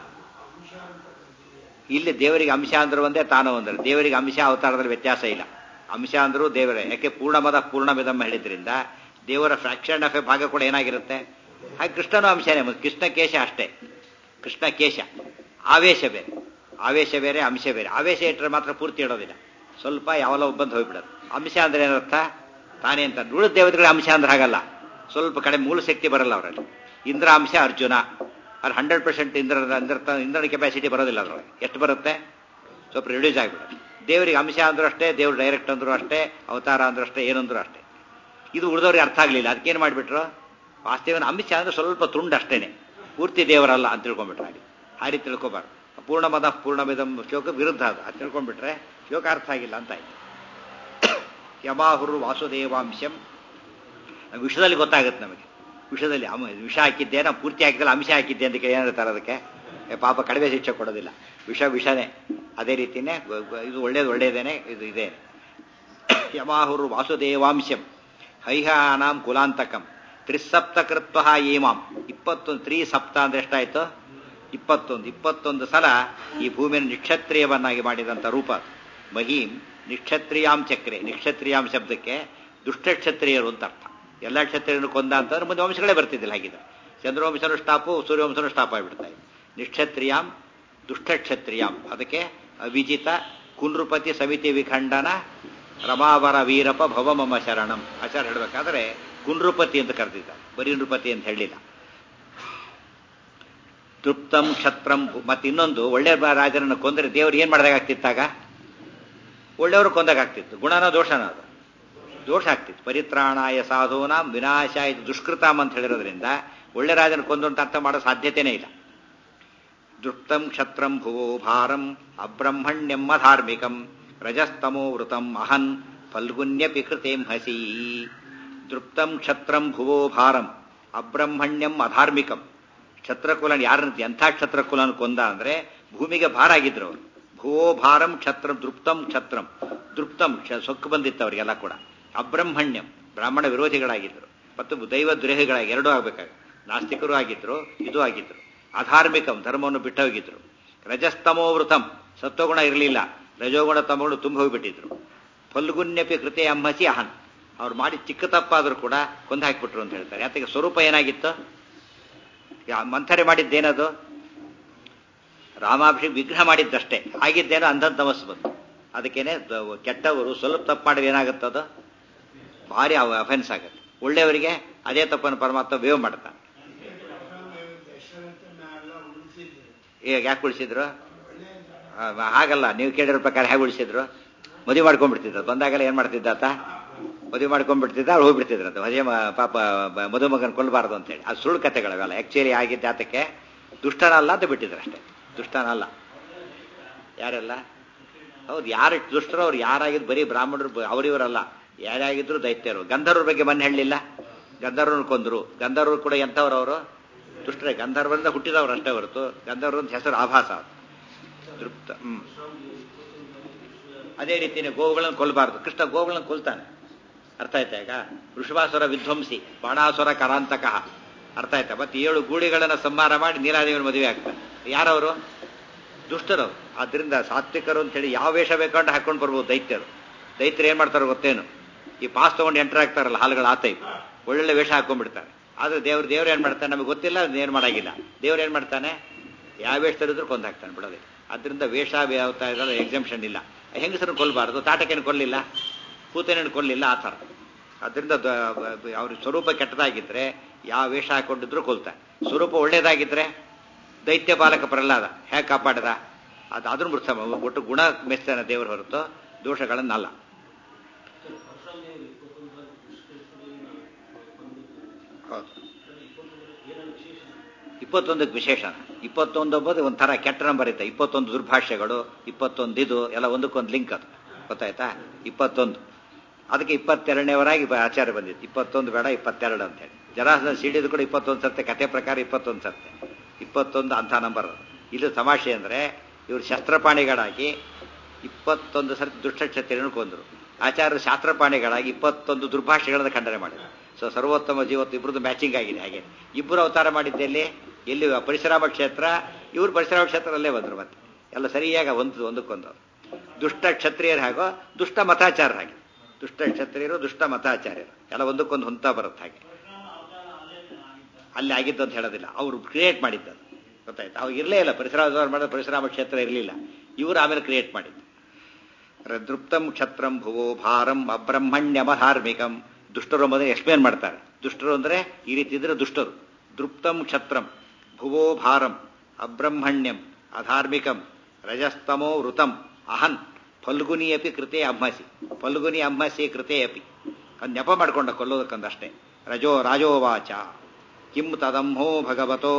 ಇಲ್ಲಿ ದೇವರಿಗೆ ಅಂಶ ಅಂದ್ರು ಒಂದೇ ತಾನು ಒಂದ್ರೆ ದೇವರಿಗೆ ಅಂಶ ಅವತಾರದಲ್ಲಿ ವ್ಯತ್ಯಾಸ ಇಲ್ಲ ಅಂಶ ಅಂದ್ರೂ ದೇವರೇ ಯಾಕೆ ಪೂರ್ಣಮದ ಪೂರ್ಣಮಿದಮ್ಮ ಹೇಳಿದ್ರಿಂದ ದೇವರ ಫ್ರಾಕ್ಷನ್ ಆಫ್ ಎ ಭಾಗ ಕೂಡ ಏನಾಗಿರುತ್ತೆ ಹಾಗೆ ಕೃಷ್ಣನು ಅಂಶನೇ ಮತ್ತೆ ಕೃಷ್ಣ ಕೇಶ ಅಷ್ಟೇ ಕೃಷ್ಣ ಕೇಶ ಆವೇಶ ಬೇರೆ ಆವೇಶ ಬೇರೆ ಅಂಶ ಬೇರೆ ಆವೇಶ ಇಟ್ಟರೆ ಮಾತ್ರ ಪೂರ್ತಿ ಇಡೋದಿಲ್ಲ ಸ್ವಲ್ಪ ಯಾವಲ್ಲ ಬಂದು ಹೋಗ್ಬಿಡೋದು ಅಂಶ ಅಂದ್ರೆ ಏನರ್ಥ ತಾನೇ ಅಂತ ಉಳಿದ ದೇವತೆಗಳ ಅಂಶ ಅಂದ್ರೆ ಹಾಗಲ್ಲ ಸ್ವಲ್ಪ ಕಡೆ ಮೂಲ ಶಕ್ತಿ ಬರಲ್ಲ ಅವರಲ್ಲಿ ಇಂದ್ರ ಅಂಶ ಅರ್ಜುನ ಅಲ್ಲಿ ಹಂಡ್ರೆಡ್ ಪರ್ಸೆಂಟ್ ಇಂದ್ರ ಇಂದ್ರ ಇಂದ್ರನ ಕೆಪಾಸಿಟಿ ಬರೋದಿಲ್ಲ ಅದರೊಳಗೆ ಎಷ್ಟು ಬರುತ್ತೆ ಸ್ವಲ್ಪ ರಿಡ್ಯೂಸ್ ಆಗಿಬಿಡುತ್ತೆ ದೇವರಿಗೆ ಅಂಶ ಅಂದ್ರೂ ಅಷ್ಟೇ ದೇವ್ರು ಡೈರೆಕ್ಟ್ ಅಂದ್ರು ಅಷ್ಟೇ ಅವತಾರ ಅಂದ್ರೂ ಅಷ್ಟೇ ಏನಂದ್ರು ಅಷ್ಟೇ ಇದು ಉಳಿದವ್ರಿಗೆ ಅರ್ಥ ಆಗಲಿಲ್ಲ ಅದಕ್ಕೇನು ಮಾಡಿಬಿಟ್ರು ವಾಸ್ತವನ ಅಂಶ ಅಂದ್ರೆ ಸ್ವಲ್ಪ ತುಂಡು ಅಷ್ಟೇನೆ ಪೂರ್ತಿ ದೇವರಲ್ಲ ಅಂತ ತಿಳ್ಕೊಂಡ್ಬಿಟ್ರೆ ಹಾಗೆ ಆ ರೀತಿ ತಿಳ್ಕೊಬಾರ್ದು ಪೂರ್ಣಮದ ಪೂರ್ಣಮಿದಂ ಶ್ಲೋಕ ವಿರುದ್ಧ ಅದು ಅದು ತಿಳ್ಕೊಂಡ್ಬಿಟ್ರೆ ಶ್ಲೋಕ ಅರ್ಥ ಆಗಿಲ್ಲ ಅಂತ ಆಯ್ತು ಯಮಾಹುರು ವಾಸುದೇವಾಂಶಂ ವಿಷದಲ್ಲಿ ಗೊತ್ತಾಗುತ್ತೆ ನಮಗೆ ವಿಷದಲ್ಲಿ ಅಮ ವಿಷ ಹಾಕಿದ್ದೆ ನಾವು ಪೂರ್ತಿ ಹಾಕಿದ್ದಲ್ಲ ಅಂಶ ಹಾಕಿದ್ದೆ ಅಂತ ಏನ್ ಹೇಳ್ತಾರೆ ಅದಕ್ಕೆ ಏ ಪಾಪ ಕಡಿಮೆ ಶಿಕ್ಷೆ ಕೊಡೋದಿಲ್ಲ ವಿಷ ವಿಷನೇ ಅದೇ ರೀತಿನೇ ಗ- ಗ- ಇದು ಒಳ್ಳೇದು ಒಳ್ಳೇದೇನೆ ಇದು ಇದೆ ಯಮಾಹುರು ವಾಸುದೇವಾಂಶಂ ಹೈಹಾನಾಂ ಕುಲಾಂತಕಂ ತ್ರಿಸಪ್ತಕೃತ್ವ ಏಮಾಂ ಇಪ್ಪತ್ತೊಂದು ತ್ರಿ ಸಪ್ತ ಅಂದ್ರೆ ಎಷ್ಟಾಯ್ತು ಇಪ್ಪತ್ತೊಂದು ಇಪ್ಪತ್ತೊಂದು ಸಲ ಈ ಭೂಮಿಯನ್ನು ನಿಕ್ಷತ್ರಿಯವನ್ನಾಗಿ ಮಾಡಿದಂಥ ರೂಪ ಅದು. ಮಹೀಂ ನಿಕ್ಷತ್ರಿಯಾಂ ಚಕ್ರೆ ನಿಕ್ಷತ್ರಿಯಾಂ ಶಬ್ದಕ್ಕೆ ದುಷ್ಟಕ್ಷತ್ರಿಯರು ಅಂತ ಅರ್ಥ ಎಲ್ಲ ಕ್ಷತ್ರಿಯರನ್ನು ಕೊಂದ ಅಂತಂದ್ರೆ ಮುಂದೆ ವಂಶಗಳೇ ಬರ್ತಿದ್ದಿಲ್ಲ ಹಾಗಿದ್ರೆ ಚಂದ್ರವಂಶನು ಸ್ಟಾಪು ಸೂರ್ಯವಂಶನು ಸ್ಟಾಪ್ ಆಗಿಬಿಡ್ತಾ ಇದೆ ನಿಕ್ಷತ್ರಿಯಾಂ ದುಷ್ಟಕ್ಷತ್ರಿಯಾಂ ಅದಕ್ಕೆ ಅವಿಜಿತ ಕುನೃಪತಿ ಸಮಿತಿ ವಿಖಂಡನ ರಮಾವರ ವೀರಪ ಭವ ಮಮ ಶರಣಂ ಆಚಾರ ಹೇಳಬೇಕಾದ್ರೆ ಕುನೃಪತಿ ಅಂತ ಕರೆದಿದ್ದ ಬರೀ ನೃಪತಿ ಅಂತ ಹೇಳಿಲ್ಲ ತೃಪ್ತಂ ಕ್ಷತ್ರಂ ಮತ್ತೆ ಇನ್ನೊಂದು ಒಳ್ಳೆ ಬ- ರಾಜರನ್ನು ಕೊಂದರೆ ದೇವರು ಏನ್ ಮಾಡಿದಾಗ್ತಿತ್ತಾಗ ಒಳ್ಳೆಯವರು ಕೊಂದಾಗ್ತಿತ್ತು ಗುಣನ ದೋಷನ ಅದು ದೋಷ ಆಗ್ತಿತ್ತು ಪರಿತ್ರಾಣಾಯ ಸಾಧೂನಾಂ ವಿನಾಶಾಯ ದುಷ್ಕೃತಾಮ್ ಅಂತ ಹೇಳಿರೋದ್ರಿಂದ ಒಳ್ಳೆ ರಾಜನ ಕೊಂದು ಅಂತ ಅರ್ಥ ಮಾಡೋ ಸಾಧ್ಯತೆನೇ ಇಲ್ಲ ದೃಪ್ತಂ ಕ್ಷತ್ರಂ ಭುವೋ ಭಾರಂ ಅಬ್ರಹ್ಮಣ್ಯಂ ಅಧಾರ್ಮಿಕಂ ರಜಸ್ತಮೋ ವೃತಂ ಅಹನ್ ಫಲ್ಗುನ್ಯಪಿ ಕೃತೇಂ ಹಸಿ ದೃಪ್ತಂ ಕ್ಷತ್ರಂ ಭುವೋ ಭಾರಂ ಅಬ್ರಹ್ಮಣ್ಯಂ ಅಧಾರ್ಮಿಕಂ ಕ್ಷತ್ರಕುಲನ್ ಯಾರನ್ನ ಎಂಥ ಕ್ಷತ್ರಕುಲನ್ ಕೊಂದ ಅಂದ್ರೆ ಭೂಮಿಗೆ ಭಾರ ಆಗಿದ್ರು ಅವರು ಭುವೋ ಭಾರಂ ಕ್ಷತ್ರಂ ದೃಪ್ತಂ ಕ್ಷತ್ರಂ ದೃಪ್ತಂ ಕ್ಷ- ಸೊಕ್ಕು ಬಂದಿತ್ತು ಅವರಿಗೆಲ್ಲ ಕೂಡ ಅಬ್ರಹ್ಮಣ್ಯಂ ಬ್ರಾಹ್ಮಣ ವಿರೋಧಿಗಳಾಗಿದ್ರು ಮತ್ತು ದೈವ ದ್ರೋಹಿಗಳಾಗಿ ಎರಡೂ ಆಗ್ಬೇಕಾಗ ನಾಸ್ತಿಕರು ಆಗಿದ್ರು ಇದು ಆಗಿದ್ರು ಅಧಾರ್ಮಿಕಂ ಧರ್ಮವನ್ನು ಬಿಟ್ಟು ಹೋಗಿದ್ರು ರಜಸ್ತಮೋ ವೃತಂ ಸತ್ವಗುಣ ಇರಲಿಲ್ಲ ರಜೋಗುಣ ತಮಗುಣ ತುಂಬ ಹೋಗಿಬಿಟ್ಟಿದ್ರು ಫಲ್ಗುನ್ಯಪಿ ಕೃತೆ ಅಮ್ಮಸಿ ಅಹನ್ ಅವ್ರು ಮಾಡಿ ಚಿಕ್ಕ ತಪ್ಪಾದ್ರೂ ಕೂಡ ಕೊಂದು ಹಾಕಿಬಿಟ್ರು ಅಂತ ಹೇಳ್ತಾರೆ ಯಾತಕ್ಕೆ ಸ್ವರೂಪ ಏನಾಗಿತ್ತು ಯಾ- ಮಂಥರೆ ಮಾಡಿದ್ದೇನದು ರಾಮಾಭಿಷೇಕ ವಿಗ್ರಹ ಮಾಡಿದ್ದಷ್ಟೇ ಆಗಿದ್ದೇನೋ ಅಂಧನ್ ತಮಸ್ಸು ಬಂತು ಅದಕ್ಕೇನೆ ದ- ಕೆಟ್ಟವರು ಸ್ವಲ್ಪ ತಪ್ಪು ಮಾಡಿದ್ರೆ ಏನಾಗುತ್ತದು ಭಾರಿ ಅಫೆನ್ಸ್ ಆಗುತ್ತೆ ಒಳ್ಳೆಯವರಿಗೆ ಅದೇ ತಪ್ಪನ್ನು ಪರಮಾತ್ಮ ಬೇವ್ ಮಾಡ್ತಾನೆ ಈಗ ಯಾಕೆ ಉಳಿಸಿದ್ರು ಆ, ಹಾಗಲ್ಲ ನೀವು ಕೇಳಿರೋ ಪ್ರಕಾರ ಹೇಗೆ ಉಳಿಸಿದ್ರು ಮದುವೆ ಮಾಡ್ಕೊಂಡ್ಬಿಡ್ತಿದ್ರು ಬಂದಾಗೆಲ್ಲ ಏನ್ ಮಾಡ್ತಿದ್ದ ಆತ ಮದುವೆ ಮಾಡ್ಕೊಂಡ್ಬಿಡ್ತಿದ್ದ ಅವ್ರು ಹೋಗ್ಬಿಡ್ತಿದ್ರಂತ ಮದುವೆ ಮ- ಪಾಪ ಬ- ಮದುಮಗನ್ ಕೊಲ್ಲಬಾರ್ದು ಅಂತೇಳಿ ಅದು ಸುಳ್ಳು ಕಥೆಗಳವೆಲ್ಲ ಆಕ್ಚುಲಿ ಆಗಿದ್ದ ಆತಕ್ಕೆ ದುಷ್ಟನಲ್ಲ ಅಂತ ಬಿಟ್ಟಿದ್ರು ಅಷ್ಟೇ ದುಷ್ಟನಲ್ಲ ಯಾರೆಲ್ಲ ಹೌದು ಯಾರು ದುಷ್ಟರು ಅವ್ರು ಯಾರಾಗಿದ್ದು ಬರೀ ಬ್ರಾಹ್ಮಣರು ಬ- ಅವರಿವರಲ್ಲ ಯಾರಾಗಿದ್ರು ದೈತ್ಯರು ಗಂಧರ್ವ್ರ ಬಗ್ಗೆ ಮನೆ ಹೇಳಲಿಲ್ಲ ಗಂಧರ್ವನ ಕೊಂದ್ರು ಗಂಧರ್ವರು ಕೂಡ ಎಂಥವ್ರು ಅವರು ದುಷ್ಟರೇ ಗಂಧರ್ವರಿಂದ ಹುಟ್ಟಿದವರು ಅಷ್ಟೇ ಹೊರತು ಗಂಧರ್ವ ಅಂತ ಹೆಸರು ಆಭಾಸ ಅದು. ತೃಪ್ತ ಹ್ಮ್ ಅದೇ ರೀತಿನೇ ಗೋವುಗಳನ್ನು ಕೊಲ್ಲಬಾರದು ಕೃಷ್ಣ ಗೋವುಗಳನ್ನು ಕೊಲ್ತಾನೆ ಅರ್ಥ ಆಯ್ತಾ ಈಗ ವೃಷಭಾಸುರ ವಿಧ್ವಂಸಿ ಬಾಣಾಸುರ ಕರಾಂತಕಃ ಅರ್ಥ ಆಯ್ತಾ ಮತ್ತೆ ಏಳು ಗೂಳಿಗಳನ್ನು ಸಂಹಾರ ಮಾಡಿ ನೀಲಾದೇವಿನ ಮದುವೆ ಆಗ್ತಾನೆ ಯಾರವರು ದುಷ್ಟರು ಆದ್ರಿಂದ ಸಾತ್ವಿಕರು ಅಂತ ಹೇಳಿ ಯಾವ ವೇಷ ಬೇಕಂಡು ಹಾಕೊಂಡು ಬರ್ಬೋದು ದೈತ್ಯರು ದೈತ್ಯರು ಏನ್ ಮಾಡ್ತಾರೆ ಗೊತ್ತೇನು ಈ ಪಾಸ್ ತಗೊಂಡು ಎಂಟರ್ ಆಗ್ತಾರಲ್ಲ ಹಾಲುಗಳ ಆ ಟೈಪ್ ಒಳ್ಳೊಳ್ಳೆ ವೇಷ ಹಾಕೊಂಡ್ಬಿಡ್ತಾರೆ ಆದ್ರೆ ದೇವ್ರು ದೇವ್ರು ಏನ್ ಮಾಡ್ತಾನೆ ನಮಗೆ ಗೊತ್ತಿಲ್ಲ ಏನು ಮಾಡಾಗಿಲ್ಲ ದೇವ್ರು ಏನ್ ಮಾಡ್ತಾನೆ ಯಾವ ವೇಷದಲ್ಲಿದ್ರು ಕೊಂದು ಹಾಕ್ತಾನೆ ಬಿಡೋದೆ ಅದರಿಂದ ವೇಷ ಯಾವತ್ತ ಇರಲ್ಲ ಎಕ್ಸಾಮ್ಷನ್ ಇಲ್ಲ ಹೆಂಗಸರನ್ನು ಕೊಲ್ಲಬಾರ್ದು ತಾಟಕೇನು ಕೊಲ್ಲಿಲ್ಲ ಕೂತೇನೇನು ಕೊಲ್ಲಿಲ್ಲ ಆ ಥರ ಅದರಿಂದ ಅವ್ರ ಸ್ವರೂಪ ಕೆಟ್ಟದಾಗಿದ್ರೆ ಯಾವ ವೇಷ ಹಾಕೊಂಡಿದ್ರು ಕೊಲ್ತಾನೆ ಸ್ವರೂಪ ಒಳ್ಳೇದಾಗಿದ್ರೆ ದೈತ್ಯ ಬಾಲಕ ಪ್ರಹ್ಲಾದ ಹೇಗೆ ಕಾಪಾಡದ ಅದು ಅದ್ರ ಮೃತ ಒಟ್ಟು ಗುಣ ಮೆಚ್ಚಾನ ದೇವರು ಹೊರತು ದೋಷಗಳನ್ನಲ್ಲ ಹೌದು ಇಪ್ಪತ್ತೊಂದಕ್ಕೆ ವಿಶೇಷ ಇಪ್ಪತ್ತೊಂದು ಒಬ್ಬದು ಒಂಥರ ಕೆಟ್ಟ ನಂಬರ್ ಇತ್ತು ಇಪ್ಪತ್ತೊಂದು ದುರ್ಭಾಷೆಗಳು ಇಪ್ಪತ್ತೊಂದು ಇದು ಎಲ್ಲ ಒಂದಕ್ಕೊಂದು ಲಿಂಕ್ ಅದು ಗೊತ್ತಾಯ್ತಾ ಇಪ್ಪತ್ತೊಂದು ಅದಕ್ಕೆ ಇಪ್ಪತ್ತೆರಡನೇವರಾಗಿ ಬ- ಆಚಾರ ಬಂದಿತ್ತು ಇಪ್ಪತ್ತೊಂದು ಬೇಡ ಇಪ್ಪತ್ತೆರಡು ಅಂತೇಳಿ ಜರಾಸನ ಸಿಡಿದು ಕೂಡ ಇಪ್ಪತ್ತೊಂದು ಸರ್ತೆ ಕತೆ ಪ್ರಕಾರ ಇಪ್ಪತ್ತೊಂದು ಸರ್ತೆ ಇಪ್ಪತ್ತೊಂದು ಅಂಥ ನಂಬರ್ ಅದು ಇದು ತಮಾಷೆ ಅಂದರೆ ಇವರು ಶಸ್ತ್ರಪಾಣಿಗಳಾಗಿ ಇಪ್ಪತ್ತೊಂದು ಸರ್ತಿ ದುಷ್ಟಕ್ಷತ್ರಿಯನ್ನು ಕೊಂದರು ಆಚಾರ್ಯ ಶಾಸ್ತ್ರಪಾಣಿಗಳಾಗಿ ಇಪ್ಪತ್ತೊಂದು ದುರ್ಭಾಷೆಗಳನ್ನು ಖಂಡನೆ ಮಾಡಿದರು ಸೊ ಸರ್ವೋತ್ತಮ ಜೀವತ್ತು ಇಬ್ಬರದ್ದು ಮ್ಯಾಚಿಂಗ್ ಆಗಿದೆ ಹಾಗೆ ಇಬ್ಬರು ಅವತಾರ ಮಾಡಿದ್ದೆಲ್ಲಿ ಎಲ್ಲಿ ಪರಿಶ್ರಮ ಕ್ಷೇತ್ರ ಇವರು ಪರಿಶ್ರಮ ಕ್ಷೇತ್ರದಲ್ಲೇ ಬಂದರು ಮತ್ತೆ ಎಲ್ಲ ಸರಿಯಾಗಿ ಒಂದು ಒಂದಕ್ಕೊಂದು ದುಷ್ಟ ಕ್ಷತ್ರಿಯರು ಹಾಗೋ ದುಷ್ಟ ಮತಾಚಾರ ಹಾಗೆ ದುಷ್ಟ ಕ್ಷತ್ರಿಯರು ದುಷ್ಟ ಮತಾಚಾರ್ಯರು ಎಲ್ಲ ಒಂದಕ್ಕೊಂದು ಹೊಂತ ಬರುತ್ತೆ ಹಾಗೆ ಅಲ್ಲಿ ಆಗಿದ್ದು ಅಂತ ಹೇಳೋದಿಲ್ಲ ಅವರು ಕ್ರಿಯೇಟ್ ಮಾಡಿದ್ದದು ಗೊತ್ತಾಯ್ತು ಅವಾಗ ಇರಲೇ ಇಲ್ಲ ಪರಿಸರ ಮಾಡಿದ ಪರಿಶ್ರಮ ಕ್ಷೇತ್ರ ಇರಲಿಲ್ಲ ಇವರು ಆಮೇಲೆ ಕ್ರಿಯೇಟ್ ಮಾಡಿದ್ದು ದೃಪ್ತಂ ಕ್ಷತ್ರಂ ಭುವೋ ಭಾರಂ ಅಬ್ರಹ್ಮಣ್ಯಮ ಧಾರ್ಮಿಕಂ ದುಷ್ಟರು ಮೊದಲು ಎಕ್ಸ್ಪ್ಲೇನ್ ಮಾಡ್ತಾರೆ ದುಷ್ಟರು ಅಂದ್ರೆ ಈ ರೀತಿ ಇದ್ರೆ ದುಷ್ಟರು ದೃಪ್ತಂ ಕ್ಷತ್ರಂ ಭುವೋ ಭಾರಂ ಅಬ್ರಹ್ಮಣ್ಯಂ ಅಧಾರ್ಮಿಕಂ ರಜಸ್ತಮೋ ವೃತಂ ಅಹನ್ ಫಲ್ಗುನಿ ಅಪಿ ಕೃತೆ ಅಮ್ಮಸಿ ಫಲ್ಗುನಿ ಅಮ್ಮಸಿ ಕೃತೆ ಅಪಿ ಅದು ನೆಪ ಮಾಡ್ಕೊಂಡ ಕೊಲ್ಲೋದಕ್ಕಂದಷ್ಟೇ ರಜೋ ರಾಜೋವಾಚ ಕಿಂ ತದಂಹೋ ಭಗವತೋ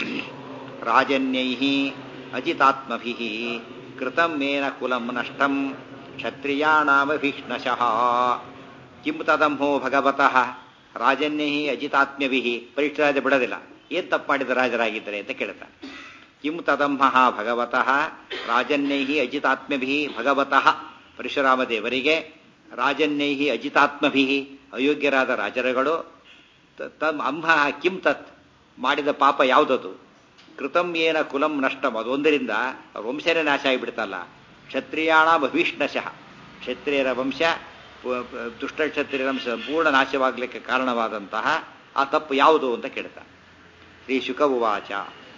ರಾಜನ್ಯೈ ಅಜಿತಾತ್ಮಭಿ ಕೃತಂ ಮೇನ ಕುಲಂ ನಷ್ಟಂ ಕ್ಷತ್ರಿಯಾಣಾಮಭೀಷ್ಣಶಃ ಕಿಂ ತದಂಹೋ ಭಗವತಃ ರಾಜನ್ಯೈ ಅಜಿತಾತ್ಮ್ಯಭಿ ಪರೀಕ್ಷರಾಜ ಬಿಡೋದಿಲ್ಲ ಏನ್ ತಪ್ಪು ಮಾಡಿದ ರಾಜರಾಗಿದ್ದಾರೆ ಅಂತ ಕೇಳ್ತಾನೆ ಕಿಂ ತದಂಹ ಭಗವತಃ ರಾಜನ್ಯೈ ಅಜಿತಾತ್ಮ್ಯಭಿ ಭಗವತಃ ಪರಶುರಾಮ ದೇವರಿಗೆ ರಾಜನ್ಯೈ ಅಜಿತಾತ್ಮಭಿ ಅಯೋಗ್ಯರಾದ ರಾಜರುಗಳು ತಮ್ ಅಂಹ ಕಿಂ ತತ್ ಮಾಡಿದ ಪಾಪ ಯಾವುದದು ಕೃತಂ ಏನ ಕುಲಂ ನಷ್ಟಂ ಅದೊಂದರಿಂದ ವಂಶನೇ ನಾಶ ಆಗಿಬಿಡ್ತಲ್ಲ ಕ್ಷತ್ರಿಯಾಣ ಭೀಷ್ಣಶಃ ಕ್ಷತ್ರಿಯರ ವಂಶ ದುಷ್ಟ ಕ್ಷತ್ರಿಯರ ವಂಶ ಪೂರ್ಣ ನಾಶವಾಗಲಿಕ್ಕೆ ಕಾರಣವಾದಂತಹ ಆ ತಪ್ಪು ಯಾವುದು ಅಂತ ಕೇಳ್ತಾನೆ ಶ್ರೀ ಶುಕ ಉವಾಚ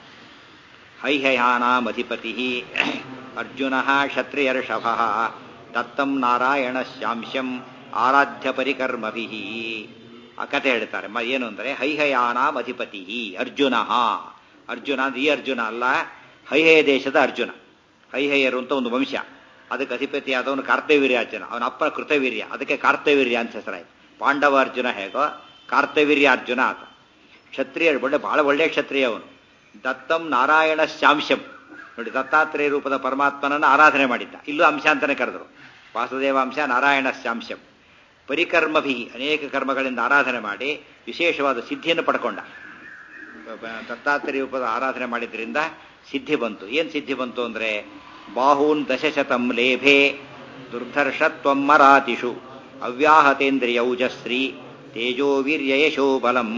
ಹೈಹಯಾನಾಮಧಿಪತಿ ಅರ್ಜುನ ಕ್ಷತ್ರಿಯರ್ಷಭ ದತ್ತಂ ನಾರಾಯಣ ಶಾಂಶಂ ಆರಾಧ್ಯ ಪರಿಕರ್ಮಭಿ ಆ ಕಥೆ ಹೇಳ್ತಾರೆ ಏನು ಅಂದರೆ ಹೈಹಯಾನಾಂ ಅಧಿಪತಿ ಅರ್ಜುನ ಅರ್ಜುನ ಅಂದ್ರೆ ಈ ಅರ್ಜುನ ಅಲ್ಲ ಹೈಹಯ ದೇಶದ ಅರ್ಜುನ ಹೈಹಯರು ಅಂತ ಒಂದು ವಂಶ ಅದಕ್ಕೆ ಅಧಿಪತಿ ಆದವನು ಕಾರ್ತವೀರ್ಯ ಅರ್ಜುನ ಅವನ ಅಪ್ಪನ ಕೃತವೀರ್ಯ ಅದಕ್ಕೆ ಕಾರ್ತವೀರ್ಯ ಅಂತ ಹೆಸರಾಯ್ತು ಪಾಂಡವ ಅರ್ಜುನ ಹೇಗೋ ಕಾರ್ತವೀರ್ಯ ಅರ್ಜುನ ಆತ ಕ್ಷತ್ರಿಯ ಒಳ್ಳೆ ಬಹಳ ಒಳ್ಳೆ ಕ್ಷತ್ರಿಯ ಅವನು ದತ್ತಂ ನಾರಾಯಣ ಶಾಂಶಂ ನೋಡಿ ದತ್ತಾತ್ರೇಯ ರೂಪದ ಪರಮಾತ್ಮನನ್ನು ಆರಾಧನೆ ಮಾಡಿದ್ದ ಇಲ್ಲೂ ಅಂಶ ಅಂತಾನೆ ಕರೆದರು ವಾಸುದೇವಾಂಶ ನಾರಾಯಣ ಶಾಂಶಂ ಪರಿಕರ್ಮಭಿ ಅನೇಕ ಕರ್ಮಗಳಿಂದ ಆರಾಧನೆ ಮಾಡಿ ವಿಶೇಷವಾದ ಸಿದ್ಧಿಯನ್ನು ಪಡ್ಕೊಂಡ ದತ್ತಾತ್ರೇಯ ರೂಪದ ಆರಾಧನೆ ಮಾಡಿದ್ರಿಂದ ಸಿದ್ಧಿ ಬಂತು ಏನ್ ಸಿದ್ಧಿ ಬಂತು ಅಂದ್ರೆ ಬಾಹೂನ್ ದಶಶತಂ ಲೇಭೆ ದುರ್ಧರ್ಷತ್ವಂ ಮರಾತಿಷು ಅವ್ಯಾಹತೇಂದ್ರಿಯೌಜಶ್ರೀ ತೇಜೋ ವೀರ್ಯಯಶೋ ಬಲಂ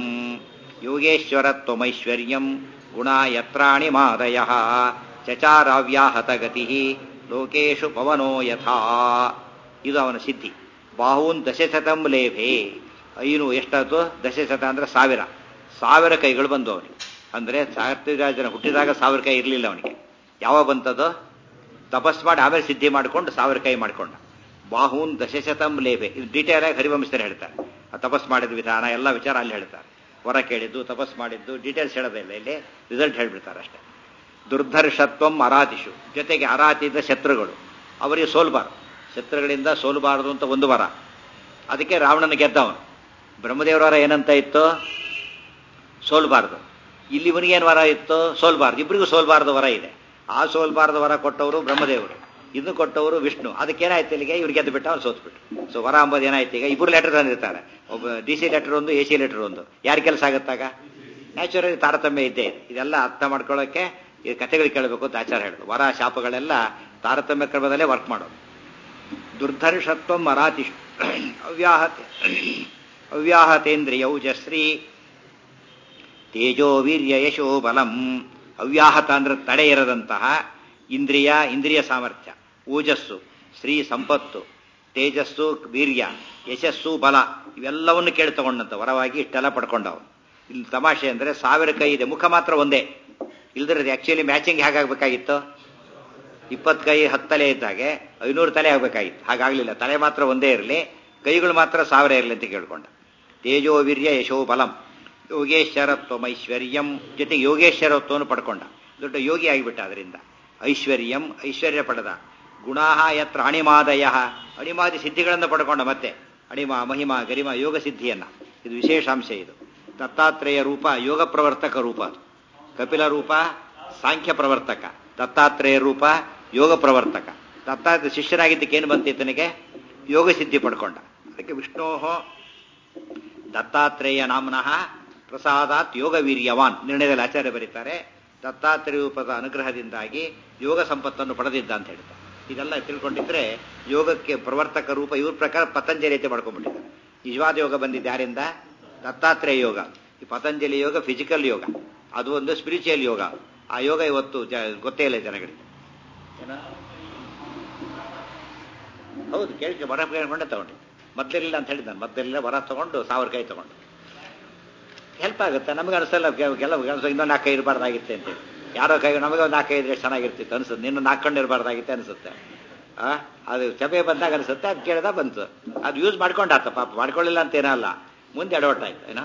ಯೋಗೇಶ್ವರತ್ವಮೈಶ್ವರ್ಯಂ ಗುಣ ಯತ್ರಾಣಿ ಮಾದಯ ಚಚಾರಾವ್ಯಾಹತ ಗತಿ ಲೋಕೇಶು ಪವನೋ ಯಥಾ ಇದು ಅವನ ಸಿದ್ಧಿ ಬಾಹೂನ್ ದಶಶತಂ ಲೇಭೆ ಐನು ಎಷ್ಟಾಯ್ತು ದಶಶತ ಅಂದ್ರೆ ಸಾವಿರ ಸಾವಿರ ಕೈಗಳು ಬಂದು ಅವನಿಗೆ ಅಂದ್ರೆ ಸಾರ್ಥಿರಾಜನ ಹುಟ್ಟಿದಾಗ ಸಾವಿರ ಕೈ ಇರಲಿಲ್ಲ ಅವನಿಗೆ ಯಾವಾಗ ಬಂತದ್ದು ತಪಸ್ ಮಾಡಿ ಆಮೇಲೆ ಸಿದ್ಧಿ ಮಾಡಿಕೊಂಡು ಸಾವಿರ ಕೈ ಮಾಡಿಕೊಂಡ ಬಾಹೂನ್ ದಶಶತಂ ಲೇಭೆ ಇದು ಡೀಟೇಲ್ ಆಗಿ ಹರಿವಂಶರು ಹೇಳ್ತಾರೆ ಆ ತಪಸ್ ಮಾಡಿದ ವಿಧಾನ ಎಲ್ಲ ವಿಚಾರ ಅಲ್ಲಿ ಹೇಳ್ತಾರೆ ಹೊರ ಕೇಳಿದ್ದು ತಪಸ್ ಮಾಡಿದ್ದು ಡೀಟೇಲ್ಸ್ ಹೇಳೋದಿಲ್ಲ ಇಲ್ಲಿ ರಿಸಲ್ಟ್ ಹೇಳ್ಬಿಡ್ತಾರೆ ಅಷ್ಟೇ ದುರ್ಧರ್ಷತ್ವಂ ಅರಾತಿಷು ಜೊತೆಗೆ ಅರಾತಿದ್ದ ಶತ್ರುಗಳು ಅವರಿಗೆ ಸೋಲ್ಬಾರ್ದು ಶತ್ರುಗಳಿಂದ ಸೋಲಬಾರದು ಅಂತ ಒಂದು ವರ ಅದಕ್ಕೆ ರಾವಣನ ಗೆದ್ದವನು ಬ್ರಹ್ಮದೇವರ ವರ ಏನಂತ ಇತ್ತು ಸೋಲ್ಬಾರ್ದು ಇಲ್ಲಿ ಇವನಿಗೇನು ವರ ಇತ್ತು ಸೋಲ್ಬಾರ್ದು ಇಬ್ಬರಿಗೂ ಸೋಲ್ಬಾರ್ದು ವರ ಇದೆ ಆ ಸೋಲ್ಬಾರ್ದು ವರ ಕೊಟ್ಟವರು ಬ್ರಹ್ಮದೇವರು ಇದನ್ನು ಕೊಟ್ಟವರು ವಿಷ್ಣು ಅದಕ್ಕೇನಾಯ್ತು ಇಲ್ಲಿಗೆ ಇವ್ರು ಗೆದ್ದು ಬಿಟ್ಟು ಅವ್ರು ಸೋತ್ಬಿಟ್ಟು ಸೊ ವರ ಅಂಬೋದು ಏನಾಯ್ತು ಈಗ ಇಬ್ಬರು ಲೆಟರ್ ತಂದಿರ್ತಾರೆ ಒಬ್ಬ ಡಿ ಸಿ ಲೆಟರ್ ಒಂದು ಎ ಸಿ ಲೆಟರ್ ಒಂದು ಯಾರ ಕೆಲಸ ಆಗುತ್ತಾಗ ನ್ಯಾಚುರಲಿ ತಾರತಮ್ಯ ಇದ್ದೇ ಇದೆ ಇದೆಲ್ಲ ಅರ್ಥ ಮಾಡ್ಕೊಳ್ಳೋಕೆ ಈ ಕಥೆಗಳು ಕೇಳಬೇಕು ಅಂತ ಆಚಾರ ಹೇಳೋದು ವರ ಶಾಪಗಳೆಲ್ಲ ತಾರತಮ್ಯ ಕ್ರಮದಲ್ಲೇ ವರ್ಕ್ ಮಾಡೋದು ದುರ್ಧರ್ಷತ್ವ ಮರಾತಿಷ್ ಅವ್ಯಾಹತೆ ಅವ್ಯಾಹತೇಂದ್ರಿಯೌಜಶ್ರೀ ತೇಜೋ ವೀರ್ಯ ಯಶೋ ಬಲಂ ಅವ್ಯಾಹತ ಅಂದ್ರೆ ತಡೆ ಇರದಂತಹ ಇಂದ್ರಿಯ ಇಂದ್ರಿಯ ಸಾಮರ್ಥ್ಯ ಓಜಸ್ಸು ಶ್ರೀ ಸಂಪತ್ತು ತೇಜಸ್ಸು ವೀರ್ಯ ಯಶಸ್ಸು ಬಲ ಇವೆಲ್ಲವನ್ನು ಕೇಳಿ ತಗೊಂಡಂತ ವರವಾಗಿ ಇಷ್ಟೆಲ್ಲ ಪಡ್ಕೊಂಡವನು ಇಲ್ಲಿ ತಮಾಷೆ ಅಂದ್ರೆ ಸಾವಿರ ಕೈ ಇದೆ ಮುಖ ಮಾತ್ರ ಒಂದೇ ಇಲ್ದಿರೋದು ಆಕ್ಚುಲಿ ಮ್ಯಾಚಿಂಗ್ ಹೇಗಾಗಬೇಕಾಗಿತ್ತು ಇಪ್ಪತ್ತು ಕೈ ಹತ್ತು ತಲೆ ಇದ್ದಾಗೆ ಐನೂರು ತಲೆ ಆಗಬೇಕಾಗಿತ್ತು ಹಾಗಾಗ್ಲಿಲ್ಲ ತಲೆ ಮಾತ್ರ ಒಂದೇ ಇರಲಿ ಕೈಗಳು ಮಾತ್ರ ಸಾವಿರ ಇರಲಿ ಅಂತ ಕೇಳ್ಕೊಂಡ ತೇಜೋ ವೀರ್ಯ ಯಶೋ ಬಲಂ ಯೋಗೇಶ್ವರತ್ವಮೈಶ್ವರ್ಯಂ ಜೊತೆಗೆ ಯೋಗೇಶ್ವರತ್ವವನ್ನು ಪಡ್ಕೊಂಡ ದೊಡ್ಡ ಯೋಗಿ ಆಗಿಬಿಟ್ಟ ಅದರಿಂದ ಐಶ್ವರ್ಯಂ ಐಶ್ವರ್ಯ ಪಡೆದ ಗುಣಾಹ ಯತ್ರ ಅಣಿಮಾದಯ ಅಣಿಮಾದಿ ಸಿದ್ಧಿಗಳನ್ನು ಪಡ್ಕೊಂಡ ಮತ್ತೆ ಅಣಿಮ ಮಹಿಮಾ ಗರಿಮ ಯೋಗ ಸಿದ್ಧಿಯನ್ನ ಇದು ವಿಶೇಷಾಂಶ ಇದು ದತ್ತಾತ್ರೇಯ ರೂಪ ಯೋಗ ಪ್ರವರ್ತಕ ರೂಪ ಅದು ಕಪಿಲ ರೂಪ ಸಾಂಖ್ಯ ಪ್ರವರ್ತಕ ದತ್ತಾತ್ರೇಯ ರೂಪ ಯೋಗ ಪ್ರವರ್ತಕ ದತ್ತಾತ್ರೇಯ ಶಿಷ್ಯನಾಗಿದ್ದಕ್ಕೆ ಏನು ಬಂತಿತ್ತನಿಗೆ ಯೋಗ ಸಿದ್ಧಿ ಪಡ್ಕೊಂಡ ಅದಕ್ಕೆ ವಿಷ್ಣೋಹೋ ದತ್ತಾತ್ರೇಯ ನಾಮನಃ ಪ್ರಸಾದಾತ್ ಯೋಗ ವೀರ್ಯವಾನ್ ನಿರ್ಣಯದಲ್ಲಿ ಆಚಾರ್ಯ ಬರೀತಾರೆ ದತ್ತಾತ್ರೇಯ ರೂಪದ ಅನುಗ್ರಹದಿಂದಾಗಿ ಯೋಗ ಸಂಪತ್ತನ್ನು ಪಡೆದಿದ್ದ ಅಂತ ಹೇಳ್ತಾರೆ ಇದೆಲ್ಲ ತಿಳ್ಕೊಂಡಿದ್ರೆ ಯೋಗಕ್ಕೆ ಪ್ರವರ್ತಕ ರೂಪ ಇವ್ರ ಪ್ರಕಾರ ಪತಂಜಲಿ ಅಂತ ಮಾಡ್ಕೊಂಡ್ಬಿಟ್ಟಿದ್ದಾರೆ ನಿಜವಾದ ಯೋಗ ಬಂದಿದ್ದು ಯಾರಿಂದ ದತ್ತಾತ್ರೇಯ ಯೋಗ ಈ ಪತಂಜಲಿ ಯೋಗ ಫಿಸಿಕಲ್ ಯೋಗ ಅದು ಒಂದು ಸ್ಪಿರಿಚುವಲ್ ಯೋಗ ಆ ಯೋಗ ಇವತ್ತು ಜ- ಗೊತ್ತೇ ಇಲ್ಲ ಜನಗಳಿಗೆ ಏನ ಹೌದು ಕೇಳಿಕೆ ವರ ಕೇಳ್ಕೊಂಡೆ ತಗೊಂಡೆ ಮೊದಲಿಲ್ಲ ಅಂತ ಹೇಳಿದ್ ನಾನು ಮೊದಲಿಲ್ಲ ವರ ತಗೊಂಡು ಸಾವಿರ ಕೈ ತಗೊಂಡು ಹೆಲ್ಪ್ ಆಗುತ್ತೆ ನಮಗೆ ಅನಿಸಲ್ಲ ಕೆಲವು ಕೆಲಸ ಇನ್ನೊಂದು ನಾಲ್ಕೈ ಇರಬಾರ್ದಾಗಿತ್ತೆ ಅಂತೇಳಿ ಯಾರೋ ಕೈ ನಮಗೆ ಒಂದು ನಾಲ್ಕೈದು ಎಷ್ಟು ಚೆನ್ನಾಗಿರ್ತಿತ್ತು ಅನ್ಸುತ್ತೆ ನಿನ್ನ ನಾಲ್ಕೊಂಡು ಇರಬಾರ್ದಾಗಿತ್ತೆ ಅನ್ಸುತ್ತೆ ಆ ಅದು ಸಭೆ ಬಂದಾಗ ಅನ್ಸುತ್ತೆ ಅದು ಕೇಳ್ದ ಬಂತು ಅದು ಯೂಸ್ ಮಾಡ್ಕೊಂಡಾತ ಪಾಪ ಮಾಡ್ಕೊಳ್ಳಿಲ್ಲ ಅಂತ ಏನಲ್ಲ ಮುಂದೆ ಅಡವಟ್ ಆಯ್ತು ಏನೋ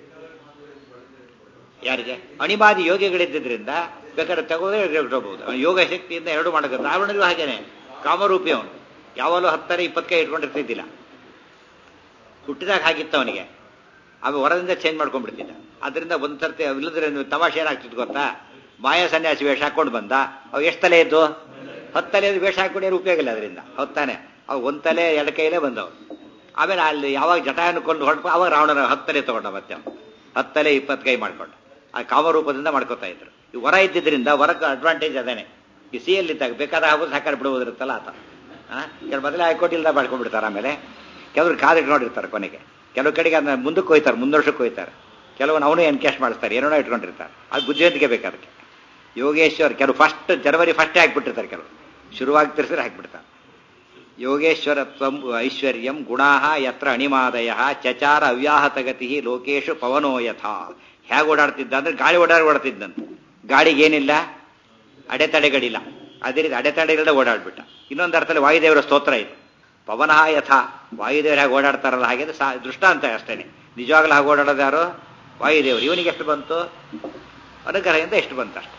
ಯಾರಿಗೆ ಅಣಿಮಾದಿ ಯೋಗಿಗಳಿದ್ದರಿಂದ ಬೇಕಾದ್ರೆ ತಗೋದ್ರೆ ಹೋಗ್ಬೋದು ಯೋಗ ಶಕ್ತಿಯಿಂದ ಎರಡು ಮಾಡಬೇಕು ರಾವಣನಿಗೂ ಹಾಗೇನೆ ಕಾಮರೂಪಿ ಅವನು ಯಾವಾಗಲೂ ಹತ್ತರ ಇಪ್ಪತ್ತು ಕೈ ಇಟ್ಕೊಂಡಿರ್ತಿದ್ದಿಲ್ಲ ಹುಟ್ಟಿದಾಗ ಹಾಗಿತ್ತು ಅವನಿಗೆ ಅವ ಹೊರದಿಂದ ಚೇಂಜ್ ಮಾಡ್ಕೊಂಡ್ಬಿಡ್ತಿದ್ದ ಅದರಿಂದ ಒಂದು ಸರ್ತಿ ಇಲ್ಲದ್ರೆ ತಮಾಷೆ ಏನಾಗ್ತಿತ್ತು ಗೊತ್ತಾ ಮಾಯಾ ಸನ್ಯಾಸಿ ವೇಷ ಹಾಕೊಂಡು ಬಂದ ಅವ್ ಎಷ್ಟು ತಲೆ ಇದ್ದು ಹತ್ತು ತಲೆ ವೇಷ ಹಾಕೊಂಡು ಉಪಯೋಗ ಇಲ್ಲ ಅದರಿಂದ ಹತ್ತಾನೆ ಅವ್ ಒಂದ್ ತಲೆ ಎರಡು ಕೈಲೇ ಬಂದವು ಆಮೇಲೆ ಅಲ್ಲಿ ಯಾವಾಗ ಜಟ ಅನ್ಕೊಂಡು ಹೊರಟು ಅವಾಗ ರಾವಣನ ಹತ್ತು ತಲೆ ತಗೊಂಡ ಮತ್ತೆ ಅವ್ನು. ಹತ್ತು ತಲೆ ಇಪ್ಪತ್ತು ಕೈ ಮಾಡ್ಕೊಂಡು ಆ ಕಾಮರೂಪದಿಂದ ಮಾಡ್ಕೋತಾ ಇದ್ರು ಈ ವರ ಇದ್ದಿದ್ರಿಂದ ವರಕ್ಕೆ ಅಡ್ವಾಂಟೇಜ್ ಅದೇನೆ ಈ ಸಿ ಇದ್ದಾಗ ಬೇಕಾದ ಹಾಕೋದು ಸಾಕಾರ ಬಿಡುವುದಿರುತ್ತಲ್ಲ ಆತ ಆ ಕೆಲವು ಮೊದಲೇ ಹಾಕೊಟ್ಟಿಲ್ದ ಮಾಡ್ಕೊಂಡ್ಬಿಡ್ತಾರೆ ಆಮೇಲೆ ಕೆಲವರು ಕಾದಿಟ್ಟು ನೋಡಿರ್ತಾರೆ ಕೊನೆಗೆ ಕೆಲವು ಕಡೆಗೆ ಅದನ್ನ ಮುಂದಕ್ಕೆ ಹೋಯ್ತಾರೆ ಮುಂದೊರ್ಷಕ್ಕೆ ಹೋಯ್ತಾರೆ ಕೆಲವನ್ನ ಅವನು ಎನ್ಕ್ಯಾಶ್ ಮಾಡಿಸ್ತಾರೆ ಏನೋ ಇಟ್ಕೊಂಡಿರ್ತಾರೆ ಅದು ಬುದ್ಧಿವಂತಿಕೆ ಬೇಕು ಅದಕ್ಕೆ ಯೋಗೇಶ್ವರ್ ಕೆಲವು ಫಸ್ಟ್ ಜನವರಿ ಫಸ್ಟೇ ಹಾಕ್ಬಿಟ್ಟಿರ್ತಾರೆ ಕೆಲವು ಶುರುವಾಗಿ ತಿರ್ಸಿದ್ರೆ ಹಾಕ್ಬಿಡ್ತಾರೆ ಯೋಗೇಶ್ವರತ್ವಂ ಐಶ್ವರ್ಯಂ ಗುಣಾ ಯತ್ರ ಅಣಿಮಾದಯ ಚಚಾರ ಅವ್ಯಾಹತಗತಿ ಲೋಕೇಶು ಪವನೋ ಯಥಾ ಹೇಗೆ ಓಡಾಡ್ತಿದ್ದ ಅಂದ್ರೆ ಗಾಳಿ ಓಡಾಡಿ ಓಡಾಡ್ತಿದ್ದಂತೆ ಗಾಳಿಗೆ ಏನಿಲ್ಲ ಅಡೆತಡೆಗಳಿಲ್ಲ ಅದೇ ರೀತಿ ಅಡೆತಡೆಗಳೇ ಓಡಾಡ್ಬಿಟ್ಟ ಇನ್ನೊಂದು ಅರ್ಥದಲ್ಲಿ ವಾಯುದೇವರ ಸ್ತೋತ್ರ ಇದು ಪವನಃ ಯಥಾ ವಾಯುದೇವರು ಹೇಗೆ ಓಡಾಡ್ತಾರಲ್ಲ ಹಾಗೆ ಅದು ಸಾ- ದೃಷ್ಟಾಂತ ಅಷ್ಟೇನೆ ನಿಜವಾಗ್ಲೂ ಹಾಗೆ ಓಡಾಡೋದು ಯಾರು ವಾಯುದೇವರು ಇವನಿಗೆ ಎಷ್ಟು ಬಂತು ಅನುಗ್ರಹದಿಂದ ಎಷ್ಟು ಬಂತು ಅಷ್ಟು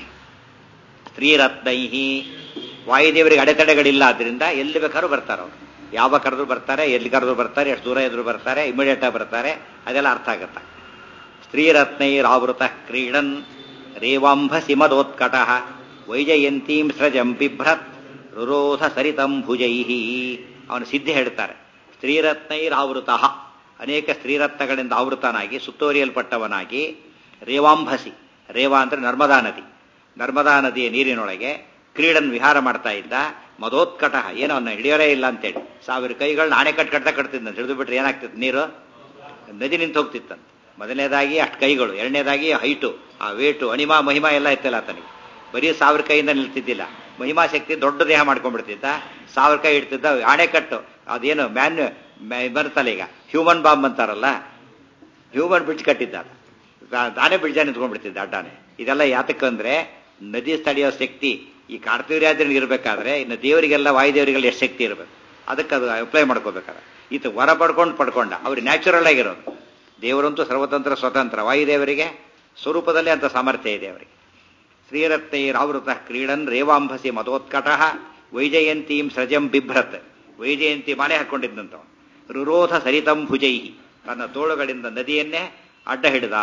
ಸ್ತ್ರೀರತ್ನೈಹಿ ವಾಯುದೇವರಿಗೆ ಅಡೆತಡೆಗಳಿಲ್ಲ ಆದ್ರಿಂದ ಎಲ್ಲಿ ಬೇಕಾದ್ರೂ ಬರ್ತಾರೆ ಅವರು ಯಾವ ಕರೆದ್ರು ಬರ್ತಾರೆ ಎಲ್ಲಿ ಕರೆದ್ರು ಬರ್ತಾರೆ ಎಷ್ಟು ದೂರ ಇದ್ರು ಬರ್ತಾರೆ ಇಮಿಡಿಯೇಟ್ ಆಗಿ ಬರ್ತಾರೆ ಅದೆಲ್ಲ ಅರ್ಥ ಆಗುತ್ತೆ ಸ್ತ್ರೀರತ್ನೈರಾವೃತ ಕ್ರೀಡನ್ ರೇವಾಂಭಸಿ ಮದೋತ್ಕಟ ವೈಜಯಂತೀಂ ಸ್ರಜಂ ಬಿಭ್ರತ್ ರುರೋಧ ಸರಿತಂ ಭುಜೈಹಿ ಅವನು ಸಿದ್ಧಿ ಹೇಳ್ತಾರೆ ಸ್ತ್ರೀರತ್ನೈರಾವೃತ ಅನೇಕ ಸ್ತ್ರೀರತ್ನಗಳಿಂದ ಆವೃತನಾಗಿ ಸುತ್ತೋರಿಯಲ್ಪಟ್ಟವನಾಗಿ ರೇವಾಂಭಸಿ ರೇವಾ ಅಂದ್ರೆ ನರ್ಮದಾ ನದಿ ನರ್ಮದಾ ನದಿಯ ನೀರಿನೊಳಗೆ ಕ್ರೀಡನ್ ವಿಹಾರ ಮಾಡ್ತಾ ಇದ್ದ ಮದೋತ್ಕಟ ಏನೋ ಅವನ್ನ ಹಿಡಿಯೋರೇ ಇಲ್ಲ ಅಂತೇಳಿ ಸಾವಿರ ಕೈಗಳನ್ನ ಅಣೆಕಟ್ಟು ಕಟ್ತಾ ಕಟ್ತಿದ್ದ ಹಿಡಿದು ಬಿಟ್ರೆ ಏನಾಗ್ತಿತ್ತು ನೀರು ನದಿ ನಿಂತು ಹೋಗ್ತಿತ್ತಂತೆ ಮೊದಲನೇದಾಗಿ ಅಷ್ಟು ಕೈಗಳು ಎರಡನೇದಾಗಿ ಹೈಟು ಆ ವೇಟು ಅಣಿಮಾ ಮಹಿಮಾ ಎಲ್ಲ ಇತ್ತಲ್ಲ ಆತನಿಗೆ ಬರೀ ಸಾವಿರ ಕೈಯಿಂದ ನಿಲ್ತಿದ್ದಿಲ್ಲ ಮಹಿಮಾ ಶಕ್ತಿ ದೊಡ್ಡ ದೇಹ ಮಾಡ್ಕೊಂಡ್ಬಿಡ್ತಿದ್ದ ಸಾವಿರ ಕೈ ಇಡ್ತಿದ್ದ ಆಣೆಕಟ್ಟು ಅದೇನು ಮ್ಯಾನ್ ಬರ್ತಲ್ಲ ಈಗ ಹ್ಯೂಮನ್ ಬಾಂಬ್ ಅಂತಾರಲ್ಲ ಹ್ಯೂಮನ್ ಬ್ರಿಡ್ಜ್ ಕಟ್ಟಿದ್ದ ಆತ. ತಾ- ತಾನೇ ಬ್ರಿಡ್ಜ ನಿಂತ್ಕೊಂಡ್ಬಿಡ್ತಿದ್ದ ಅಡ್ಡಾನೆ ಇದೆಲ್ಲ ಯಾತಕ್ಕಂದ್ರೆ ನದಿ ಸ್ಥಳೀಯ ಶಕ್ತಿ ಈ ಕಾರ್ತಿವರ್ಯಾದ್ರಿಗೆ ಇರಬೇಕಾದ್ರೆ ಇನ್ನು ದೇವರಿಗೆಲ್ಲ ವಾಯುದೇವರಿಗೆಲ್ಲ ಎಷ್ಟು ಶಕ್ತಿ ಇರಬೇಕು ಅದಕ್ಕೆ ಅದು ಅಪ್ಲೈ ಮಾಡ್ಕೋಬೇಕಾದ್ರೆ ಈತ ವರ ಪಡ್ಕೊಂಡು ಪಡ್ಕೊಂಡ ಅವ್ರಿಗೆ ನ್ಯಾಚುರಲ್ ಆಗಿರೋದು ದೇವರಂತೂ ಸರ್ವತಂತ್ರ ಸ್ವತಂತ್ರ ವಾಯುದೇವರಿಗೆ ಸ್ವರೂಪದಲ್ಲಿ ಅಂತ ಸಾಮರ್ಥ್ಯ ಇದೆ ಅವರಿಗೆ ಶ್ರೀರತ್ನೈರಾವೃತ ಕ್ರೀಡನ್ ರೇವಾಂಭಸಿ ಮದೋತ್ಕಟ ವೈಜಯಂತೀಂ ಸೃಜಂ ಬಿಭ್ರತ್ ವೈಜಯಂತಿ ಮಾಲೆ ಹಾಕೊಂಡಿದ್ದಂತವ ರುರೋಧ ಸರಿತಂ ಭುಜೈಹಿ ತನ್ನ ತೋಳುಗಳಿಂದ ನದಿಯನ್ನೇ ಅಡ್ಡ ಹಿಡಿದ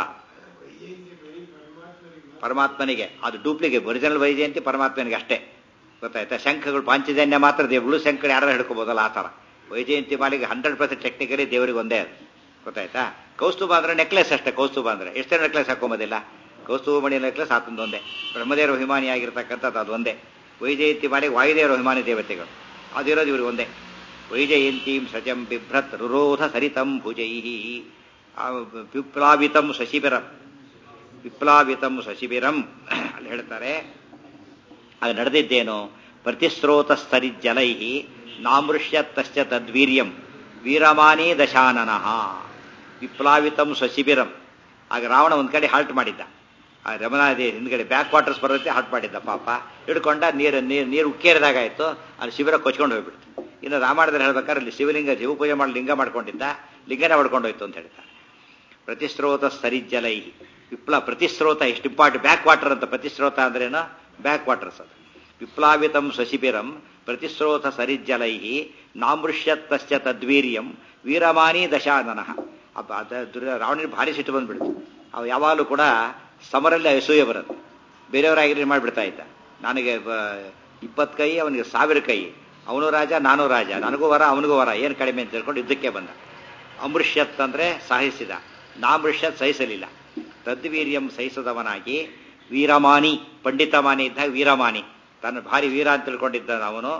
ಪರಮಾತ್ಮನಿಗೆ ಅದು ಡೂಪ್ಲಿಕೇಟ್ ಒರಿಜಿನಲ್ ವೈಜಯಂತಿ ಪರಮಾತ್ಮನಿಗೆ ಅಷ್ಟೇ ಗೊತ್ತಾಯ್ತಾ ಶಂಖಗಳು ಪಾಂಚಜನ್ಯ ಮಾತ್ರ ದೇವ್ರು ಶಂಕರು ಯಾರು ಹಿಡ್ಕೋಬೋದಲ್ಲ ಆ ಥರ ವೈಜಯಂತಿ ಮಾಲಿಗೆ ಹಂಡ್ರೆಡ್ ಪರ್ಸೆಂಟ್ ಟೆಕ್ನಿಕಲಿ ದೇವರಿಗೆ ಒಂದೇ ಅದು ಗೊತ್ತಾಯ್ತಾ ಕೌಸ್ತುಭ ಅಂದ್ರೆ ನೆಕ್ಲೆಸ್ ಅಷ್ಟೇ ಕೌಸ್ತುಭ ಅಂದ್ರೆ ಎಷ್ಟೇ ನೆಕ್ಲೆಸ್ ಹಾಕೊಂಬೋದಿಲ್ಲ ಕೌಸ್ತುಭ ಮಣಿ ನೆಕ್ಲೆಸ್ ಆತಂದು ಒಂದೇ ಬ್ರಹ್ಮದೇವರ ಅಭಿಮಾನಿ ಆಗಿರ್ತಕ್ಕಂಥದ್ದು ಅದು ಒಂದೇ ವೈಜಯಂತಿ ಮಾಲಿಗೆ ವಾಯುದೇವರ ಅಭಿಮಾನಿ ದೇವತೆಗಳು ಅದಿರೋದು ಇವ್ರಿಗೆ ಒಂದೇ ವೈಜಯಂತೀಂ ಸಜಂ ಬಿಭ್ರತ್ ರುರೋಧ ಸರಿತಂ ಭುಜೈಹಿ ಆ ವಿಪ್ಲಾವಿತಂ ಶಶಿಬಿರಂ ವಿಪ್ಲಾವಿತಂ ಶಶಿಬಿರಂ ಅಲ್ಲಿ ಹೇಳ್ತಾರೆ ಅದು ನಡೆದಿದ್ದೇನು ಪ್ರತಿಸ್ರೋತ ಸ್ತರಿಜ್ಜಲೈ ನಾಮೃಷ್ಯತ್ತಶ್ಚ ತದ್ವೀರ್ಯಂ ವೀರಮಾನೇ ದಶಾನನಃ ವಿಪ್ಲಾವಿತಂ ಶಶಿಬಿರಂ ಆಗ ರಾವಣ ಒಂದ್ ಕಡೆ ಹಾಲ್ಟ್ ಮಾಡಿದ್ದ ಆ ರಮಣಾದಿ ಹಿಂದ್ಗಡೆ ಬ್ಯಾಕ್ ವಾಟರ್ಸ್ ಬರುತ್ತೆ ಹಾಲ್ಟ್ ಮಾಡಿದ್ದ ಪಾಪ ಹಿಡ್ಕೊಂಡ ನೀರು ನೀರು ನೀರು ಉಕ್ಕೇರಿದಾಗಾಯ್ತು ಅಲ್ಲಿ ಶಿಬಿರ ಕೊಚ್ಕೊಂಡು ಹೋಗ್ಬಿಡ್ತು ಇನ್ನು ರಾಮಾಯಣದಲ್ಲಿ ಹೇಳ್ಬೇಕಾದ್ರೆ ಇಲ್ಲಿ ಶಿವಲಿಂಗ ಶಿವ ಪೂಜೆ ಮಾಡಿ ಲಿಂಗ ಮಾಡ್ಕೊಂಡಿದ್ದ ಲಿಂಗನೇ ಹೊಡ್ಕೊಂಡೋಯ್ತು ಅಂತ ಹೇಳ್ತಾರೆ ಪ್ರತಿಸ್ರೋತ ಸರಿಜ್ಜಲೈ ವಿಪ್ಲ ಪ್ರತಿಸ್ರೋತ ಎಷ್ಟು ಇಂಪಾರ್ಟ್ ಬ್ಯಾಕ್ ವಾಟರ್ ಅಂತ ಪ್ರತಿಸ್ರೋತ ಅಂದ್ರೇನು ಬ್ಯಾಕ್ ವಾಟರ್ಸ್ ಅದು ವಿಪ್ಲಾವಿತಂ ಶಶಿಬಿರಂ ಪ್ರತಿಸ್ರೋತ ಸರಿಜ್ಜಲೈ ನಾಮೃಷ್ಯತ್ತಶ್ಚ ತದ್ವೀರ್ಯಂ ವೀರಮಾನಿ ದಶಾನನಃ ಅಬ್ಬ ಅದ ದುರ್ಯ ರಾವಣನಿಗೆ ಭಾರಿ ಸಿಟ್ಟು ಬಂದ್ಬಿಡ್ತು ಅವು ಯಾವಾಗಲೂ ಕೂಡ ಸಮರಲ್ಲಿ ಅಸೂಯೆ ಬರುತ್ತೆ ಬೇರೆಯವರಾಗಿ ಮಾಡಿಬಿಡ್ತಾ ಇದ್ದ ನನಗೆ ಇಪ್ಪತ್ತು ಕೈ ಅವನಿಗೆ ಸಾವಿರ ಕೈ ಅವನು ರಾಜ ನಾನು ರಾಜ ನನಗೂ ವರ ಅವನಿಗೂ ವರ ಏನು ಕಡಿಮೆ ಅಂತ ಹೇಳ್ಕೊಂಡು ಯುದ್ಧಕ್ಕೆ ಬಂದ ಅಮೃಷ್ಯತ್ ಅಂದ್ರೆ ಸಹಿಸಿದ ನಾಮೃಷ್ಯತ್ ಸಹಿಸಲಿಲ್ಲ ತದ್ವೀರ್ಯಂ ಸಹಿಸದವನಾಗಿ ವೀರಮಾನಿ ಪಂಡಿತಮಾನಿ ಇದ್ದಾಗ ವೀರಮಾನಿ ತನ್ನ ಭಾರಿ ವೀರ ಅಂತ ತಿಳ್ಕೊಂಡಿದ್ದ ಅವನು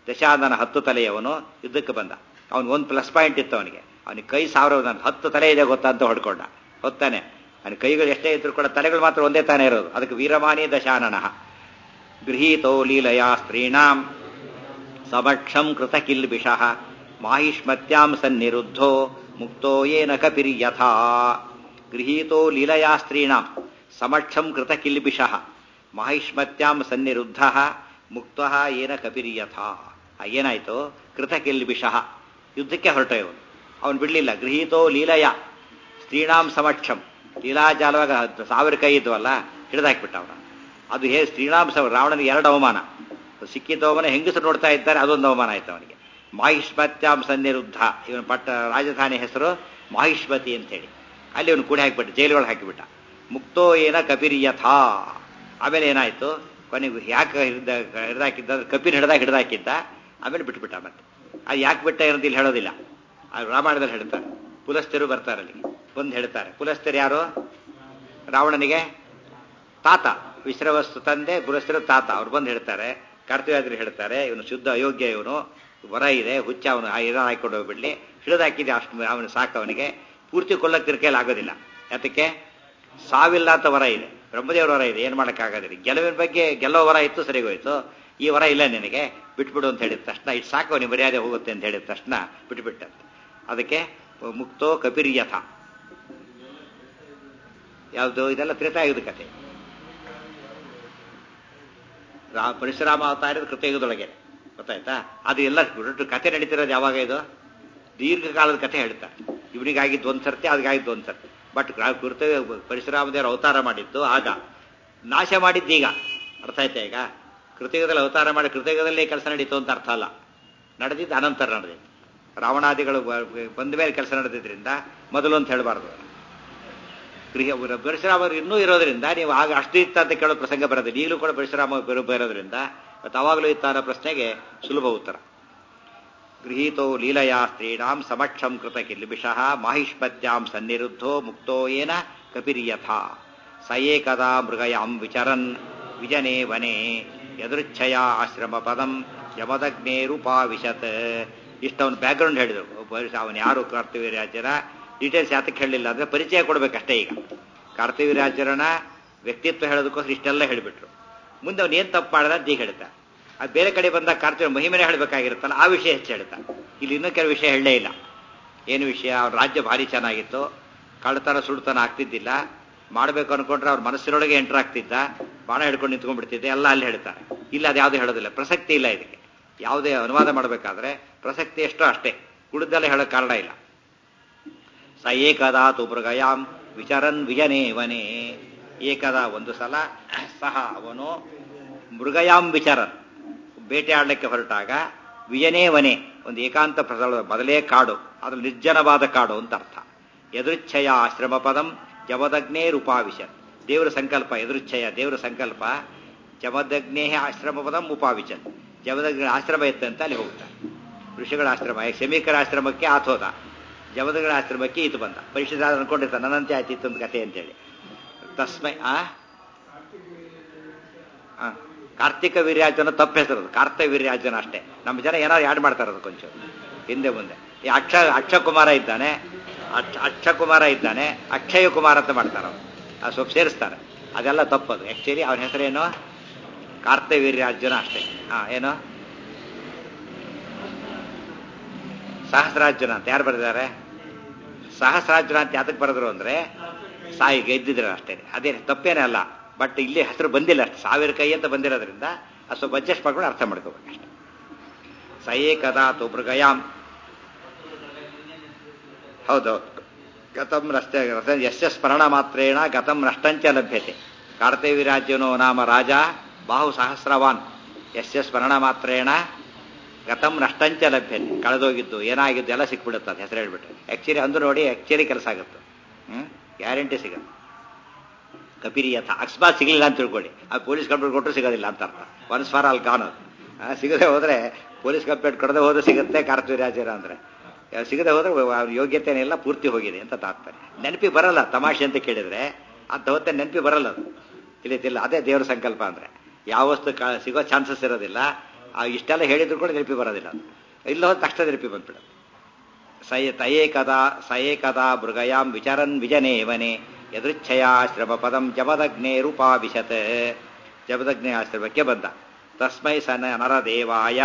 ದಶಾನನ ಹತ್ತು ತಲೆಯವನು ಯುದ್ಧಕ್ಕೆ ಬಂದ ಅವನು ಒಂದು ಪ್ಲಸ್ ಪಾಯಿಂಟ್ ಇತ್ತು ಅವನಿಗೆ ಅವನಿಗೆ ಕೈ ಸಾವಿರ ನನ್ನ ಹತ್ತು ತಲೆ ಇದೆ ಗೊತ್ತಾ ಅಂತ ಹೊಡ್ಕೊಂಡ ಹೊತ್ತಾನೆ ಅವನ ಕೈಗಳು ಎಷ್ಟೇ ಇದ್ರು ಕೂಡ ತಲೆಗಳು ಮಾತ್ರ ಒಂದೇ ತಾನೇ ಇರೋದು ಅದಕ್ಕೆ ವೀರಮಾನಿ ದಶಾನನ ಗೃಹೀತೋ ಲೀಲಯಾ ಸ್ತ್ರೀಣಾಂ ಸಮಕ್ಷಂ ಕೃತ ಕಿಲ್ಬಿಷಃ ಮಾಹಿಷ್ಮತ್ಯಾಂ ಸನ್ನಿರುದ್ಧೋ ಮುಕ್ತೋ ಯೇನ ಕಪಿರ್ಯಥಾ ಗೃಹೀತೋ ಲೀಲಯಾ ಸ್ತ್ರೀಣಾಂ ಸಮಕ್ಷಂ ಕೃತ ಕಿಲ್ಬಿಷಃ ಮಾಹಿಷ್ಮತ್ಯಾಂ ಸನ್ನಿರುದ್ಧ ಮುಕ್ತ ಏನ ಕಪಿರ್ಯಥಾ ಏನಾಯ್ತು ಕೃತ ಕಿಲ್ಬಿಷಃ ಯುದ್ಧಕ್ಕೆ ಹೊರಟ ಇವನು ಅವನು ಬಿಡಲಿಲ್ಲ ಗೃಹೀತೋ ಲೀಲಯ ಸ್ತ್ರೀಣಾಂ ಸಮಕ್ಷಂ ಲೀಲಾಜಾಲವಾಗ ಸಾವಿರ ಕೈ ಇದ್ವಲ್ಲ ಹಿಡಿದಾಕ್ಬಿಟ್ಟ ಅವನ ಅದು ಹೇ ಶ್ರೀರಾಮ ರಾವಣನಿಗೆ ಎರಡು ಅವಮಾನ ಸಿಕ್ಕಿದ್ದ ಅವಮಾನ ಹೆಂಗಸರು ನೋಡ್ತಾ ಇದ್ದಾರೆ ಅದೊಂದು ಅವಮಾನ ಆಯ್ತು ಅವನಿಗೆ ಮಾಹಿಷ್ಮತ್ಯಾಂ ಸನ್ನಿರುದ್ಧ ಇವನ ಪಟ್ಟ ರಾಜಧಾನಿ ಹೆಸರು ಮಾಹಿಷ್ಮತಿ ಅಂತ ಹೇಳಿ ಅಲ್ಲಿ ಅವನು ಕೂಡಿ ಹಾಕಿಬಿಟ್ಟ ಜೈಲುಗಳು ಹಾಕಿಬಿಟ್ಟ ಮುಕ್ತೋ ಏನ ಕಪಿರ್ಯಥಾ ಆಮೇಲೆ ಏನಾಯ್ತು ಕೊನೆಗೆ ಯಾಕೆ ಹಿಡ್ದ ಹಿಡ್ದಾಕಿದ್ದ ಕಪಿನ ಹಿಡ್ದಾಗ ಹಿಡ್ದಾಕಿದ್ದ ಆಮೇಲೆ ಬಿಟ್ಬಿಟ್ಟ ಮತ್ತೆ ಅದು ಯಾಕೆ ಬಿಟ್ಟ ಏನಂತ ಇಲ್ಲಿ ಹೇಳೋದಿಲ್ಲ ಅದು ರಾಮಾಯಣದಲ್ಲಿ ಹೇಳ್ತಾರೆ ಪುಲಸ್ತರು ಬರ್ತಾರೆ ಅಲ್ಲಿ ಬಂದು ಹೇಳ್ತಾರೆ ಪುಲಸ್ತರು ಯಾರು ರಾವಣನಿಗೆ ತಾತ ವಿಶ್ರವಸ್ತು ತಂದೆ ಪುಲಸ್ತರು ತಾತ ಅವ್ರು ಬಂದು ಹೇಳ್ತಾರೆ ಕರ್ತವ್ಯಾದ್ರಿ ಹೇಳ್ತಾರೆ ಇವನು ಶುದ್ಧ ಅಯೋಗ್ಯ ಇವನು ವರ ಇದೆ ಹುಚ್ಚ ಅವನು ಇರ ಹಾಕೊಂಡು ಹೋಗ್ಬಿಡ್ಲಿ ಹಿಡಿದಾಕಿದೆ ಅಷ್ಟು ಅವನು ಸಾಕು ಅವನಿಗೆ ಪೂರ್ತಿ ಕೊಲ್ಲಕ್ಕೆ ತಿರ್ಕೈಲಿ ಆಗೋದಿಲ್ಲ ಯಾತಕ್ಕೆ ಸಾವಿಲ್ಲ ಅಂತ ವರ ಇದೆ ಬ್ರಹ್ಮದೇವರ ವರ ಇದೆ ಏನು ಮಾಡೋಕ್ಕಾಗೋದಿಲ್ಲ ಗೆಲುವಿನ ಬಗ್ಗೆ ಗೆಲ್ಲೋ ವರ ಇತ್ತು ಸರಿಗೋಯ್ತು ಈ ವರ ಇಲ್ಲ ನಿನಗೆ ಬಿಟ್ಬಿಡು ಅಂತ ಹೇಳಿದ ತಕ್ಷಣ ಇಷ್ಟು ಸಾಕು ಅವನಿಗೆ ಮರ್ಯಾದೆ ಹೋಗುತ್ತೆ ಅಂತ ಹೇಳಿದ ತಕ್ಷಣ ಬಿಟ್ಬಿಟ್ಟಂತೆ ಅದಕ್ಕೆ ಮುಕ್ತೋ ಕಪಿರ್ಯಥ ಯಾವುದು ಇದೆಲ್ಲ ತ್ರೇತಾಯುಗದ ಕತೆ ರಾ ಪರಶುರಾಮ ಅವತಾರದ ಕೃತಯುಗದೊಳಗೆ ಗೊತ್ತಾಯ್ತಾ ಅದು ಎಲ್ಲ ದೊಡ್ಡ ಕತೆ ನಡೀತಿರೋದು ಯಾವಾಗ ಇದು ದೀರ್ಘಕಾಲದ ಕತೆ ಹೇಳ್ತಾರೆ ಇವನಿಗಾಗಿದ್ದು ಒಂದು ಸರ್ತಿ ಅದಕ್ಕಾಗಿದ್ದು ಒಂದು ಸರ್ತಿ ಬಟ್ ಕೃತ ಪರಶುರಾಮದೇವರು ಅವತಾರ ಮಾಡಿದ್ದು ಆಗ ನಾಶ ಮಾಡಿದ್ದು ಈಗ ಅರ್ಥ ಆಯ್ತಾ ಈಗ ಕೃತಯುಗದಲ್ಲಿ ಅವತಾರ ಮಾಡಿ ಕೃತಯುಗದಲ್ಲೇ ಕೆಲಸ ನಡೀತು ಅಂತ ಅರ್ಥ ಅಲ್ಲ ನಡೆದಿದ್ದು ಅನಂತರ ನಡೆದಿತ್ತು ರಾವಣಾದಿಗಳು ಬಂದ ಮೇಲೆ ಕೆಲಸ ನಡೆದಿದ್ರಿಂದ ಮೊದಲು ಅಂತ ಹೇಳಬಾರ್ದು ಗೃಹ ಪರಶುರಾಮರು ಇನ್ನೂ ಇರೋದ್ರಿಂದ ನೀವು ಆಗ ಅಷ್ಟು ಇತ್ತ ಅಂತ ಕೇಳೋ ಪ್ರಸಂಗ ಬರೋದಿಲ್ಲ ಈಗಲೂ ಕೂಡ ಪರಶುರಾಮ ಬರೋದ್ರಿಂದ ಮತ್ತು ಅವಾಗಲೂ ಇತ್ತ ಅನ್ನೋ ಪ್ರಶ್ನೆಗೆ ಸುಲಭ ಉತ್ತರ ಗೃಹೀತೋ ಲೀಲಯಾ ಸ್ತ್ರೀಣಾಂ ಸಮಕ್ಷಂ ಕೃತ ಕಿಲ್ಬಿಷಃ ಮಾಹಿಷ್ಪತ್ಯಾಂ ಸನ್ನಿರುದ್ಧೋ ಮುಕ್ತೋ ಏನ ಕಪಿರ್ಯಥ ಸ ಏಕದಾ ಮೃಗಯಾಂ ವಿಚರನ್ ವಿಜನೇ ವನೆ ಯದೃಚ್ಛಯ ಆಶ್ರಮ ಪದಂ ಯಮದಗ್ನೇರುಪಾವಿಶತ್ ಇಷ್ಟವನು ಬ್ಯಾಕ್ಗ್ರೌಂಡ್ ಹೇಳಿದರು ಅವನು ಯಾರು ಕರ್ತವ್ಯರಾಜ್ಯರ ಡೀಟೇಲ್ಸ್ ಯಾತಕ್ಕೆ ಹೇಳಲಿಲ್ಲ ಅಂದ್ರೆ ಪರಿಚಯ ಕೊಡಬೇಕಷ್ಟೇ ಈಗ ಕರ್ತವ್ಯರಾಜರನ ವ್ಯಕ್ತಿತ್ವ ಹೇಳೋದಕ್ಕೋಸ್ಕರ ಇಷ್ಟೆಲ್ಲ ಹೇಳಿಬಿಟ್ರು ಮುಂದೆ ಅವನು ಏನು ತಪ್ಪು ಮಾಡಿದ ಅಂತ ಈಗ ಹೇಳ್ತಾ ಅದು ಬೇರೆ ಕಡೆ ಬಂದಾಗ ಕರ್ತವ್ಯ ಮಹಿಮೆನೇ ಹೇಳಬೇಕಾಗಿರುತ್ತಲ್ಲ ಆ ವಿಷಯ ಹೆಚ್ಚು ಹೇಳ್ತಾ ಇಲ್ಲಿ ಇನ್ನೂ ಕೆಲವು ವಿಷಯ ಹೇಳಲೇ ಇಲ್ಲ ಏನು ವಿಷಯ ಅವ್ರ ರಾಜ್ಯ ಭಾರಿ ಚೆನ್ನಾಗಿತ್ತು ಕಳ್ಳತನ ಸುಳ್ತನ ಆಗ್ತಿದ್ದಿಲ್ಲ ಮಾಡಬೇಕು ಅನ್ಕೊಂಡ್ರೆ ಅವ್ರ ಮನಸ್ಸಿನೊಳಗೆ ಎಂಟರ್ ಆಗ್ತಿದ್ದ ಬಾಣ ಹಿಡ್ಕೊಂಡು ನಿಂತ್ಕೊಂಡ್ಬಿಡ್ತಿದ್ದೆ ಎಲ್ಲ ಅಲ್ಲಿ ಹೇಳ್ತಾರೆ ಇಲ್ಲ ಅದು ಯಾವುದು ಹೇಳೋದಿಲ್ಲ ಪ್ರಸಕ್ತಿ ಇಲ್ಲ ಇದಕ್ಕೆ ಯಾವುದೇ ಅನುವಾದ ಮಾಡಬೇಕಾದ್ರೆ ಪ್ರಸಕ್ತಿ ಎಷ್ಟೋ ಅಷ್ಟೇ ಕುಡಿದೆಲ್ಲ ಹೇಳೋಕೆ ಕಾರಣ ಇಲ್ಲ ಸ ಏಕದಾತು ಮೃಗಯಾಂ ವಿಚರನ್ ವಿಜನೇ ವನೇ ಏಕದ ಒಂದು ಸಲ ಸಹ ಅವನು ಮೃಗಯಾಂ ವಿಚರನ್ ಬೇಟೆ ಆಡಲಿಕ್ಕೆ ಹೊರಟಾಗ ವಿಜನೇ ವನೆ ಒಂದು ಏಕಾಂತ ಪ್ರಸಳ ಮೊದಲೇ ಕಾಡು ಅದು ನಿರ್ಜನವಾದ ಕಾಡು ಅಂತ ಅರ್ಥ ಎದುರುಚ್ಛಯ ಆಶ್ರಮ ಪದಂ ಜಮದಗ್ನೇ ರೂಪಾವಿಶನ್ ದೇವರ ಸಂಕಲ್ಪ ಎದುರುಚ್ಛಯ ದೇವರ ಸಂಕಲ್ಪ ಜಮದಗ್ನೇ ಆಶ್ರಮ ಪದಂ ಉಪಾವಿಶನ್ ಜಮದಗ್ನ ಆಶ್ರಮ ಇತ್ತಂತ ಅಲ್ಲಿ ಹೋಗ್ತಾರೆ ಋಷಿಗಳ ಆಶ್ರಮ ಶಮೀಕರ ಆಶ್ರಮಕ್ಕೆ ಆತೋದ ಜಮದಗಳ ಆಶ್ರಮಕ್ಕೆ ಈತು ಬಂದ ಪರಿಶುದ್ಧ ಅನ್ಕೊಂಡಿರ್ತಾನೆ ನನ್ನಂತೆ ಆಯ್ತು ಇತ್ತೊಂದು ಕಥೆ ಅಂತೇಳಿ ತಸ್ಮೈ ಆ ಕಾರ್ತಿಕ ವೀರ್ಯಾರ್ಜುನ ತಪ್ಪು ಹೆಸರು ಕಾರ್ತಿಕ ವೀರ್ಯಾರ್ಜುನ ಅಷ್ಟೇ ನಮ್ಮ ಜನ ಏನಾದ್ರು ಯಾಡ್ ಮಾಡ್ತಾರೆ ಅದು ಕೊಂಚ ಹಿಂದೆ ಮುಂದೆ ಈ ಅಕ್ಷ ಅಕ್ಷಕುಮಾರ ಇದ್ದಾನೆ ಅಕ್ಷಕುಮಾರ ಇದ್ದಾನೆ ಅಕ್ಷಯ ಕುಮಾರ ಅಂತ ಮಾಡ್ತಾರೆ ಅವ್ರು ಅದು ಸ್ವಲ್ಪ ಸೇರಿಸ್ತಾರೆ ಅದೆಲ್ಲ ತಪ್ಪದು ಆಕ್ಚುಲಿ ಅವನ ಹೆಸರೇನು ವೀರ್ಯಾರ್ಜುನ ಅಷ್ಟೇ ಹಾ ಏನು ಸಹಸ್ರಾರ್ಜುನ ಅಂತ ಯಾರು ಬರೆದಿದ್ದಾರೆ ಸಹಸ್ರಾರ್ಜುನ ಅಂತ ಯಾತಕ್ಕೆ ಬರೆದ್ರು ಅಂದ್ರೆ ಸಾಯಿ ಗೆದ್ದಿದ್ರೆ ಅಷ್ಟೇ ಅದೇ ತಪ್ಪೇನೇ ಅಲ್ಲ ಬಟ್ ಇಲ್ಲಿ ಹೆಸರು ಬಂದಿಲ್ಲ ಅಷ್ಟು ಸಾವಿರ ಕೈ ಅಂತ ಬಂದಿರೋದ್ರಿಂದ ಅದು ಸ್ವಲ್ಪ ಅಡ್ಜಸ್ಟ್ ಮಾಡ್ಕೊಂಡು ಅರ್ಥ ಮಾಡ್ಕೋಬೇಕಷ್ಟೆ ಸಯೇ ಕದಾ ತು ಮೃಗಯಾಂ ಹೌದೌದು ಗತಂ ರಸ್ತೆ ಯಶ ಸ್ಮರಣ ಮಾತ್ರೇಣ ಗತಂ ನಷ್ಟಂಚ ಲಭ್ಯತೆ ಕಾರ್ತಿವೀರಾಜ್ಯನೋ ನಾಮ ರಾಜ ಬಾಹು ಸಹಸ್ರವಾನ್ ಯಶ ಸ್ಮರಣ ಮಾತ್ರೇಣ ಗತಂ ನಷ್ಟಂಚ ಲಭ್ಯತೆ ಕಳೆದೋಗಿದ್ದು ಏನಾಗಿದ್ದು ಎಲ್ಲ ಸಿಕ್ಬಿಡುತ್ತೆ ಅದು ಹೆಸರು ಹೇಳ್ಬಿಟ್ರೆ ಆಕ್ಚುಲಿ ಅಂದು ನೋಡಿ ಆಕ್ಚುಲಿ ಕೆಲಸ ಆಗುತ್ತೆ ಹ್ಮ್ ಗ್ಯಾರಂಟಿ ಸಿಗುತ್ತೆ ಕಪಿರಿಯಥ ಅಕಸ್ಮಾತ್ ಸಿಗಲಿಲ್ಲ ಅಂತ ತಿಳ್ಕೊಳ್ಳಿ ಆ ಪೊಲೀಸ್ ಕಂಪ್ಲೇಂಟ್ ಕೊಟ್ಟರು ಸಿಗೋದಿಲ್ಲ ಅಂತ ಅರ್ಥ ಒನ್ಸ್ ಫಾರ್ ಆಲ್ ಕಾನ್ ಅದು ಸಿಗದೆ ಹೋದ್ರೆ ಪೊಲೀಸ್ ಕಂಪ್ಲೇಂಟ್ ಕೊಡದೆ ಹೋದ್ರೆ ಸಿಗುತ್ತೆ ಕಾರ್ತಿವೀರಾಜರ ಅಂದ್ರೆ ಸಿಗದೆ ಹೋದ್ರೆ ಅವ್ರ ಯೋಗ್ಯತೆನೆಲ್ಲ ಪೂರ್ತಿ ಹೋಗಿದೆ ಅಂತ ತಾತ್ಪರ್ಯ ನೆನಪಿ ಬರಲ್ಲ ತಮಾಷೆ ಅಂತ ಕೇಳಿದ್ರೆ ಅಂತ ಹೊತ್ತೆ ನೆನಪಿ ಬರಲ್ಲ ಅದು ತಿಳಿತಿಲ್ಲ ಅದೇ ದೇವರ ಸಂಕಲ್ಪ ಅಂದ್ರೆ ಯಾವ ವಸ್ತು ಸಿಗೋ ಚಾನ್ಸಸ್ ಇರೋದಿಲ್ಲ ಆ ಇಷ್ಟೆಲ್ಲ ಹೇಳಿದ್ರು ಕೂಡ ನೆನಪಿ ಬರೋದಿಲ್ಲ ಅದು ಇಲ್ಲ ಹೋದ ತಕ್ಷಣ ನೆನಪಿ ಬಂದ್ಬಿಡೋದು ಸಯ ತಯೇಕದಾ ಸಯೇಕದಾ ಮೃಗಯಾಂ ವಿಚರನ್ ವಿಜನೇವನೆ ಯದೃಚ್ಛಯಾಶ್ರಮ ಪದಂ ಜಮದಗ್ನೇ ರೂಪಾವಿಶತ್ ಜಮದಗ್ನೇ ಆಶ್ರಮಕ್ಕೆ ಬಂದ ತಸ್ಮೈ ಸನ ನರದೇವಾಯ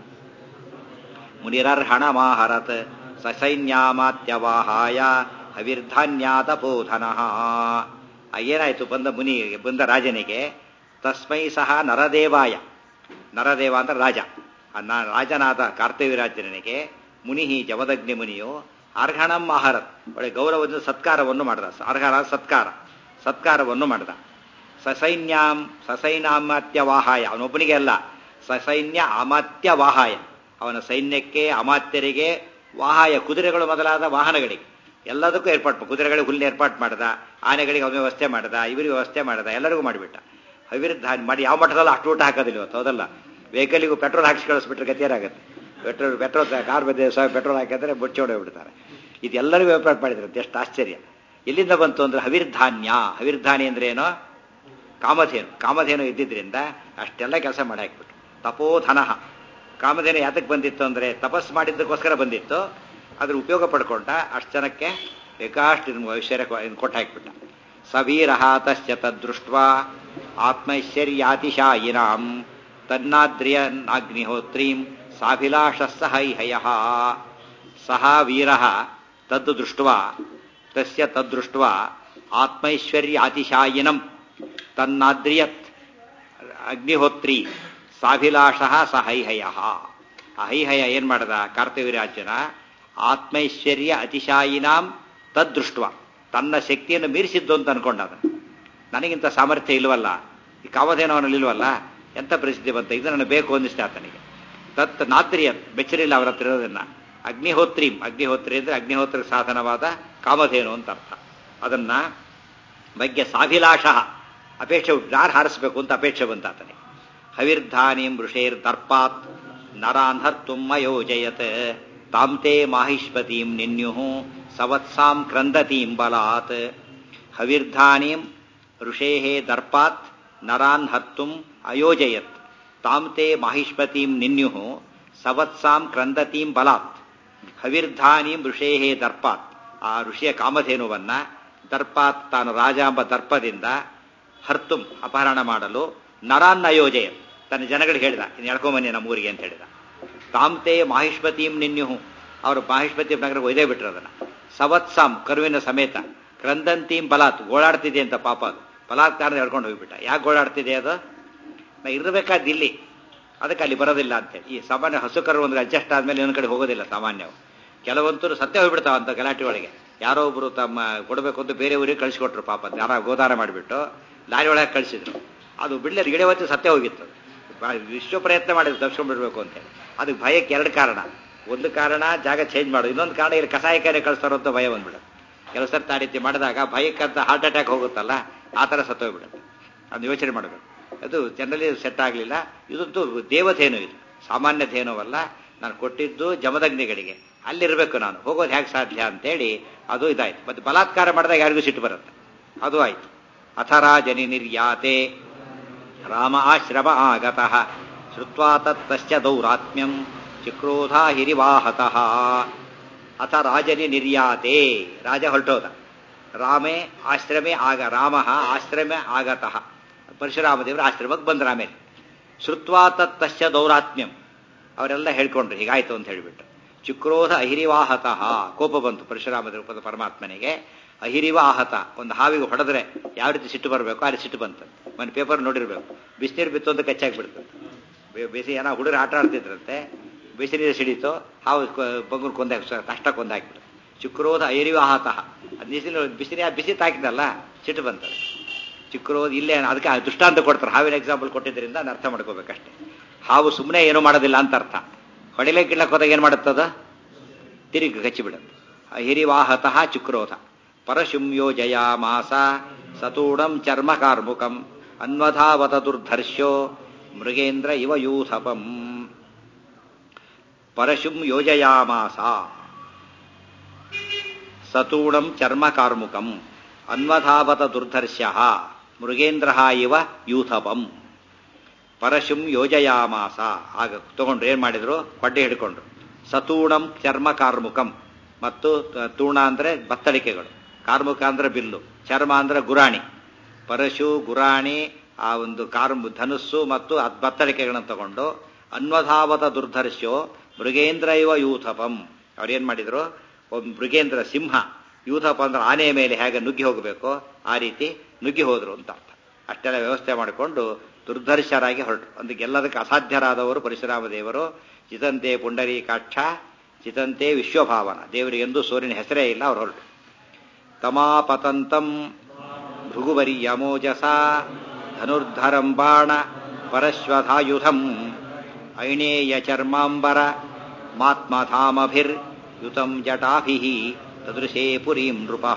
ಮುನಿರರ್ಹಣಮಾಹರತ್ ಸಸೈನ್ಯಾಮಾತ್ಯವಾಹಾಯ ಹವಿರ್ಧಾನ್ಯಾತಪೋಧನ ಏನಾಯ್ತು ಬಂದ ಮುನಿ ಬಂದ ರಾಜನಿಗೆ ತಸ್ಮೈ ಸಹ ನರದೇವಾಯ ನರದೇವ ಅಂದ್ರೆ ರಾಜ ಆ ನ- ರಾಜನಾದ ಕಾರ್ತವ್ಯರಾಜನಿಗೆ ಮುನಿ ಜಮದಗ್ನಿ ಮುನಿಯು ಅರ್ಹಣಂ ಆಹಾರತ್ ಒಳ್ಳೆ ಗೌರವದ ಸತ್ಕಾರವನ್ನು ಮಾಡಿದ ಅರ್ಹಣ ಸತ್ಕಾರ ಸತ್ಕಾರವನ್ನು ಮಾಡಿದ ಸಸೈನ್ಯಾಂ ಸಸೈನಾಮಾತ್ಯವಾಹಾಯ ಅವನೊಬ್ಬನಿಗೆ ಅಲ್ಲ ಸಸೈನ್ಯ ಅಮಾತ್ಯವಾಹಾಯ ಅವನ ಸೈನ್ಯಕ್ಕೆ ಅಮಾತ್ಯರಿಗೆ ವಾಹಾಯ ಕುದುರೆಗಳು ಮೊದಲಾದ ವಾಹನಗಳಿಗೆ ಎಲ್ಲದಕ್ಕೂ ಏರ್ಪಾಟ್ ಮಾ- ಕುದುರೆಗಳಿಗೆ ಹುಲ್ಲು ಏರ್ಪಾಟ್ ಮಾಡ್ದ ಆನೆಗಳಿಗೆ ಅವನ ವ್ಯವಸ್ಥೆ ಮಾಡ್ದ ಇವರಿಗೆ ವ್ಯವಸ್ಥೆ ಮಾಡ್ದ ಎಲ್ಲರಿಗೂ ಮಾಡಿಬಿಟ್ಟ ಅವಿರುದ್ಧ ಮಾಡಿ ಯಾವ ಮಟ್ಟದಲ್ಲ ಅಷ್ಟು ಊಟ ಹಾಕೋದಿಲ್ಲ ಇವತ್ತು ಹೌದಲ್ಲ ವೆಹಿಕಲಿಗೂ ಪೆಟ್ರೋಲ್ ಹಾಕಿಸಿ ಕಳಿಸ್ಬಿಟ್ರೆ ಗತಿ ಏನಾಗುತ್ತೆ ಪೆಟ್ರೋಲ್ ಪೆಟ್ರೋಲ್ ಕಾರ್ ಬಂದಿದೆ ಸಾವಿರ ಪೆಟ್ರೋಲ್ ಹಾಕಿದ್ರೆ ಮುಚ್ಚೋಡೆ ಬಿಡ್ತಾರೆ ಇದೆಲ್ಲರಿಗೂ ಏರ್ಪಾಟ್ ಮಾಡಿದ್ರಂತೆ ಎಷ್ಟು ಆಶ್ಚರ್ಯ ಎಲ್ಲಿಂದ ಬಂತು ಅಂದ್ರೆ ಹವಿರ್ಧಾನ್ಯ ಹವಿರ್ಧಾನ್ಯ ಅಂದ್ರೆ ಏನೋ ಕಾಮಧೇನು ಕಾಮಧೇನು ಇದ್ದಿದ್ರಿಂದ ಅಷ್ಟೆಲ್ಲ ಕೆಲಸ ಮಾಡಿ ಹಾಕ್ಬಿಟ್ರು ತಪೋಧನ ಕಾಮಧೇನು ಯಾತಕ್ಕೆ ಬಂದಿತ್ತು ಅಂದ್ರೆ ತಪಸ್ ಮಾಡಿದ್ದಕ್ಕೋಸ್ಕರ ಬಂದಿತ್ತು ಅದ್ರ ಉಪಯೋಗ ಪಡ್ಕೊಂಡ ಅಷ್ಟು ಜನಕ್ಕೆ ಬೇಕಾಷ್ಟು ಐಶ್ವರ್ಯ ಕೊಟ್ಟು ಹಾಕ್ಬಿಟ್ಟ ಸವೀರ ತಸ್ಯ ತದ್ದೃಷ್ಟ ಆತ್ಮೈಶ್ವರ್ಯಾತಿಶಾಯಿನಾಂ ತನ್ನಾದ್ರಿಯನ್ನಾಗ್ನಿಹೋತ್ರೀಂ ಸಾಭಿಲಾಷ ಸಹೈಹಯ ಸಹ ವೀರ ತದ್ದು ದೃಷ್ಟ ತಸ್ಯ ತದ್ದೃಷ್ಟ ಆತ್ಮೈಶ್ವರ್ಯಾತಿಶಾಯಿನಂ ತನ್ನಾದ್ರಿಯತ್ ಅಗ್ನಿಹೋತ್ರಿ ಸಾಭಿಲಾಷ ಸ ಹೈಹಯ ಆ ಹೈಹಯ ಏನ್ ಮಾಡದ ಕಾರ್ತವೀರಾಜನ ಆತ್ಮೈಶ್ವರ್ಯ ಅತಿಶಾಯಿನಾಂ ತದ್ದೃಷ್ಟ ತನ್ನ ಶಕ್ತಿಯನ್ನು ಮೀರಿಸಿದ್ದು ಅಂತ ಅನ್ಕೊಂಡ ಅದನ್ನು ನನಗಿಂತ ಸಾಮರ್ಥ್ಯ ಇಲ್ವಲ್ಲ ಈ ಕಾಮಧೇನು ಅವನಲ್ಲಿ ಇಲ್ವಲ್ಲ ಎಂತ ಪರಿಸ್ಥಿತಿ ಬಂತ ಇದು ನನಗೆ ಬೇಕು ಅಂದಿಷ್ಟೇ ಆತನಿಗೆ ತತ್ ನಾತ್ರಿಯ ಬೆಚ್ಚರಿಲ್ಲ ಅವರ ಹತ್ರ ಇರೋದನ್ನ ಅಗ್ನಿಹೋತ್ರಿ ಅಗ್ನಿಹೋತ್ರಿ ಅಂದ್ರೆ ಅಗ್ನಿಹೋತ್ರ ಸಾಧನವಾದ ಕಾಮಧೇನು ಅಂತ ಅರ್ಥ ಅದನ್ನ ಬಗ್ಗೆ ಸಾಭಿಲಾಷ ಅಪೇಕ್ಷೆ ಯಾರು ಹಾರಿಸ್ಬೇಕು ಅಂತ ಅಪೇಕ್ಷೆ ಬಂತ ಆತನಿಗೆ ಹವಿರ್ಧಾನಿಂ ಋಷೇರ್ ದರ್ಪಾತ್ ನರಾನ್ ಹರ್ತುಂ ಅಯೋಜಯತ್ ತಾಂತೆ ಮಾಹಿಷ್ಪತೀಂ ನಿನ್ಯು ಸವತ್ಸಾಂ ಕ್ರಂದತೀಂ ಬಲಾತ್ ಹವಿರ್ಧಾನಿಂ ಋಷೇ ದರ್ಪಾತ್ ನರಾನ್ ಹರ್ತುಂ ಅಯೋಜಯತ್ ತಾಂತೆ ಮಾಹಿಷ್ಪತೀಂ ನಿನ್ಯು ಸವತ್ಸಾಂ ಕ್ರಂದತೀಂ ಬಲಾತ್ ಹವಿರ್ಧಾನಿಂ ಋಷೇ ದರ್ಪಾತ್ ಆ ಋಷಿಯ ಕಾಮಧೇನುವನ್ನ ದರ್ಪಾತ್ ತಾನು ರಾಜ ಎಂಬ ದರ್ಪದಿಂದ ಹರ್ತುಂ ಅಪಹರಣ ಮಾಡಲು ನರಾನ್ನ ಯೋಜಯ ತನ್ನ ಜನಗಳಿಗೆ ಹೇಳಿದ ಇನ್ನು ಎಳ್ಕೊಂಬನ್ನಿ ನಮ್ಮೂರಿಗೆ ಅಂತ ಹೇಳಿದ ತಾಂತೆ ಮಾಹಿಷ್ಪತೀಂ ನಿನ್ಯು ಅವರು ಮಾಹಿಷ್ಪತಿ ನಗರಕ್ಕೆ ಒಯ್ದೇ ಬಿಟ್ರು ಅದನ್ನ ಸವತ್ಸಾಂ ಕರುವಿನ ಸಮೇತ ಕ್ರಂದಂತೀಂ ಬಲಾತ್ ಗೋಳಾಡ್ತಿದೆ ಅಂತ ಪಾಪ ಅದು ಬಲಾತ್ಕಾರ ಹೇಳ್ಕೊಂಡು ಹೋಗ್ಬಿಟ್ಟ ಯಾಕೆ ಗೋಳಾಡ್ತಿದೆ ಅದು ನಾ ಇರಬೇಕಾದ ಇಲ್ಲಿ ಅದಕ್ಕೆ ಅಲ್ಲಿ ಬರೋದಿಲ್ಲ ಅಂತೇಳಿ ಈ ಸಾಮಾನ್ಯ ಹಸು ಕರು ಒಂದು ಅಡ್ಜಸ್ಟ್ ಆದ್ಮೇಲೆ ಇನ್ನೊಂದು ಕಡೆ ಹೋಗೋದಿಲ್ಲ ಸಾಮಾನ್ಯವು ಕೆಲವಂತೂ ಸತ್ಯ ಹೋಗ್ಬಿಡ್ತಾವ ಅಂತ ಗಲಾಟೆ ಒಳಗೆ ಯಾರೋ ಒಬ್ರು ತಮ್ಮ ಕೊಡಬೇಕು ಅಂತ ಬೇರೆ ಊರಿಗೆ ಕಳಿಸ್ಕೊಟ್ರು ಪಾಪ ಯಾರ ಗೋದಾನ ಮಾಡಿಬಿಟ್ಟು ಲಾರಿ ಒಳಗೆ ಕಳಿಸಿದ್ರು ಅದು ಬಿಡ್ಲೆ ಗಿಡ ಹೊತ್ತು ಸತ್ಯ ಹೋಗಿತ್ತು ಅದು. ಬಾ- ವಿಶ್ವ ಪ್ರಯತ್ನ ಮಾಡಿದ್ರು ತಪ್ಸ್ಕೊಂಡ್ಬಿಡ್ಬೇಕು ಅಂತೇಳಿ ಅದಕ್ಕೆ ಭಯಕ್ಕೆ ಎರಡು ಕಾರಣ ಒಂದು ಕಾರಣ ಜಾಗ ಚೇಂಜ್ ಮಾಡೋದು ಇನ್ನೊಂದು ಕಾರಣ ಇಲ್ಲಿ ಕಸಾಯಕಾರಿ ಕಳಿಸ್ತಾರೋ ಅಂತ ಭಯ ಬಂದ್ಬಿಡುತ್ತೆ ಕೆಲವು ಸರ್ತಿ ಆ ರೀತಿ ಮಾಡಿದಾಗ ಭಯಕ್ಕಂತ ಹಾರ್ಟ್ ಅಟ್ಯಾಕ್ ಹೋಗುತ್ತಲ್ಲ ಆ ಥರ ಸತ್ತೋಗ್ಬಿಡುತ್ತೆ ಅದು ಯೋಚನೆ ಮಾಡಬೇಕು ಅದು ಜನರಲಿ ಸೆಟ್ ಆಗಲಿಲ್ಲ ಇದಂತೂ ದೇವಧೇನು ಇದು ಸಾಮಾನ್ಯ ಧೇನುವಲ್ಲ ನಾನು ಕೊಟ್ಟಿದ್ದು ಜಮದಗ್ನಿಗಳಿಗೆ ಅಲ್ಲಿರಬೇಕು ನಾನು ಹೋಗೋದು ಹೇಗೆ ಸಾಧ್ಯ ಅಂತೇಳಿ ಅದು ಇದಾಯ್ತು ಮತ್ತೆ ಬಲಾತ್ಕಾರ ಮಾಡಿದಾಗ ಯಾರಿಗೂ ಸಿಟ್ಟು ಬರುತ್ತೆ ಅದು ಆಯ್ತು ಅಥರಾಜನಿ ನಿರ್ಯಾತೆ ರಾಮ ಆಶ್ರಮ ಆಗತಃ ಶ್ರುತ್ವಾ ತತ್ತಶ್ಚ ದೌರಾತ್ಮ್ಯಂ ಚಿಕ್ರೋಧ ಹಿರಿವಾಹತಃ ಅಥ ರಾಜನಿ ನಿರ್ಯಾತೆ ರಾಜ ಹೊರಟೋದ ರಾಮೇ ಆಶ್ರಮೇ ಆಗ ರಾಮ ಆಶ್ರಮೇ ಆಗತಃ ಪರಶುರಾಮ ದೇವರ ಆಶ್ರಮಕ್ಕೆ ಬಂದ್ರ ಆಮೇಲೆ ಶ್ರುತ್ವಾ ತತ್ತಶ್ಚ ದೌರಾತ್ಮ್ಯಂ ಅವರೆಲ್ಲ ಹೇಳ್ಕೊಂಡ್ರು ಹೀಗಾಯ್ತು ಅಂತ ಹೇಳಿಬಿಟ್ಟು ಚಿಕ್ರೋಧ ಅಹಿರಿವಾಹತಃ ಕೋಪ ಬಂತು ಪರಶುರಾಮ ರೂಪದ ಪರಮಾತ್ಮನಿಗೆ ಅಹಿರಿವಾಹತ ಒಂದು ಹಾವಿಗೆ ಹೊಡೆದ್ರೆ ಯಾವ ರೀತಿ ಸಿಟ್ಟು ಬರಬೇಕು ಆ ರೀತಿ ಸಿಟ್ಟು ಬಂತು ಮನೆ ಪೇಪರ್ ನೋಡಿರ್ಬೇಕು ಬಿಸಿನೀರು ಬಿತ್ತು ಅಂತ ಕಚ್ಚಾಕ್ಬಿಡ್ತು ಬಿಸಿ ಏನೋ ಹುಡುಗರು ಆಟ ಆಡ್ತಿದ್ರಂತೆ ಬಿಸಿನೀರು ಸಿಡಿತು ಹಾವು ಬಗ್ಗುರು ಕೊಂದ ಕಷ್ಟ ಕೊಂದ ಹಾಕ್ಬಿಡ್ತು ಚಿಕ್ರೋಧ ಐರಿವಾಹತಃ ಅದು ಬಿಸಿಲು ಬಿಸಿನೀರು ಬಿಸಿ ತಾಕಿದಲ್ಲ ಸಿಟ್ಟು ಬಂತದೆ ಚಿಕ್ರೋದು ಇಲ್ಲೇ ಅದಕ್ಕೆ ಆ ದೃಷ್ಟಾಂತ ಕೊಡ್ತಾರೆ ಹಾವಿನ ಎಕ್ಸಾಂಪಲ್ ಕೊಟ್ಟಿದ್ದರಿಂದ ನಾನು ಅರ್ಥ ಮಾಡ್ಕೋಬೇಕಷ್ಟೇ ಹಾವು ಸುಮ್ಮನೆ ಏನೂ ಮಾಡೋದಿಲ್ಲ ಅಂತ ಅರ್ಥ ಹೊಡಿಲೆ ಗಿಡ್ಲಕ್ಕೆ ಹೋದಾಗ ಏನು ಮಾಡುತ್ತದ ತಿರುಗಿ ಕಚ್ಚಿಬಿಡುತ್ತೆ ಹಿರಿವಾಹತಃ ಚಿಕ್ರೋಧ ಪರಶುಂ ಯೋಜಯಾಮಾಸ ಸತೂಢಂ ಚರ್ಮ ಕಾರ್ಮುಕಂ ಅನ್ವಧಾವತ ದುರ್ಧರ್ಷ್ಯೋ ಮೃಗೇಂದ್ರ ಇವ ಯೂಥಪಂ ಪರಶುಂ ಯೋಜಯಾಮಾಸ ಸತೂಢಂ ಚರ್ಮ ಕಾರ್ಮುಕಂ ಅನ್ವಧಾವತ ದುರ್ಧರ್ಷ್ಯ ಮೃಗೇಂದ್ರ ಇವ ಯೂಥಪಂ ಪರಶುಂ ಯೋಜಯಾಮಾಸ ಆಗ ತಗೊಂಡ್ರು ಏನ್ ಮಾಡಿದ್ರು ಕೊಡ್ಡೆ ಹಿಡ್ಕೊಂಡ್ರು ಸತೂಣಂ ಚರ್ಮ ಕಾರ್ಮುಕಂ ಮತ್ತು ತೂಣ ಅಂದ್ರೆ ಬತ್ತಳಿಕೆಗಳು ಕಾರ್ಮುಕ ಅಂದ್ರೆ ಬಿಲ್ಲು ಚರ್ಮ ಅಂದ್ರೆ ಗುರಾಣಿ ಪರಶು ಗುರಾಣಿ ಆ ಒಂದು ಕಾರ್ಮು ಧನುಸ್ಸು ಮತ್ತು ಅದ್ ಬತ್ತಳಿಕೆಗಳನ್ನು ತಗೊಂಡು ಅನ್ವಧಾವತ ದುರ್ಧರ್ಷೋ ಮೃಗೇಂದ್ರ ಇವ ಯೂಥಪಂ ಅವ್ರೇನ್ ಮಾಡಿದ್ರು ಒಂದು ಮೃಗೇಂದ್ರ ಸಿಂಹ ಯೂಥಪ ಅಂದ್ರೆ ಆನೆಯ ಮೇಲೆ ಹೇಗೆ ನುಗ್ಗಿ ಹೋಗಬೇಕು ಆ ರೀತಿ ನುಗ್ಗಿ ಹೋದ್ರು ಅಂತ ಅರ್ಥ ಅಷ್ಟೆಲ್ಲ ವ್ಯವಸ್ಥೆ ಮಾಡಿಕೊಂಡು ದುರ್ಧರ್ಷರಾಗಿ ಹೊರಟು ಅದಕ್ಕೆ ಎಲ್ಲದಕ್ಕೆ ಅಸಾಧ್ಯರಾದವರು ಪರಶುರಾಮ ದೇವರು ಚಿತಂತೆ ಪುಂಡರೀಕಾಕ್ಷ ಚಿತಂತೆ ವಿಶ್ವಭಾವನ ದೇವರಿಗೆ ಎಂದೂ ಸೂರ್ಯನ ಹೆಸರೇ ಇಲ್ಲ ಅವ್ರು ಹೊರಟು ತಮಾಪತಂತಂ ಭೃಗುವರಿ ಯಮೋಜಸ ಧನುರ್ಧರಂ ಬಾಣ ಪರಶ್ವಧಾಯುಧಂ ಐಣೇಯ ಚರ್ಮಾಂಬರ ಮಾತ್ಮಧಾಮಭಿರ್ ಯುತಂ ಜಟಾಭಿ ತದೃಶೇ ಪುರೀಂ ನೃಪಃ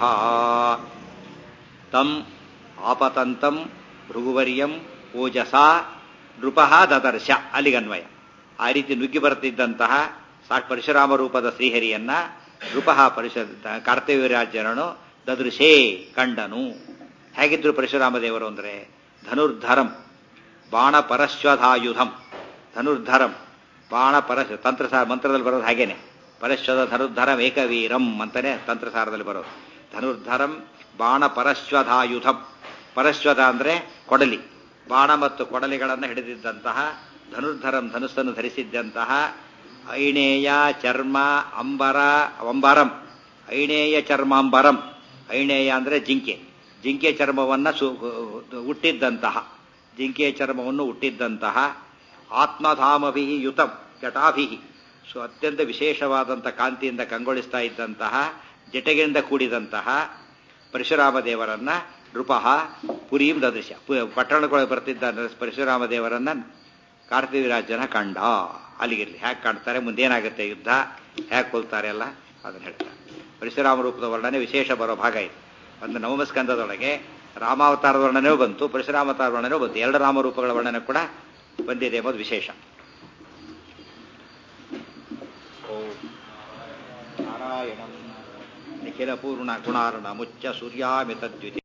ತಂ ಆಪತಂತಂ ಭೃಗುವರ್ಯಂ ಓಜಸ ನೃಪಃ ದದರ್ಶ ಅಲ್ಲಿಗನ್ವಯ ಆ ರೀತಿ ನುಗ್ಗಿ ಬರುತ್ತಿದ್ದಂತಹ ಸಾಕ್ ಪರಶುರಾಮ ರೂಪದ ಶ್ರೀಹರಿಯನ್ನ ನೃಪಃ ಪರಿಶ ಕರ್ತವ್ಯರಾಜ್ಯನನು ದದೃಶೇ ಕಂಡನು ಹೇಗಿದ್ರು ಪರಶುರಾಮ ದೇವರು ಅಂದ್ರೆ ಧನುರ್ಧರಂ ಬಾಣ ಪರಶ್ವಧಾಯುಧಂ ಧನುರ್ಧರಂ ಬಾಣ ಪರಶ ತಂತ್ರಸಾರ ಮಂತ್ರದಲ್ಲಿ ಬರೋದು ಹಾಗೇನೆ ಪರಶ್ವದ ಧನುರ್ಧರಂ ಏಕವೀರಂ ಅಂತಾನೆ ತಂತ್ರಸಾರದಲ್ಲಿ ಬರೋದು ಧನುರ್ಧರಂ ಬಾಣ ಪರಶ್ವಧಾಯುಧಂ ಪರಶ್ವದ ಅಂದ್ರೆ ಕೊಡಲಿ ಬಾಣ ಮತ್ತು ಕೊಡಲಿಗಳನ್ನು ಹಿಡಿದಿದ್ದಂತಹ ಧನುರ್ಧರಂ ಧನುಸ್ಸನ್ನು ಧರಿಸಿದ್ದಂತಹ ಐಣೇಯ ಚರ್ಮ ಅಂಬರ ಅಂಬರಂ ಐಣೇಯ ಚರ್ಮಾಂಬರಂ ಐಣೇಯ ಅಂದ್ರೆ ಜಿಂಕೆ ಜಿಂಕೆ ಚರ್ಮವನ್ನ ಸು ಹುಟ್ಟಿದ್ದಂತಹ ಜಿಂಕೆಯ ಚರ್ಮವನ್ನು ಹುಟ್ಟಿದ್ದಂತಹ ಆತ್ಮಧಾಮಭಿ ಯುತಂ ಜಟಾಭಿ ಸೊ ಅತ್ಯಂತ ವಿಶೇಷವಾದಂಥ ಕಾಂತಿಯಿಂದ ಕಂಗೊಳಿಸ್ತಾ ಇದ್ದಂತಹ ಜಟೆಗಳಿಂದ ಕೂಡಿದಂತಹ ಪರಶುರಾಮ ದೇವರನ್ನ ನೃಪಃ ಪುರೀಂ ದದೃಶ ಪಟ್ಟಣಗಳಿಗೆ ಬರ್ತಿದ್ದ ಪರಶುರಾಮ ದೇವರನ್ನ ಕಾರ್ತಿವೀರಾಜನ ಕಂಡ ಅಲ್ಲಿಗಿರ್ಲಿ ಹ್ಯಾಕ್ ಕಾಣ್ತಾರೆ ಮುಂದೇನಾಗುತ್ತೆ ಯುದ್ಧ ಹ್ಯಾಕ್ ಕೊಲ್ತಾರೆ ಅಲ್ಲ ಅದನ್ನ ಹೇಳ್ತಾರೆ ಪರಶುರಾಮ ರೂಪದ ವರ್ಣನೆ ವಿಶೇಷ ಬರೋ ಭಾಗ ಇದು ಒಂದು ನವಮಸ್ಕಂದದೊಳಗೆ ರಾಮಾವತಾರದ ವರ್ಣನೆಯೂ ಬಂತು ಪರಶುರಾಮತಾರ ವರ್ಣನೆಯೂ ಬಂತು ಎರಡು ರಾಮರೂಪಗಳ ವರ್ಣನೆ ಕೂಡ ಬಂದಿದೆ ಎಂಬುದು ವಿಶೇಷ ನಾರಾಯಣಂ ನಿಖಿಲ ಪೂರ್ಣ ಗುಣಾರ್ಣ ಮುಚ್ಚ ಸೂರ್ಯಾಮಿತ